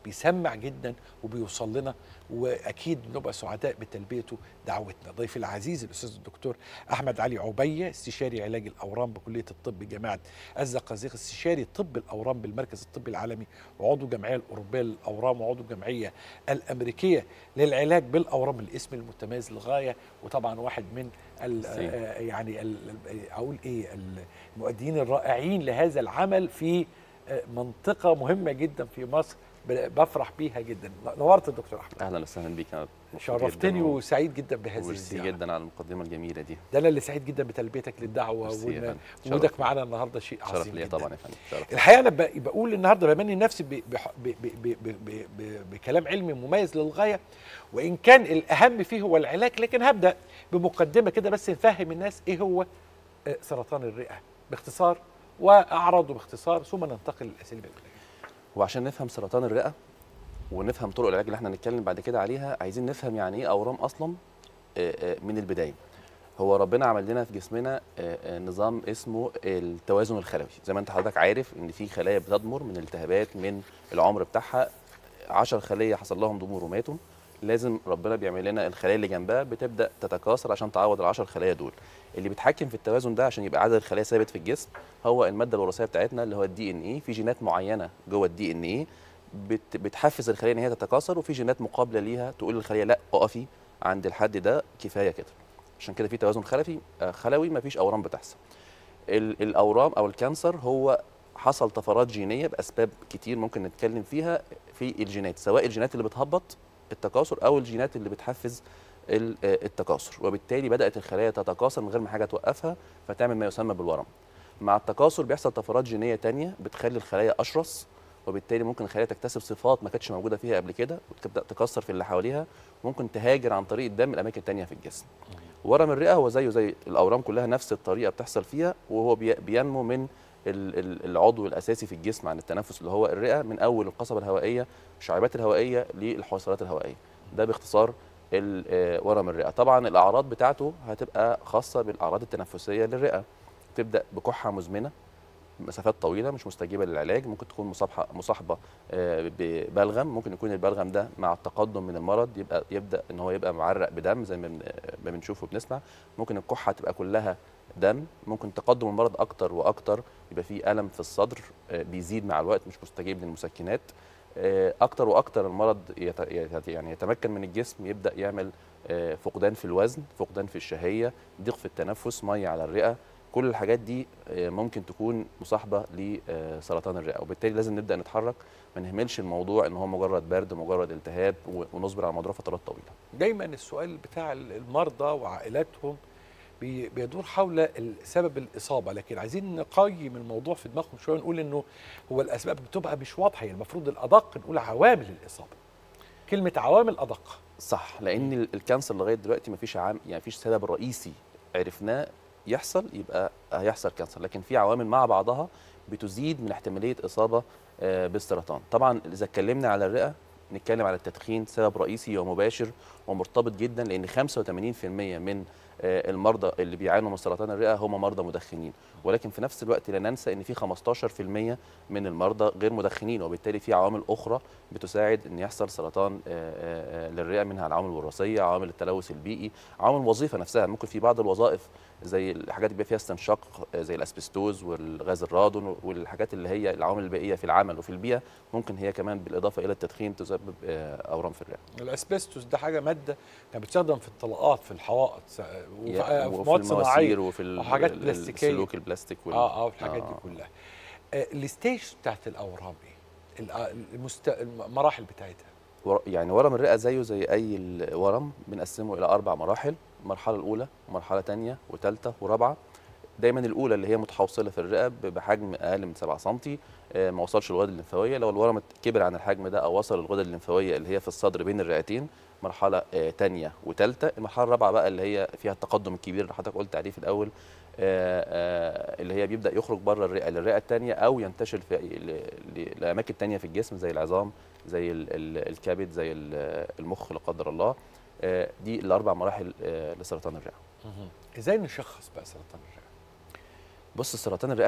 بيسمع جدا وبيوصل لنا واكيد نبقى سعداء بتلبيته دعوتنا ضيفي العزيز الاستاذ الدكتور احمد علي عبيه استشاري علاج الاورام بكليه الطب جامعه الزقازيق استشاري طب الاورام بالمركز الطبي العالمي وعضو الجمعيه الاوروبيه للاورام وعضو الجمعيه الامريكيه للعلاج بالاورام الاسم المتميز للغايه وطبعا واحد من ال آه، يعني ال- ال- اقول ايه المؤديين الرائعين لهذا العمل في آه، منطقه مهمه جدا في مصر ب- بفرح بيها جدا نورت الدكتور احمد
اهلا وسهلا بيك انا مبسوط
شرفتني
جداً و-
وسعيد جدا بهذه
وميرسي
الزياره
جدا على المقدمه الجميله دي
ده انا اللي سعيد جدا بتلبيتك للدعوه
ميرسي يا
وإن
فندم. شرف.
وجودك معانا النهارده شيء
شرف
عظيم
ليا
جدا
طبعا يا فندم شرف
الحقيقه انا ب- بقول النهارده بمني نفسي ب- بح- ب- ب- ب- ب- ب- ب- بكلام علمي مميز للغايه وان كان الاهم فيه هو العلاج لكن هبدا بمقدمه كده بس نفهم الناس ايه هو آه، سرطان الرئه باختصار واعراضه باختصار ثم ننتقل للاسئله العلاجيه
وعشان نفهم سرطان الرئه ونفهم طرق العلاج اللي احنا هنتكلم بعد كده عليها عايزين نفهم يعني ايه اورام اصلا آه، آه، من البدايه هو ربنا عمل لنا في جسمنا آه، آه، نظام اسمه التوازن الخلوي زي ما انت حضرتك عارف ان في خلايا بتضمر من التهابات من العمر بتاعها 10 خليه حصل لهم ضمور وماتوا لازم ربنا بيعمل لنا الخلايا اللي جنبها بتبدا تتكاثر عشان تعوض ال 10 خلايا دول اللي بيتحكم في التوازن ده عشان يبقى عدد الخلايا ثابت في الجسم هو الماده الوراثيه بتاعتنا اللي هو الدي ان اي في جينات معينه جوه الدي ان اي بت بتحفز الخليه ان هي تتكاثر وفي جينات مقابله ليها تقول للخليه لا اقفي عند الحد ده كفايه كده عشان كده في توازن خلفي آه، خلوي مفيش اورام بتحصل ال- الاورام او الكانسر هو حصل طفرات جينيه باسباب كتير ممكن نتكلم فيها في الجينات سواء الجينات اللي بتهبط التكاثر او الجينات اللي بتحفز ال- آه، التكاثر وبالتالي بدات الخلايا تتكاثر من غير ما حاجه توقفها فتعمل ما يسمى بالورم مع التكاثر بيحصل طفرات جينيه تانية بتخلي الخلايا اشرس وبالتالي ممكن الخلايا تكتسب صفات ما كانتش موجوده فيها قبل كده وتبدا تكسر في اللي حواليها ممكن تهاجر عن طريق الدم لاماكن تانية في الجسم ورم الرئه هو زيه زي الاورام كلها نفس الطريقه بتحصل فيها وهو بي- بينمو من ال- ال- العضو الاساسي في الجسم عن التنفس اللي هو الرئه من اول القصبه الهوائيه الشعيبات الهوائيه للحويصلات الهوائيه ده باختصار ال- آه، ورم الرئه طبعا الاعراض بتاعته هتبقى خاصه بالاعراض التنفسيه للرئه تبدا بكحه مزمنه مسافات طويله مش مستجيبه للعلاج ممكن تكون مصاحبه مصاحبه آه، ببلغم ممكن يكون البلغم ده مع التقدم من المرض يبقى يبدا ان هو يبقى معرق بدم زي ما بن- ما بنشوف وبنسمع ممكن الكحه تبقى كلها دم ممكن تقدم المرض اكتر واكتر يبقى في الم في الصدر آه، بيزيد مع الوقت مش مستجيب للمسكنات آه، اكتر واكتر المرض يت- يت- يعني يتمكن من الجسم يبدا يعمل آه، فقدان في الوزن فقدان في الشهيه ضيق في التنفس ميه على الرئه كل الحاجات دي آه، ممكن تكون مصاحبه لسرطان الرئه وبالتالي لازم نبدا نتحرك ما نهملش الموضوع ان هو مجرد برد مجرد التهاب و- ونصبر على الموضوع فترات طويله
دايما السؤال بتاع المرضى وعائلاتهم بي- بيدور حول ال- سبب الاصابه لكن عايزين نقيم الموضوع في دماغهم شويه نقول انه هو الاسباب بتبقى مش واضحه يعني المفروض الادق نقول عوامل الاصابه كلمه عوامل ادق
صح لان ال- الكانسر لغايه دلوقتي ما فيش عام يعني فيش سبب رئيسي عرفناه يحصل يبقى هيحصل كانسر لكن في عوامل مع بعضها بتزيد من احتماليه اصابه آه، بالسرطان طبعا اذا اتكلمنا على الرئه نتكلم على التدخين سبب رئيسي ومباشر ومرتبط جدا لان 85% من آه، المرضى اللي بيعانوا من سرطان الرئه هم مرضى مدخنين ولكن في نفس الوقت لا ننسى ان في 15% من المرضى غير مدخنين وبالتالي في عوامل اخرى بتساعد ان يحصل سرطان آه، آه، آه، للرئه منها العوامل الوراثيه عوامل التلوث البيئي عوامل الوظيفه نفسها ممكن في بعض الوظائف زي الحاجات اللي بيبقى فيها استنشاق آه، زي الاسبستوز والغاز الرادون والحاجات اللي هي العوامل البيئيه في العمل وفي البيئه ممكن هي كمان بالاضافه الى التدخين تسبب آه، اورام في الرئه
الاسبستوس ده حاجه ماده كانت بتستخدم في الطلاقات في الحوائط س- وفي,
يا-
في
وفي
مواد
المواسير
صناعيه
وفي ال-
وحاجات
ال-
بلاستيكيه
السلوك البلاستيك وال-
اه اه الحاجات
آه.
دي كلها آه الستيج بتاعت الاورام ايه الأ- المست... المراحل بتاعتها
ور- يعني ورم الرئه زيه زي اي الورم بنقسمه الى اربع مراحل المرحله الاولى ومرحله ثانيه وثالثه ورابعه دايما الاولى اللي هي متحوصله في الرئه ب- بحجم اقل من 7 سم آه، ما وصلش للغدد الليمفاويه لو الورم كبر عن الحجم ده او وصل للغدد الليمفاويه اللي هي في الصدر بين الرئتين مرحله ثانيه وثالثه المرحله الرابعه بقى اللي هي فيها التقدم الكبير اللي حضرتك قلت عليه في الاول آه، آه، اللي هي بيبدا يخرج بره الرئه للرئه الثانيه او ينتشر في ل- ل- لاماكن ثانيه في الجسم زي العظام زي ال- ال- الكبد زي ال- المخ لا قدر الله آه، دي الاربع مراحل آه، لسرطان الرئه
ازاي نشخص بقى سرطان الرئه
بص سرطان الرئه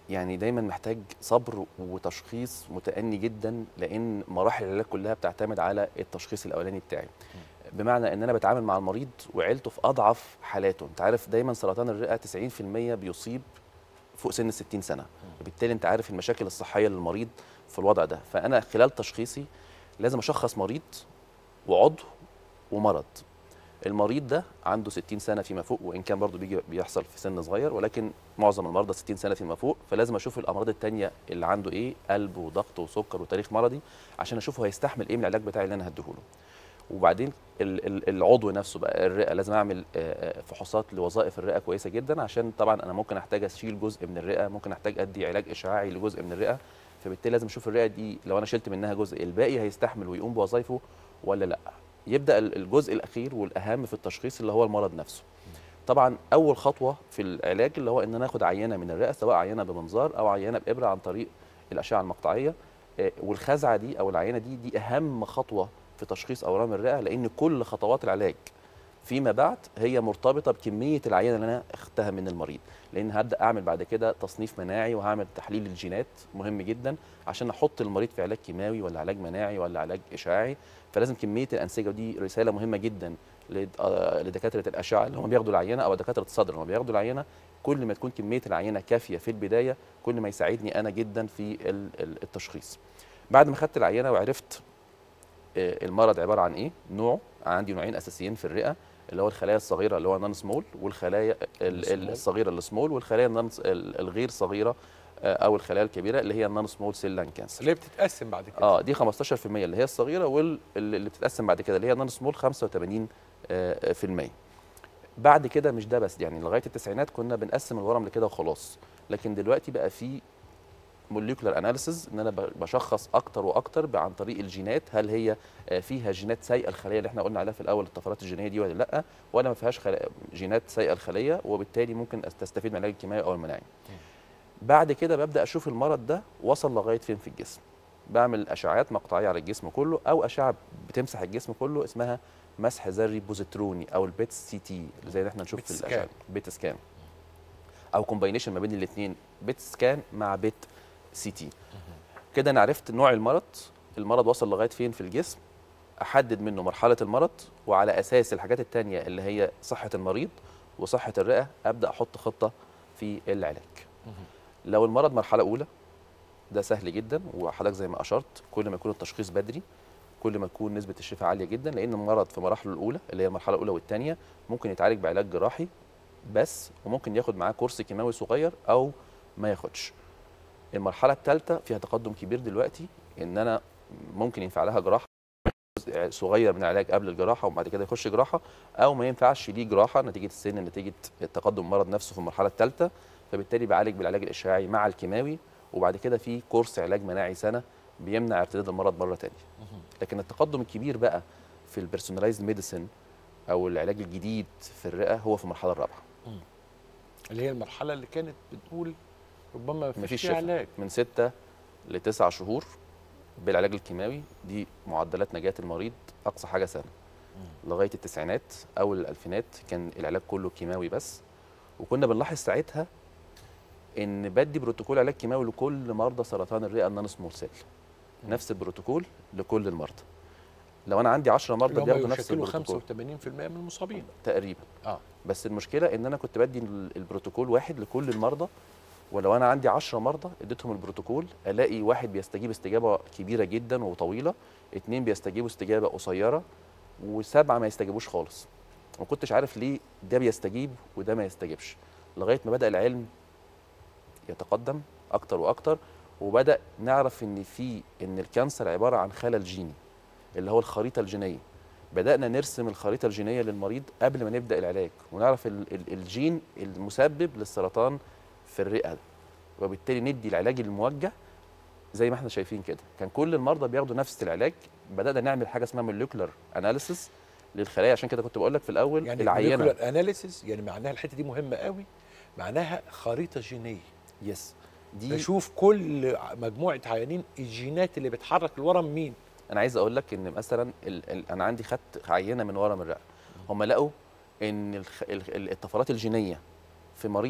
يعني دايما محتاج صبر وتشخيص متأني جدا لان مراحل العلاج كلها بتعتمد على التشخيص الاولاني بتاعي بمعنى ان انا بتعامل مع المريض وعيلته في اضعف حالاته انت عارف دايما سرطان الرئه 90% بيصيب فوق سن ال 60 سنه وبالتالي انت عارف المشاكل الصحيه للمريض في الوضع ده فانا خلال تشخيصي لازم اشخص مريض وعضو ومرض المريض ده عنده 60 سنه فيما فوق وان كان برضه بيجي بيحصل في سن صغير ولكن معظم المرضى 60 سنه فيما فوق فلازم اشوف الامراض التانية اللي عنده ايه قلب وضغط وسكر وتاريخ مرضي عشان اشوفه هيستحمل ايه من العلاج بتاعي اللي انا هديهوله وبعدين ال- ال- العضو نفسه بقى الرئه لازم اعمل آه، آه، فحوصات لوظائف الرئه كويسه جدا عشان طبعا انا ممكن احتاج اشيل جزء من الرئه ممكن احتاج ادي علاج اشعاعي لجزء من الرئه فبالتالي لازم اشوف الرئه دي لو انا شلت منها جزء الباقي هيستحمل ويقوم بوظائفه ولا لا يبدا ال- الجزء الاخير والاهم في التشخيص اللي هو المرض نفسه طبعا اول خطوه في العلاج اللي هو ان انا اخد عينه من الرئه سواء عينه بمنظار او عينه بابره عن طريق الاشعه المقطعيه آه، والخزعه دي او العينه دي دي اهم خطوه في تشخيص اورام الرئه لان كل خطوات العلاج فيما بعد هي مرتبطه بكميه العينه اللي انا اخدتها من المريض لان هبدا اعمل بعد كده تصنيف مناعي وهعمل تحليل الجينات مهم جدا عشان احط المريض في علاج كيماوي ولا علاج مناعي ولا علاج اشعاعي فلازم كميه الانسجه ودي رساله مهمه جدا لد- آه، لدكاتره الاشعه اللي هم بياخدوا العينه او دكاتره الصدر اللي هم بياخدوا العينه كل ما تكون كميه العينه كافيه في البدايه كل ما يساعدني انا جدا في ال- ال- التشخيص بعد ما خدت العينه وعرفت آه، المرض عباره عن ايه نوعه عندي نوعين اساسيين في الرئه اللي هو الخلايا الصغيره اللي هو نون سمول والخلايا ال- ال-
السمول.
الصغيره السمول والخلايا النون ال- الغير صغيره آه، او الخلايا الكبيره اللي هي النون سمول سيل لان كانسر
اللي هي بتتقسم بعد كده
اه دي 15% اللي هي الصغيره واللي بتتقسم بعد كده اللي هي نون سمول 85 آه، في المية بعد كده مش ده بس يعني لغايه التسعينات كنا بنقسم الورم لكده وخلاص لكن دلوقتي بقى في موليكولار اناليسز ان انا ب- بشخص اكتر واكتر عن طريق الجينات هل هي آه، فيها جينات سيئه الخليه اللي احنا قلنا عليها في الاول الطفرات الجينيه دي ولا لا ولا ما فيهاش خلا- جينات سيئه الخليه وبالتالي ممكن أس- تستفيد من العلاج الكيماوي او المناعي بعد كده ببدا اشوف المرض ده وصل لغايه فين في الجسم بعمل اشعاعات مقطعيه على الجسم كله او اشعه بتمسح الجسم كله اسمها مسح ذري بوزيتروني او البيت سي تي زي ما احنا نشوف
بيت
في
سكان.
الاشعه بيت سكان او كومباينيشن ما بين الاثنين بيت سكان مع بيت سي تي كده انا عرفت نوع المرض المرض وصل لغايه فين في الجسم احدد منه مرحله المرض وعلى اساس الحاجات التانية اللي هي صحه المريض وصحه الرئه ابدا احط خطه في العلاج لو المرض مرحله اولى ده سهل جدا وحضرتك زي ما اشرت كل ما يكون التشخيص بدري كل ما تكون نسبه الشفاء عاليه جدا لان المرض في مراحله الاولى اللي هي المرحله الاولى والثانيه ممكن يتعالج بعلاج جراحي بس وممكن ياخد معاه كورس كيماوي صغير او ما ياخدش المرحله الثالثه فيها تقدم كبير دلوقتي ان انا ممكن ينفع لها جراحه جزء صغير من العلاج قبل الجراحه وبعد كده يخش جراحه او ما ينفعش ليه جراحه نتيجه السن نتيجه تقدم المرض نفسه في المرحله الثالثه فبالتالي بعالج بالعلاج الاشعاعي مع الكيماوي وبعد كده في كورس علاج مناعي سنه بيمنع ارتداد المرض مره ثانيه لكن التقدم الكبير بقى في البيرسوناليزد ميديسن او العلاج الجديد في الرئه هو في المرحله الرابعه
اللي هي المرحله اللي كانت بتقول ربما ما
مفيش
فيش
شفاء.
علاج
من ستة لتسع شهور بالعلاج الكيماوي دي معدلات نجاة المريض أقصى حاجة سنة لغاية التسعينات أول الألفينات كان العلاج كله كيماوي بس وكنا بنلاحظ ساعتها إن بدي بروتوكول علاج كيماوي لكل مرضى سرطان الرئة النون سمول سيل نفس البروتوكول لكل المرضى لو أنا عندي 10 مرضى
اللي هم
بياخدوا نفس
يشكلوا
البروتوكول
85% من المصابين
تقريبا
اه
بس المشكله ان انا كنت بدي ال- البروتوكول واحد لكل المرضى ولو انا عندي 10 مرضى اديتهم البروتوكول الاقي واحد بيستجيب استجابه كبيره جدا وطويله اتنين بيستجيبوا استجابه قصيره وسبعه ما يستجيبوش خالص ما كنتش عارف ليه ده بيستجيب وده ما يستجيبش لغايه ما بدا العلم يتقدم اكتر واكتر وبدا نعرف ان في ان الكانسر عباره عن خلل جيني اللي هو الخريطه الجينيه بدانا نرسم الخريطه الجينيه للمريض قبل ما نبدا العلاج ونعرف ال- ال- الجين المسبب للسرطان في الرئه وبالتالي ندي العلاج الموجه زي ما احنا شايفين كده كان كل المرضى بياخدوا نفس العلاج بدانا نعمل حاجه اسمها موليكولار اناليسيس للخلايا عشان كده كنت بقول لك في الاول
يعني
العينه
العينه اناليسيس يعني معناها الحته دي مهمه قوي معناها خريطه جينيه
يس دي
نشوف كل مجموعه عيانين الجينات اللي بتحرك الورم مين
انا عايز اقول لك ان مثلا ال ال انا عندي خدت عينه من ورم الرئه هم لقوا ان الخ ال- ال- الطفرات الجينيه في المريض ده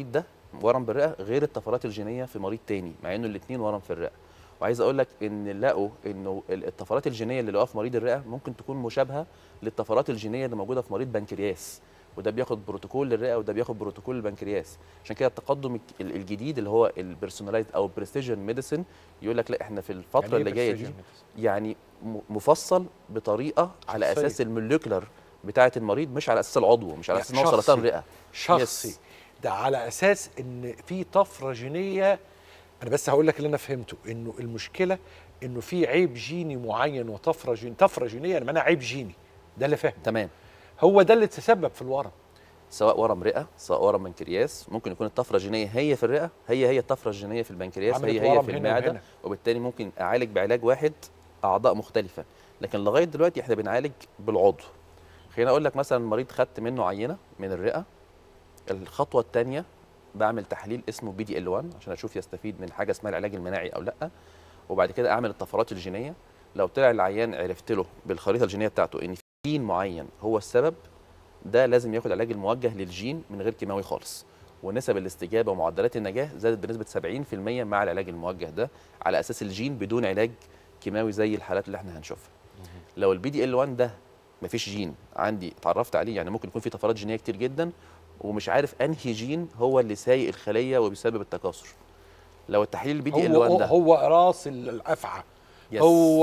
ورم بالرئه غير الطفرات الجينيه في مريض تاني مع انه الاثنين ورم في الرئه وعايز اقول لك ان لقوا انه ال- الطفرات الجينيه اللي لقوها في مريض الرئه ممكن تكون مشابهه للطفرات الجينيه اللي موجوده في مريض بنكرياس وده بياخد بروتوكول للرئه وده بياخد بروتوكول للبنكرياس عشان كده التقدم الك- ال- الجديد اللي هو البيرسونلايز او البريستيجن ميديسن يقول لك لا احنا في الفتره
يعني إيه
اللي جايه دي
precision medicine؟
يعني م- مفصل بطريقه على
شخصية.
اساس الموليكولر بتاعه المريض مش على اساس العضو مش على
يعني
اساس ان هو سرطان
شخصي.
رئه
شخصي
يس.
ده على اساس ان في طفره جينيه انا بس هقول لك اللي انا فهمته انه المشكله انه في عيب جيني معين وطفره جين طفره جينيه يعني معناها عيب جيني ده اللي فاهم
تمام
هو ده اللي تسبب في الورم
سواء ورم رئه سواء ورم بنكرياس ممكن يكون الطفره الجينيه هي في الرئه هي هي الطفره الجينيه في البنكرياس
عملت
هي هي
ورم
في
هنا
المعده
وهنا.
وبالتالي ممكن اعالج بعلاج واحد اعضاء مختلفه لكن لغايه دلوقتي احنا بنعالج بالعضو خليني اقول لك مثلا مريض خدت منه عينه من الرئه الخطوه الثانيه بعمل تحليل اسمه بي دي ال 1 عشان اشوف يستفيد من حاجه اسمها العلاج المناعي او لا وبعد كده اعمل الطفرات الجينيه لو طلع العيان عرفت له بالخريطه الجينيه بتاعته ان في جين معين هو السبب ده لازم ياخد علاج الموجه للجين من غير كيماوي خالص ونسب الاستجابه ومعدلات النجاح زادت بنسبه 70% مع العلاج الموجه ده على اساس الجين بدون علاج كيماوي زي الحالات اللي احنا هنشوفها لو البي دي ال 1 ده مفيش جين عندي اتعرفت عليه يعني ممكن يكون في طفرات جينيه كتير جدا ومش عارف انهي جين هو اللي سايق الخليه وبيسبب التكاثر لو التحليل البي دي ال
هو
1
هو,
ده
هو راس الافعى
يس.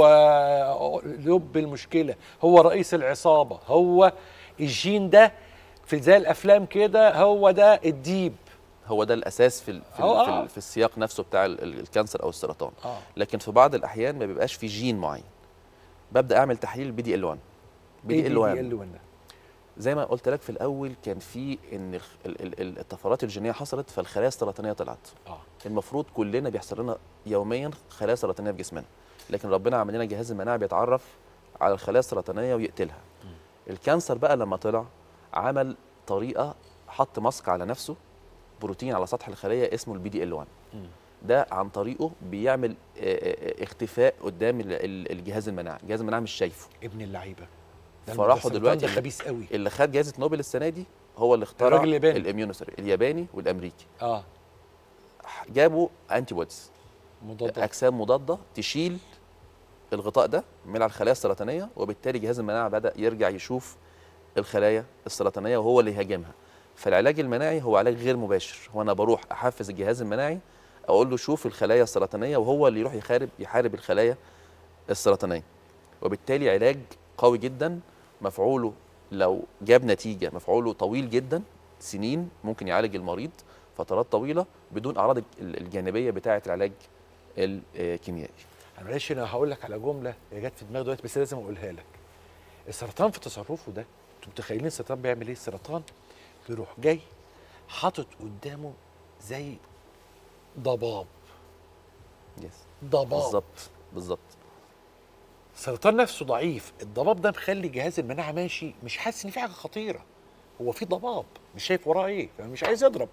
هو لب المشكله هو رئيس العصابه هو الجين ده في زي الافلام كده هو ده الديب
هو ده الاساس في ال- في,
هو
ال- في,
آه.
ال- في السياق نفسه بتاع ال- ال- الكانسر او السرطان
اه
لكن في بعض الاحيان ما بيبقاش في جين معين ببدا اعمل تحليل بي دي ال 1 بي دي ال 1
ال
زي ما قلت لك في الاول كان في ان الخ- ال- ال- ال- الطفرات الجينيه حصلت فالخلايا السرطانيه طلعت
اه
المفروض كلنا بيحصل لنا يوميا خلايا سرطانيه في جسمنا لكن ربنا عمل لنا جهاز المناعه بيتعرف على الخلايا السرطانيه ويقتلها الكانسر بقى لما طلع عمل طريقه حط ماسك على نفسه بروتين على سطح الخليه اسمه البي دي ال 1 ده عن طريقه بيعمل آه، آه، اختفاء قدام ال- ال- الجهاز المناعي الجهاز المناعي مش شايفه
ابن اللعيبه ده
فراحوا
السرطان
دلوقتي
ده
اللي-
خبيث قوي
اللي خد جائزه نوبل السنه دي هو اللي اخترع
الراجل الياباني.
الاميونوثيرابي الياباني والامريكي
اه
جابوا انتي بوديز
مضادات
اجسام مضاده تشيل الغطاء ده من على الخلايا السرطانيه وبالتالي جهاز المناعه بدا يرجع يشوف الخلايا السرطانيه وهو اللي يهاجمها فالعلاج المناعي هو علاج غير مباشر هو انا بروح احفز الجهاز المناعي اقول له شوف الخلايا السرطانيه وهو اللي يروح يحارب يحارب الخلايا السرطانيه وبالتالي علاج قوي جدا مفعوله لو جاب نتيجه مفعوله طويل جدا سنين ممكن يعالج المريض فترات طويله بدون اعراض ال- الجانبيه بتاعه العلاج الكيميائي
انا معلش انا هقول لك على جمله هي جت في دماغي دلوقتي بس لازم اقولها لك السرطان في تصرفه ده انتوا متخيلين السرطان بيعمل ايه السرطان بيروح جاي حاطط قدامه زي ضباب
يس
ضباب
بالظبط بالظبط
السرطان نفسه ضعيف الضباب ده مخلي جهاز المناعه ماشي مش حاسس ان في حاجه خطيره هو في ضباب مش شايف وراه ايه فمش عايز يضرب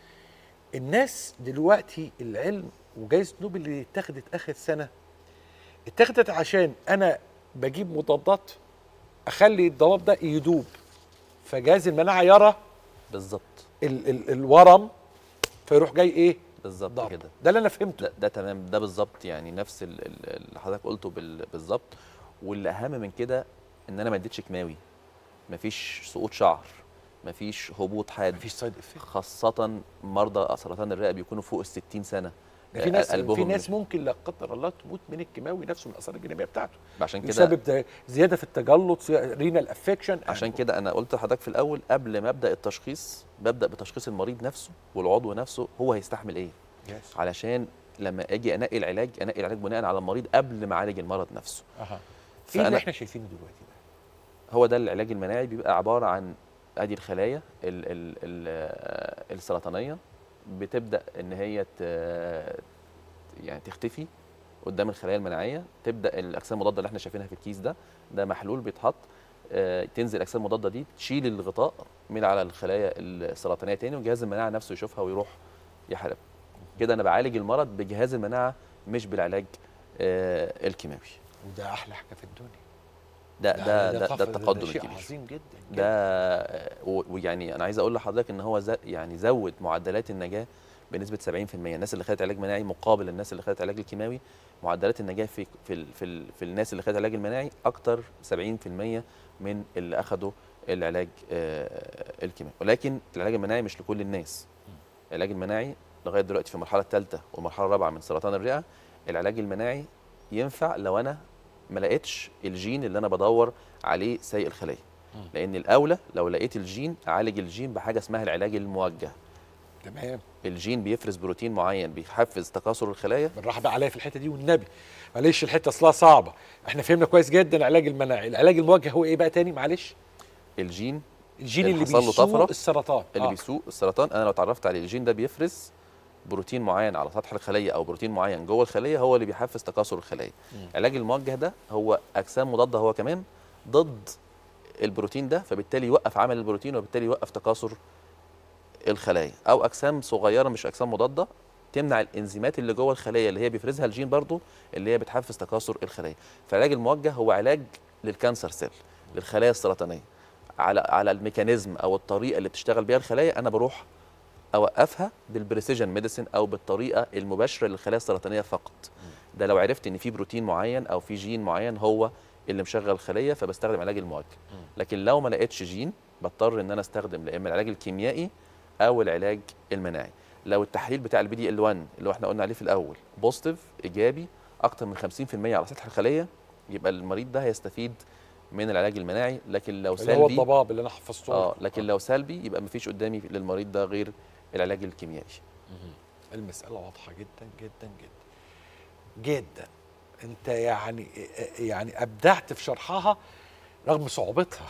الناس دلوقتي العلم وجائزه نوبل اللي اتخذت اخر سنه اتخذت عشان انا بجيب مضادات اخلي الضباب ده يدوب فجهاز المناعه يرى
بالظبط
ال ال الورم فيروح جاي ايه
بالظبط
ضرب.
كده
ده اللي انا فهمته
ده, ده تمام ده بالظبط يعني نفس ال- ال- اللي حضرتك قلته بال- بالظبط واللي اهم من كده ان انا ما اديتش كيماوي مفيش سقوط شعر مفيش هبوط حاد
مفيش سايد افكت
خاصة مرضى سرطان الرئة بيكونوا فوق ال 60 سنة
ده في ناس
قلبهم
في ناس
مش-
ممكن لا قدر الله تموت من الكيماوي نفسه من الاثار الجانبيه بتاعته
عشان كده
بسبب ده زياده في التجلط رينال افكشن
عشان كده انا قلت لحضرتك في الاول قبل ما ابدا التشخيص ببدا بتشخيص المريض نفسه والعضو نفسه هو هيستحمل ايه علشان لما اجي انقي العلاج انقي العلاج بناء على المريض قبل ما اعالج المرض نفسه
اها ايه اللي
فأنا-
احنا شايفينه دلوقتي ده
هو ده العلاج المناعي بيبقى عباره عن ادي الخلايا ال ال ال السرطانيه بتبدا ان هي ت- يعني تختفي قدام الخلايا المناعيه تبدا الاجسام المضاده اللي احنا شايفينها في الكيس ده ده محلول بيتحط آه، تنزل الاجسام المضاده دي تشيل الغطاء من على الخلايا السرطانيه تاني وجهاز المناعه نفسه يشوفها ويروح يحارب كده انا بعالج المرض بجهاز المناعه مش بالعلاج آه، الكيماوي
وده احلى حاجه في الدنيا
ده
ده-
ده
ده
ده,
طف-
ده
ده
التقدم
شيء
الكبير
عظيم جدا
ده آه، و- ويعني انا عايز اقول لحضرتك ان هو ز- يعني زود معدلات النجاه بنسبه 70% الناس اللي خدت علاج مناعي مقابل الناس اللي خدت علاج الكيماوي معدلات النجاه في في ال- في, ال- في الناس اللي خدت علاج المناعي اكتر 70% من اللي اخذوا العلاج آه، الكيماوي ولكن العلاج المناعي مش لكل الناس العلاج المناعي لغايه دلوقتي في المرحله الثالثه والمرحله الرابعه من سرطان الرئه العلاج المناعي ينفع لو انا ما لقيتش الجين اللي انا بدور عليه سيء الخليه لان الاولى لو لقيت الجين اعالج الجين بحاجه اسمها العلاج الموجه
تمام
الجين بيفرز بروتين معين بيحفز تكاثر الخلايا
بالراحه بقى عليا في الحته دي والنبي معلش الحته اصلها صعبه احنا فهمنا كويس جدا العلاج المناعي العلاج الموجه هو ايه بقى تاني معلش
الجين
الجين
اللي
اللي
حصل له طفرة،
بيسوق السرطان
اللي
آه.
بيسوق السرطان انا لو اتعرفت عليه الجين ده بيفرز بروتين معين على سطح الخليه او بروتين معين جوه الخليه هو اللي بيحفز تكاثر الخلايا العلاج الموجه ده هو اجسام مضاده هو كمان ضد البروتين ده فبالتالي يوقف عمل البروتين وبالتالي يوقف تكاثر الخلايا او اجسام صغيره مش اجسام مضاده تمنع الانزيمات اللي جوه الخليه اللي هي بيفرزها الجين برضو اللي هي بتحفز تكاثر الخلايا فالعلاج الموجه هو علاج للكانسر سيل للخلايا السرطانيه على على الميكانيزم او الطريقه اللي بتشتغل بيها الخلايا انا بروح اوقفها بالبريسيجن ميديسين او بالطريقه المباشره للخلايا السرطانيه فقط ده لو عرفت ان في بروتين معين او في جين معين هو اللي مشغل الخليه فبستخدم علاج الموجه لكن لو ما لقيتش جين بضطر ان انا استخدم لا اما العلاج الكيميائي او العلاج المناعي لو التحليل بتاع البي دي ال 1 اللي احنا قلنا عليه في الاول بوزيتيف ايجابي اكتر من 50% على سطح الخليه يبقى المريض ده هيستفيد من العلاج المناعي لكن لو
اللي هو
سلبي
الضباب اللي انا حفظته
اه لكن لو سلبي يبقى مفيش قدامي للمريض ده غير العلاج الكيميائي
المسألة واضحة جدا جدا جدا جدا انت يعني يعني ابدعت في شرحها رغم صعوبتها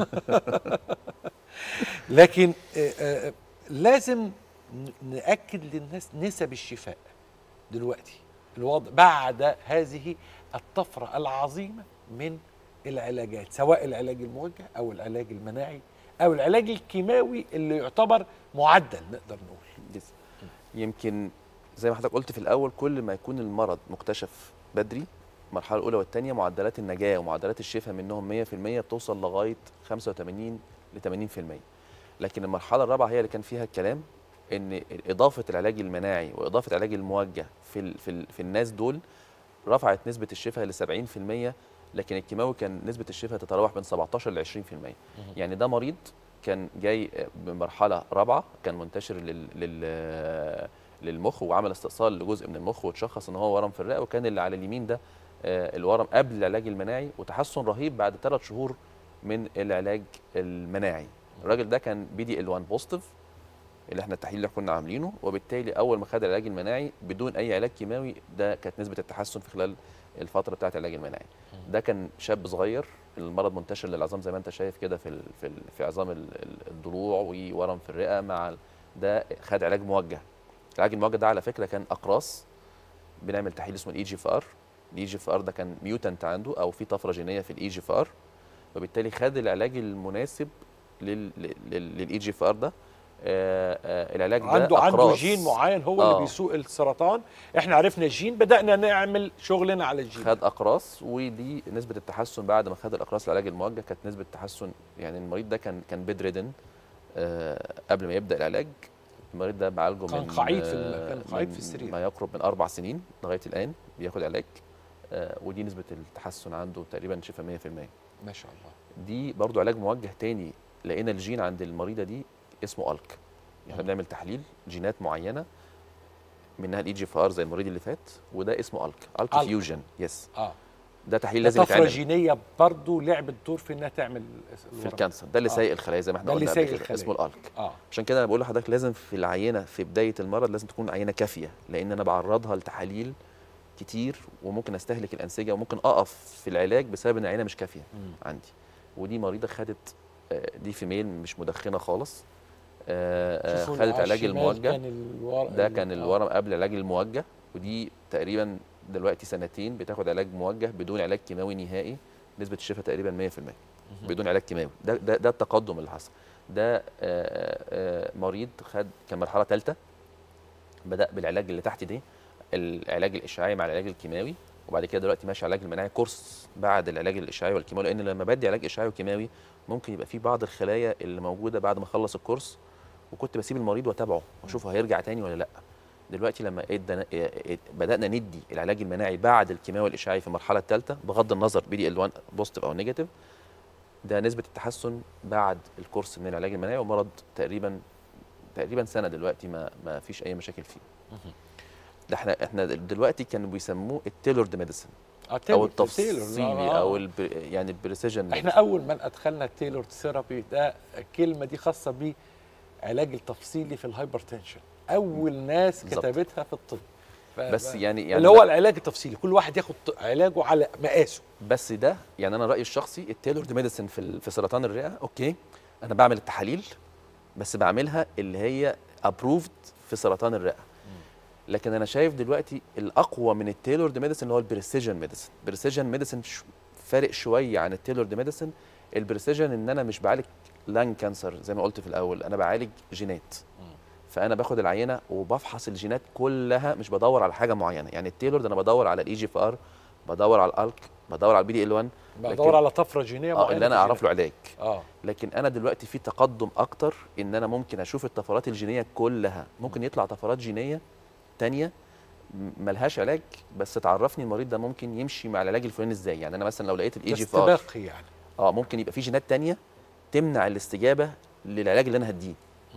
لكن آه، آه، لازم ن- نأكد للناس نسب الشفاء دلوقتي الوضع بعد هذه الطفرة العظيمة من العلاجات سواء العلاج الموجه أو العلاج المناعي أو العلاج الكيماوي اللي يعتبر معدل نقدر نقول
جز- يمكن زي ما حضرتك قلت في الاول كل ما يكون المرض مكتشف بدري المرحله الاولى والثانيه معدلات النجاه ومعدلات الشفاء منهم 100% بتوصل لغايه 85 ل 80% لكن المرحله الرابعه هي اللي كان فيها الكلام ان اضافه العلاج المناعي واضافه العلاج الموجه في ال في, ال في الناس دول رفعت نسبه الشفاء ل 70% لكن الكيماوي كان نسبه الشفاء تتراوح من 17 ل 20% يعني ده مريض كان جاي بمرحله رابعه كان منتشر لل, لل للمخ وعمل استئصال لجزء من المخ وتشخص ان هو ورم في الرئه وكان اللي على اليمين ده آه، الورم قبل العلاج المناعي وتحسن رهيب بعد ثلاث شهور من العلاج المناعي الراجل ده كان بي دي ال 1 بوزيتيف اللي احنا التحليل اللي كنا عاملينه وبالتالي اول ما خد العلاج المناعي بدون اي علاج كيماوي ده كانت نسبه التحسن في خلال الفتره بتاعه العلاج المناعي ده كان شاب صغير المرض منتشر للعظام زي ما انت شايف كده في ال في, ال في عظام ال- ال- الضلوع وورم في الرئه مع ال- ده خد علاج موجه العلاج الموجه ده على فكره كان اقراص بنعمل تحليل اسمه الاي جي اف ار الاي جي اف ار ده كان ميوتنت عنده او في طفره جينيه في الاي جي اف ار وبالتالي خد العلاج المناسب للاي جي اف ار ده آه، آه، العلاج ده
عنده عنده
أقراص.
جين معين هو
آه.
اللي بيسوق السرطان احنا عرفنا الجين بدأنا نعمل شغلنا على الجين
خد اقراص ودي نسبه التحسن بعد ما خد الاقراص العلاج الموجه كانت نسبه التحسن يعني المريض ده كان كان بيد ريدن آه قبل ما يبدا العلاج المريض ده بعالجه
كان
من
قعيد في الم-
آه،
كان قعيد
من
في السرير.
ما يقرب من اربع سنين لغايه الان بياخد علاج آه ودي نسبه التحسن عنده تقريبا شفاء 100%
ما شاء الله
دي برضو علاج موجه تاني لقينا الجين عند المريضه دي اسمه الك احنا بنعمل تحليل جينات معينه منها الاي جي اف ار زي المريض اللي فات وده اسمه الك الك
ألك.
فيوجن يس
اه
ده تحليل
ده
لازم
طفره
يتعمل
جينيه برضه لعبت دور في انها تعمل
في الكانسر ده اللي
آه.
سايق الخلايا زي ما احنا
ده اللي
قلنا قبل
سايق
كده
الخلايا.
اسمه الالك
اه
عشان كده انا بقول لحضرتك لازم في العينه في بدايه المرض لازم تكون عينه كافيه لان انا بعرضها لتحاليل كتير وممكن استهلك الانسجه وممكن اقف في العلاج بسبب ان العينه مش كافيه عندي ودي مريضه خدت آه، دي فيميل مش مدخنه خالص آه، آه،
شوفوا
خدت
على
علاج
الشمال
الموجه
كان الور...
ده
ال-
كان
آه.
الورم قبل العلاج الموجه ودي تقريبا دلوقتي سنتين بتاخد علاج موجه بدون علاج كيماوي نهائي نسبه الشفاء تقريبا 100% بدون علاج كيماوي ده ده, ده التقدم اللي حصل ده آه، آه، مريض خد كان مرحله ثالثه بدا بالعلاج اللي تحت دي العلاج الاشعاعي مع العلاج الكيماوي وبعد كده دلوقتي ماشي علاج المناعي كورس بعد العلاج الاشعاعي والكيماوي لان لما بدي علاج اشعاعي وكيماوي ممكن يبقى في بعض الخلايا اللي موجوده بعد ما اخلص الكورس وكنت بسيب المريض واتابعه واشوفه هيرجع تاني ولا لا دلوقتي لما ادنا اد- بدانا ندي العلاج المناعي بعد الكيماوي الاشعاعي في المرحله الثالثه بغض النظر بي دي ال 1 بوزيتيف او نيجاتيف ده نسبه التحسن بعد الكورس من العلاج المناعي ومرض تقريبا تقريبا سنه دلوقتي ما ما فيش اي مشاكل فيه ده احنا احنا دلوقتي كانوا بيسموه التيلورد ميديسن
آه،
او
تيلور-
التفصيلي
تيلور، آه.
او الب... يعني البريسيجن
احنا اول ما ادخلنا التيلور ثيرابي ده الكلمه دي خاصه بعلاج التفصيلي في الهايبرتنشن اول ناس
بالظبط.
كتبتها في الطب ف-
بس
ف-
يعني يعني
اللي هو
لا-
العلاج التفصيلي كل واحد ياخد ط- علاجه على مقاسه
بس ده يعني انا رايي الشخصي التيلورد ميديسن في ال- في سرطان الرئه اوكي انا بعمل التحاليل بس بعملها اللي هي ابروفد في سرطان الرئه لكن انا شايف دلوقتي الاقوى من التيلورد ميديسن اللي هو البريسيجن ميديسن البريسيجن ميديسن فارق شويه عن التيلورد ميديسن البريسيجن ان انا مش بعالج لان كانسر زي ما قلت في الاول انا بعالج جينات فانا باخد العينه وبفحص الجينات كلها مش بدور على حاجه معينه يعني التيلورد انا بدور على الاي جي اف ار بدور على الالك بدور على البي دي ال 1
بدور على طفره جينيه
اه
معينه
اللي انا
في
اعرف له علاج
اه
لكن انا دلوقتي في تقدم اكتر ان انا ممكن اشوف الطفرات الجينيه كلها ممكن يطلع طفرات جينيه تانية م- ملهاش علاج بس تعرفني المريض ده ممكن يمشي مع العلاج الفلاني ازاي يعني انا مثلا لو لقيت الاي
ده
جي فار
استباقي يعني
اه ممكن يبقى في جينات تانية تمنع الاستجابه للعلاج اللي انا هديه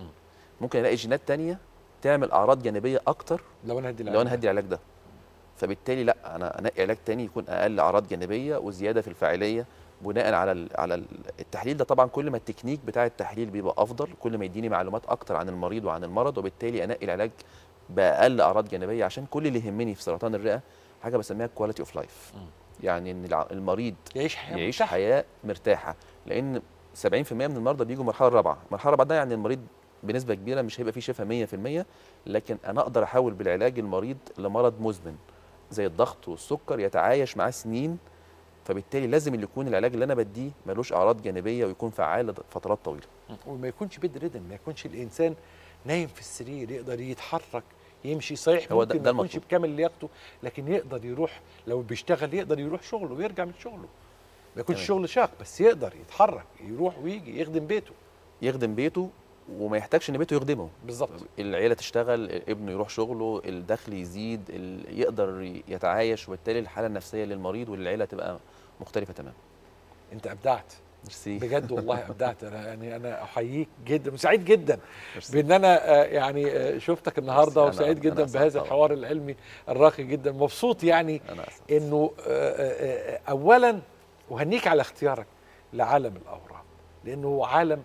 ممكن الاقي جينات تانية تعمل اعراض جانبيه اكتر
لو انا هدي
لو انا هدي العلاج ده فبالتالي لا انا انقي علاج تاني يكون اقل اعراض جانبيه وزياده في الفاعليه بناء على ال- على ال- التحليل ده طبعا كل ما التكنيك بتاع التحليل بيبقى افضل كل ما يديني معلومات اكتر عن المريض وعن المرض وبالتالي انقي العلاج باقل اعراض جانبيه عشان كل اللي يهمني في سرطان الرئه حاجه بسميها كواليتي اوف لايف يعني ان الع- المريض
يعيش حياه
يعيش
مرتاحة.
حياه مرتاحه لان 70% من المرضى بيجوا المرحله الرابعه المرحله الرابعه ده يعني المريض بنسبه كبيره مش هيبقى فيه شفاء 100% لكن انا اقدر احول بالعلاج المريض لمرض مزمن زي الضغط والسكر يتعايش معاه سنين فبالتالي لازم اللي يكون العلاج اللي انا بديه ملوش اعراض جانبيه ويكون فعال لفترات طويله
وما يكونش بيد ريدن ما يكونش الانسان نايم في السرير يقدر يتحرك يمشي صحيح
هو ده-
ممكن
ده
ما يكونش
المطلوب.
بكامل لياقته لكن يقدر يروح لو بيشتغل يقدر يروح شغله ويرجع من شغله ما يكونش
تمام.
شغل شاق بس يقدر يتحرك يروح ويجي يخدم بيته
يخدم بيته وما يحتاجش ان بيته يخدمه
بالظبط
العيله تشتغل ابنه يروح شغله الدخل يزيد ال- يقدر يتعايش وبالتالي الحاله النفسيه للمريض وللعيله تبقى مختلفه تماما
انت ابدعت
ميرسي
بجد والله ابدعت انا يعني انا احييك جدا وسعيد جدا
ميرسي.
بان انا آه، يعني آه، شفتك النهارده
ميرسي. أنا-
وسعيد
أنا
جدا
أسعد
بهذا
طبعاً.
الحوار العلمي الراقي جدا مبسوط يعني
انا اسف
انه آه، آه، آه، اولا وهنيك على اختيارك لعالم الاورام لانه هو عالم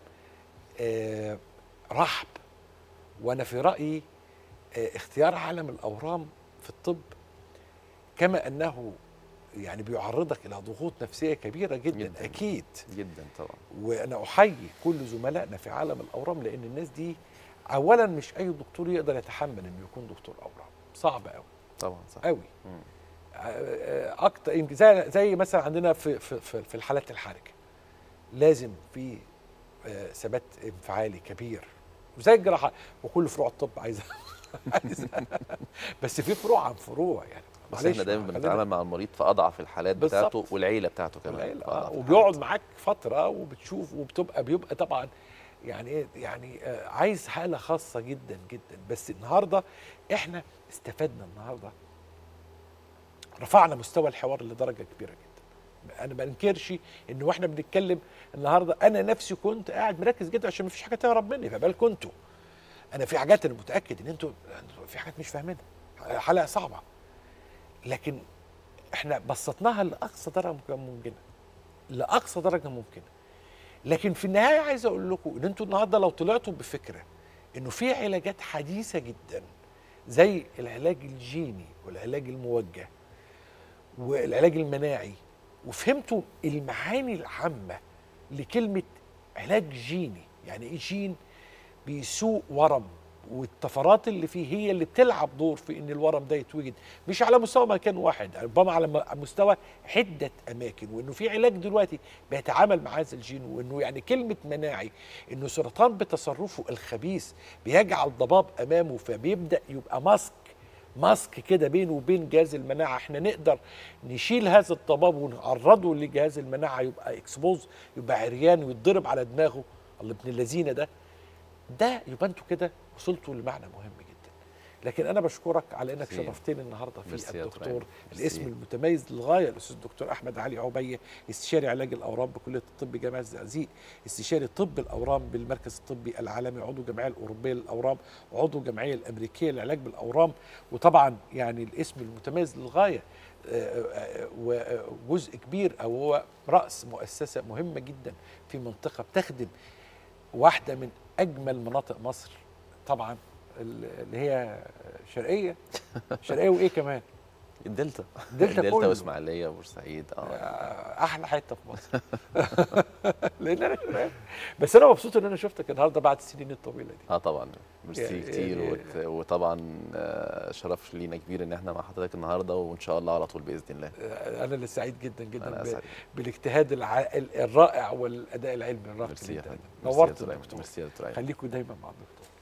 آه، رحب وانا في رايي آه، اختيار عالم الاورام في الطب كما انه يعني بيعرضك الى ضغوط نفسيه كبيره جدا,
جداً.
جداً. اكيد
جدا طبعا
وانا احيي كل زملائنا في عالم الاورام لان الناس دي اولا مش اي دكتور يقدر يتحمل انه يكون دكتور اورام صعب قوي
طبعا صح
قوي
مم.
اكتر يمكن زي زي مثلا عندنا في في في في الحالات الحرجه لازم في آه، ثبات انفعالي كبير وزي الجراحه وكل فروع الطب عايزه عايزه بس في فروع عن فروع يعني
بس
معلش،
احنا دايما
خلينا-
بنتعامل مع المريض في اضعف الحالات
بالظبط.
بتاعته والعيله بتاعته كمان
العيلة
في
آه
أضعف
وبيقعد معاك فتره وبتشوف وبتبقى بيبقى طبعا يعني ايه يعني آه عايز حاله خاصه جدا جدا بس النهارده احنا استفدنا النهارده رفعنا مستوى الحوار لدرجه كبيره جدا انا ما انكرش ان واحنا بنتكلم النهارده انا نفسي كنت قاعد مركز جدا عشان ما فيش حاجه تهرب مني فبال كنتوا انا في حاجات انا متاكد ان انتوا أنتوا في حاجات مش فاهمينها حلقه صعبه لكن احنا بسطناها لاقصى درجه ممكنه لاقصى درجه ممكنه لكن في النهايه عايز اقول لكم ان انتوا النهارده لو طلعتوا بفكره انه في علاجات حديثه جدا زي العلاج الجيني والعلاج الموجه والعلاج المناعي وفهمتوا المعاني العامه لكلمه علاج جيني يعني ايه جين بيسوق ورم والطفرات اللي فيه هي اللي بتلعب دور في ان الورم ده يتوجد مش على مستوى مكان واحد ربما على م- مستوى عده اماكن وانه في علاج دلوقتي بيتعامل مع هذا الجين وانه يعني كلمه مناعي انه سرطان بتصرفه الخبيث بيجعل ضباب امامه فبيبدا يبقى ماسك ماسك كده بينه وبين جهاز المناعه احنا نقدر نشيل هذا الضباب ونعرضه لجهاز المناعه يبقى اكسبوز يبقى عريان ويتضرب على دماغه الله ابن اللذينه ده ده يبقى انتوا كده وصلتوا لمعنى مهم جدا لكن انا بشكرك على انك
ميرسي.
شرفتني النهارده في
ميرسي يا
الدكتور
ترى.
الاسم
ميرسي.
المتميز للغايه الاستاذ الدكتور احمد علي عبيه استشاري علاج الاورام بكليه الطب جامعه الزقازيق استشاري طب الاورام بالمركز الطبي العالمي عضو الجمعيه الاوروبيه للاورام عضو الجمعيه الامريكيه للعلاج بالاورام وطبعا يعني الاسم المتميز للغايه آه، آه، وجزء كبير او هو راس مؤسسه مهمه جدا في منطقه بتخدم واحده من اجمل مناطق مصر طبعا اللي هي شرقيه شرقيه وايه كمان
الدلتا
الدلتا
الدلتا
كله.
واسماعيليه وبورسعيد اه
احلى حته في مصر لان انا شرقاوي. بس انا مبسوط ان انا شفتك النهارده بعد السنين الطويله دي
اه طبعا ميرسي
يعني-
كتير
يعني-
وت- وطبعا آه، شرف لينا كبير ان احنا مع حضرتك النهارده وان شاء الله على طول باذن الله
انا اللي سعيد جدا جدا
أنا
ب-
أسعد.
بالاجتهاد الع... ال- الرائع والاداء العلمي الراقي
ميرسي يا
جدا
فندم. ميرسي يا
نورت
دكتور
الدكتور
ميرسي يا دكتور
خليكم دايما مع الدكتور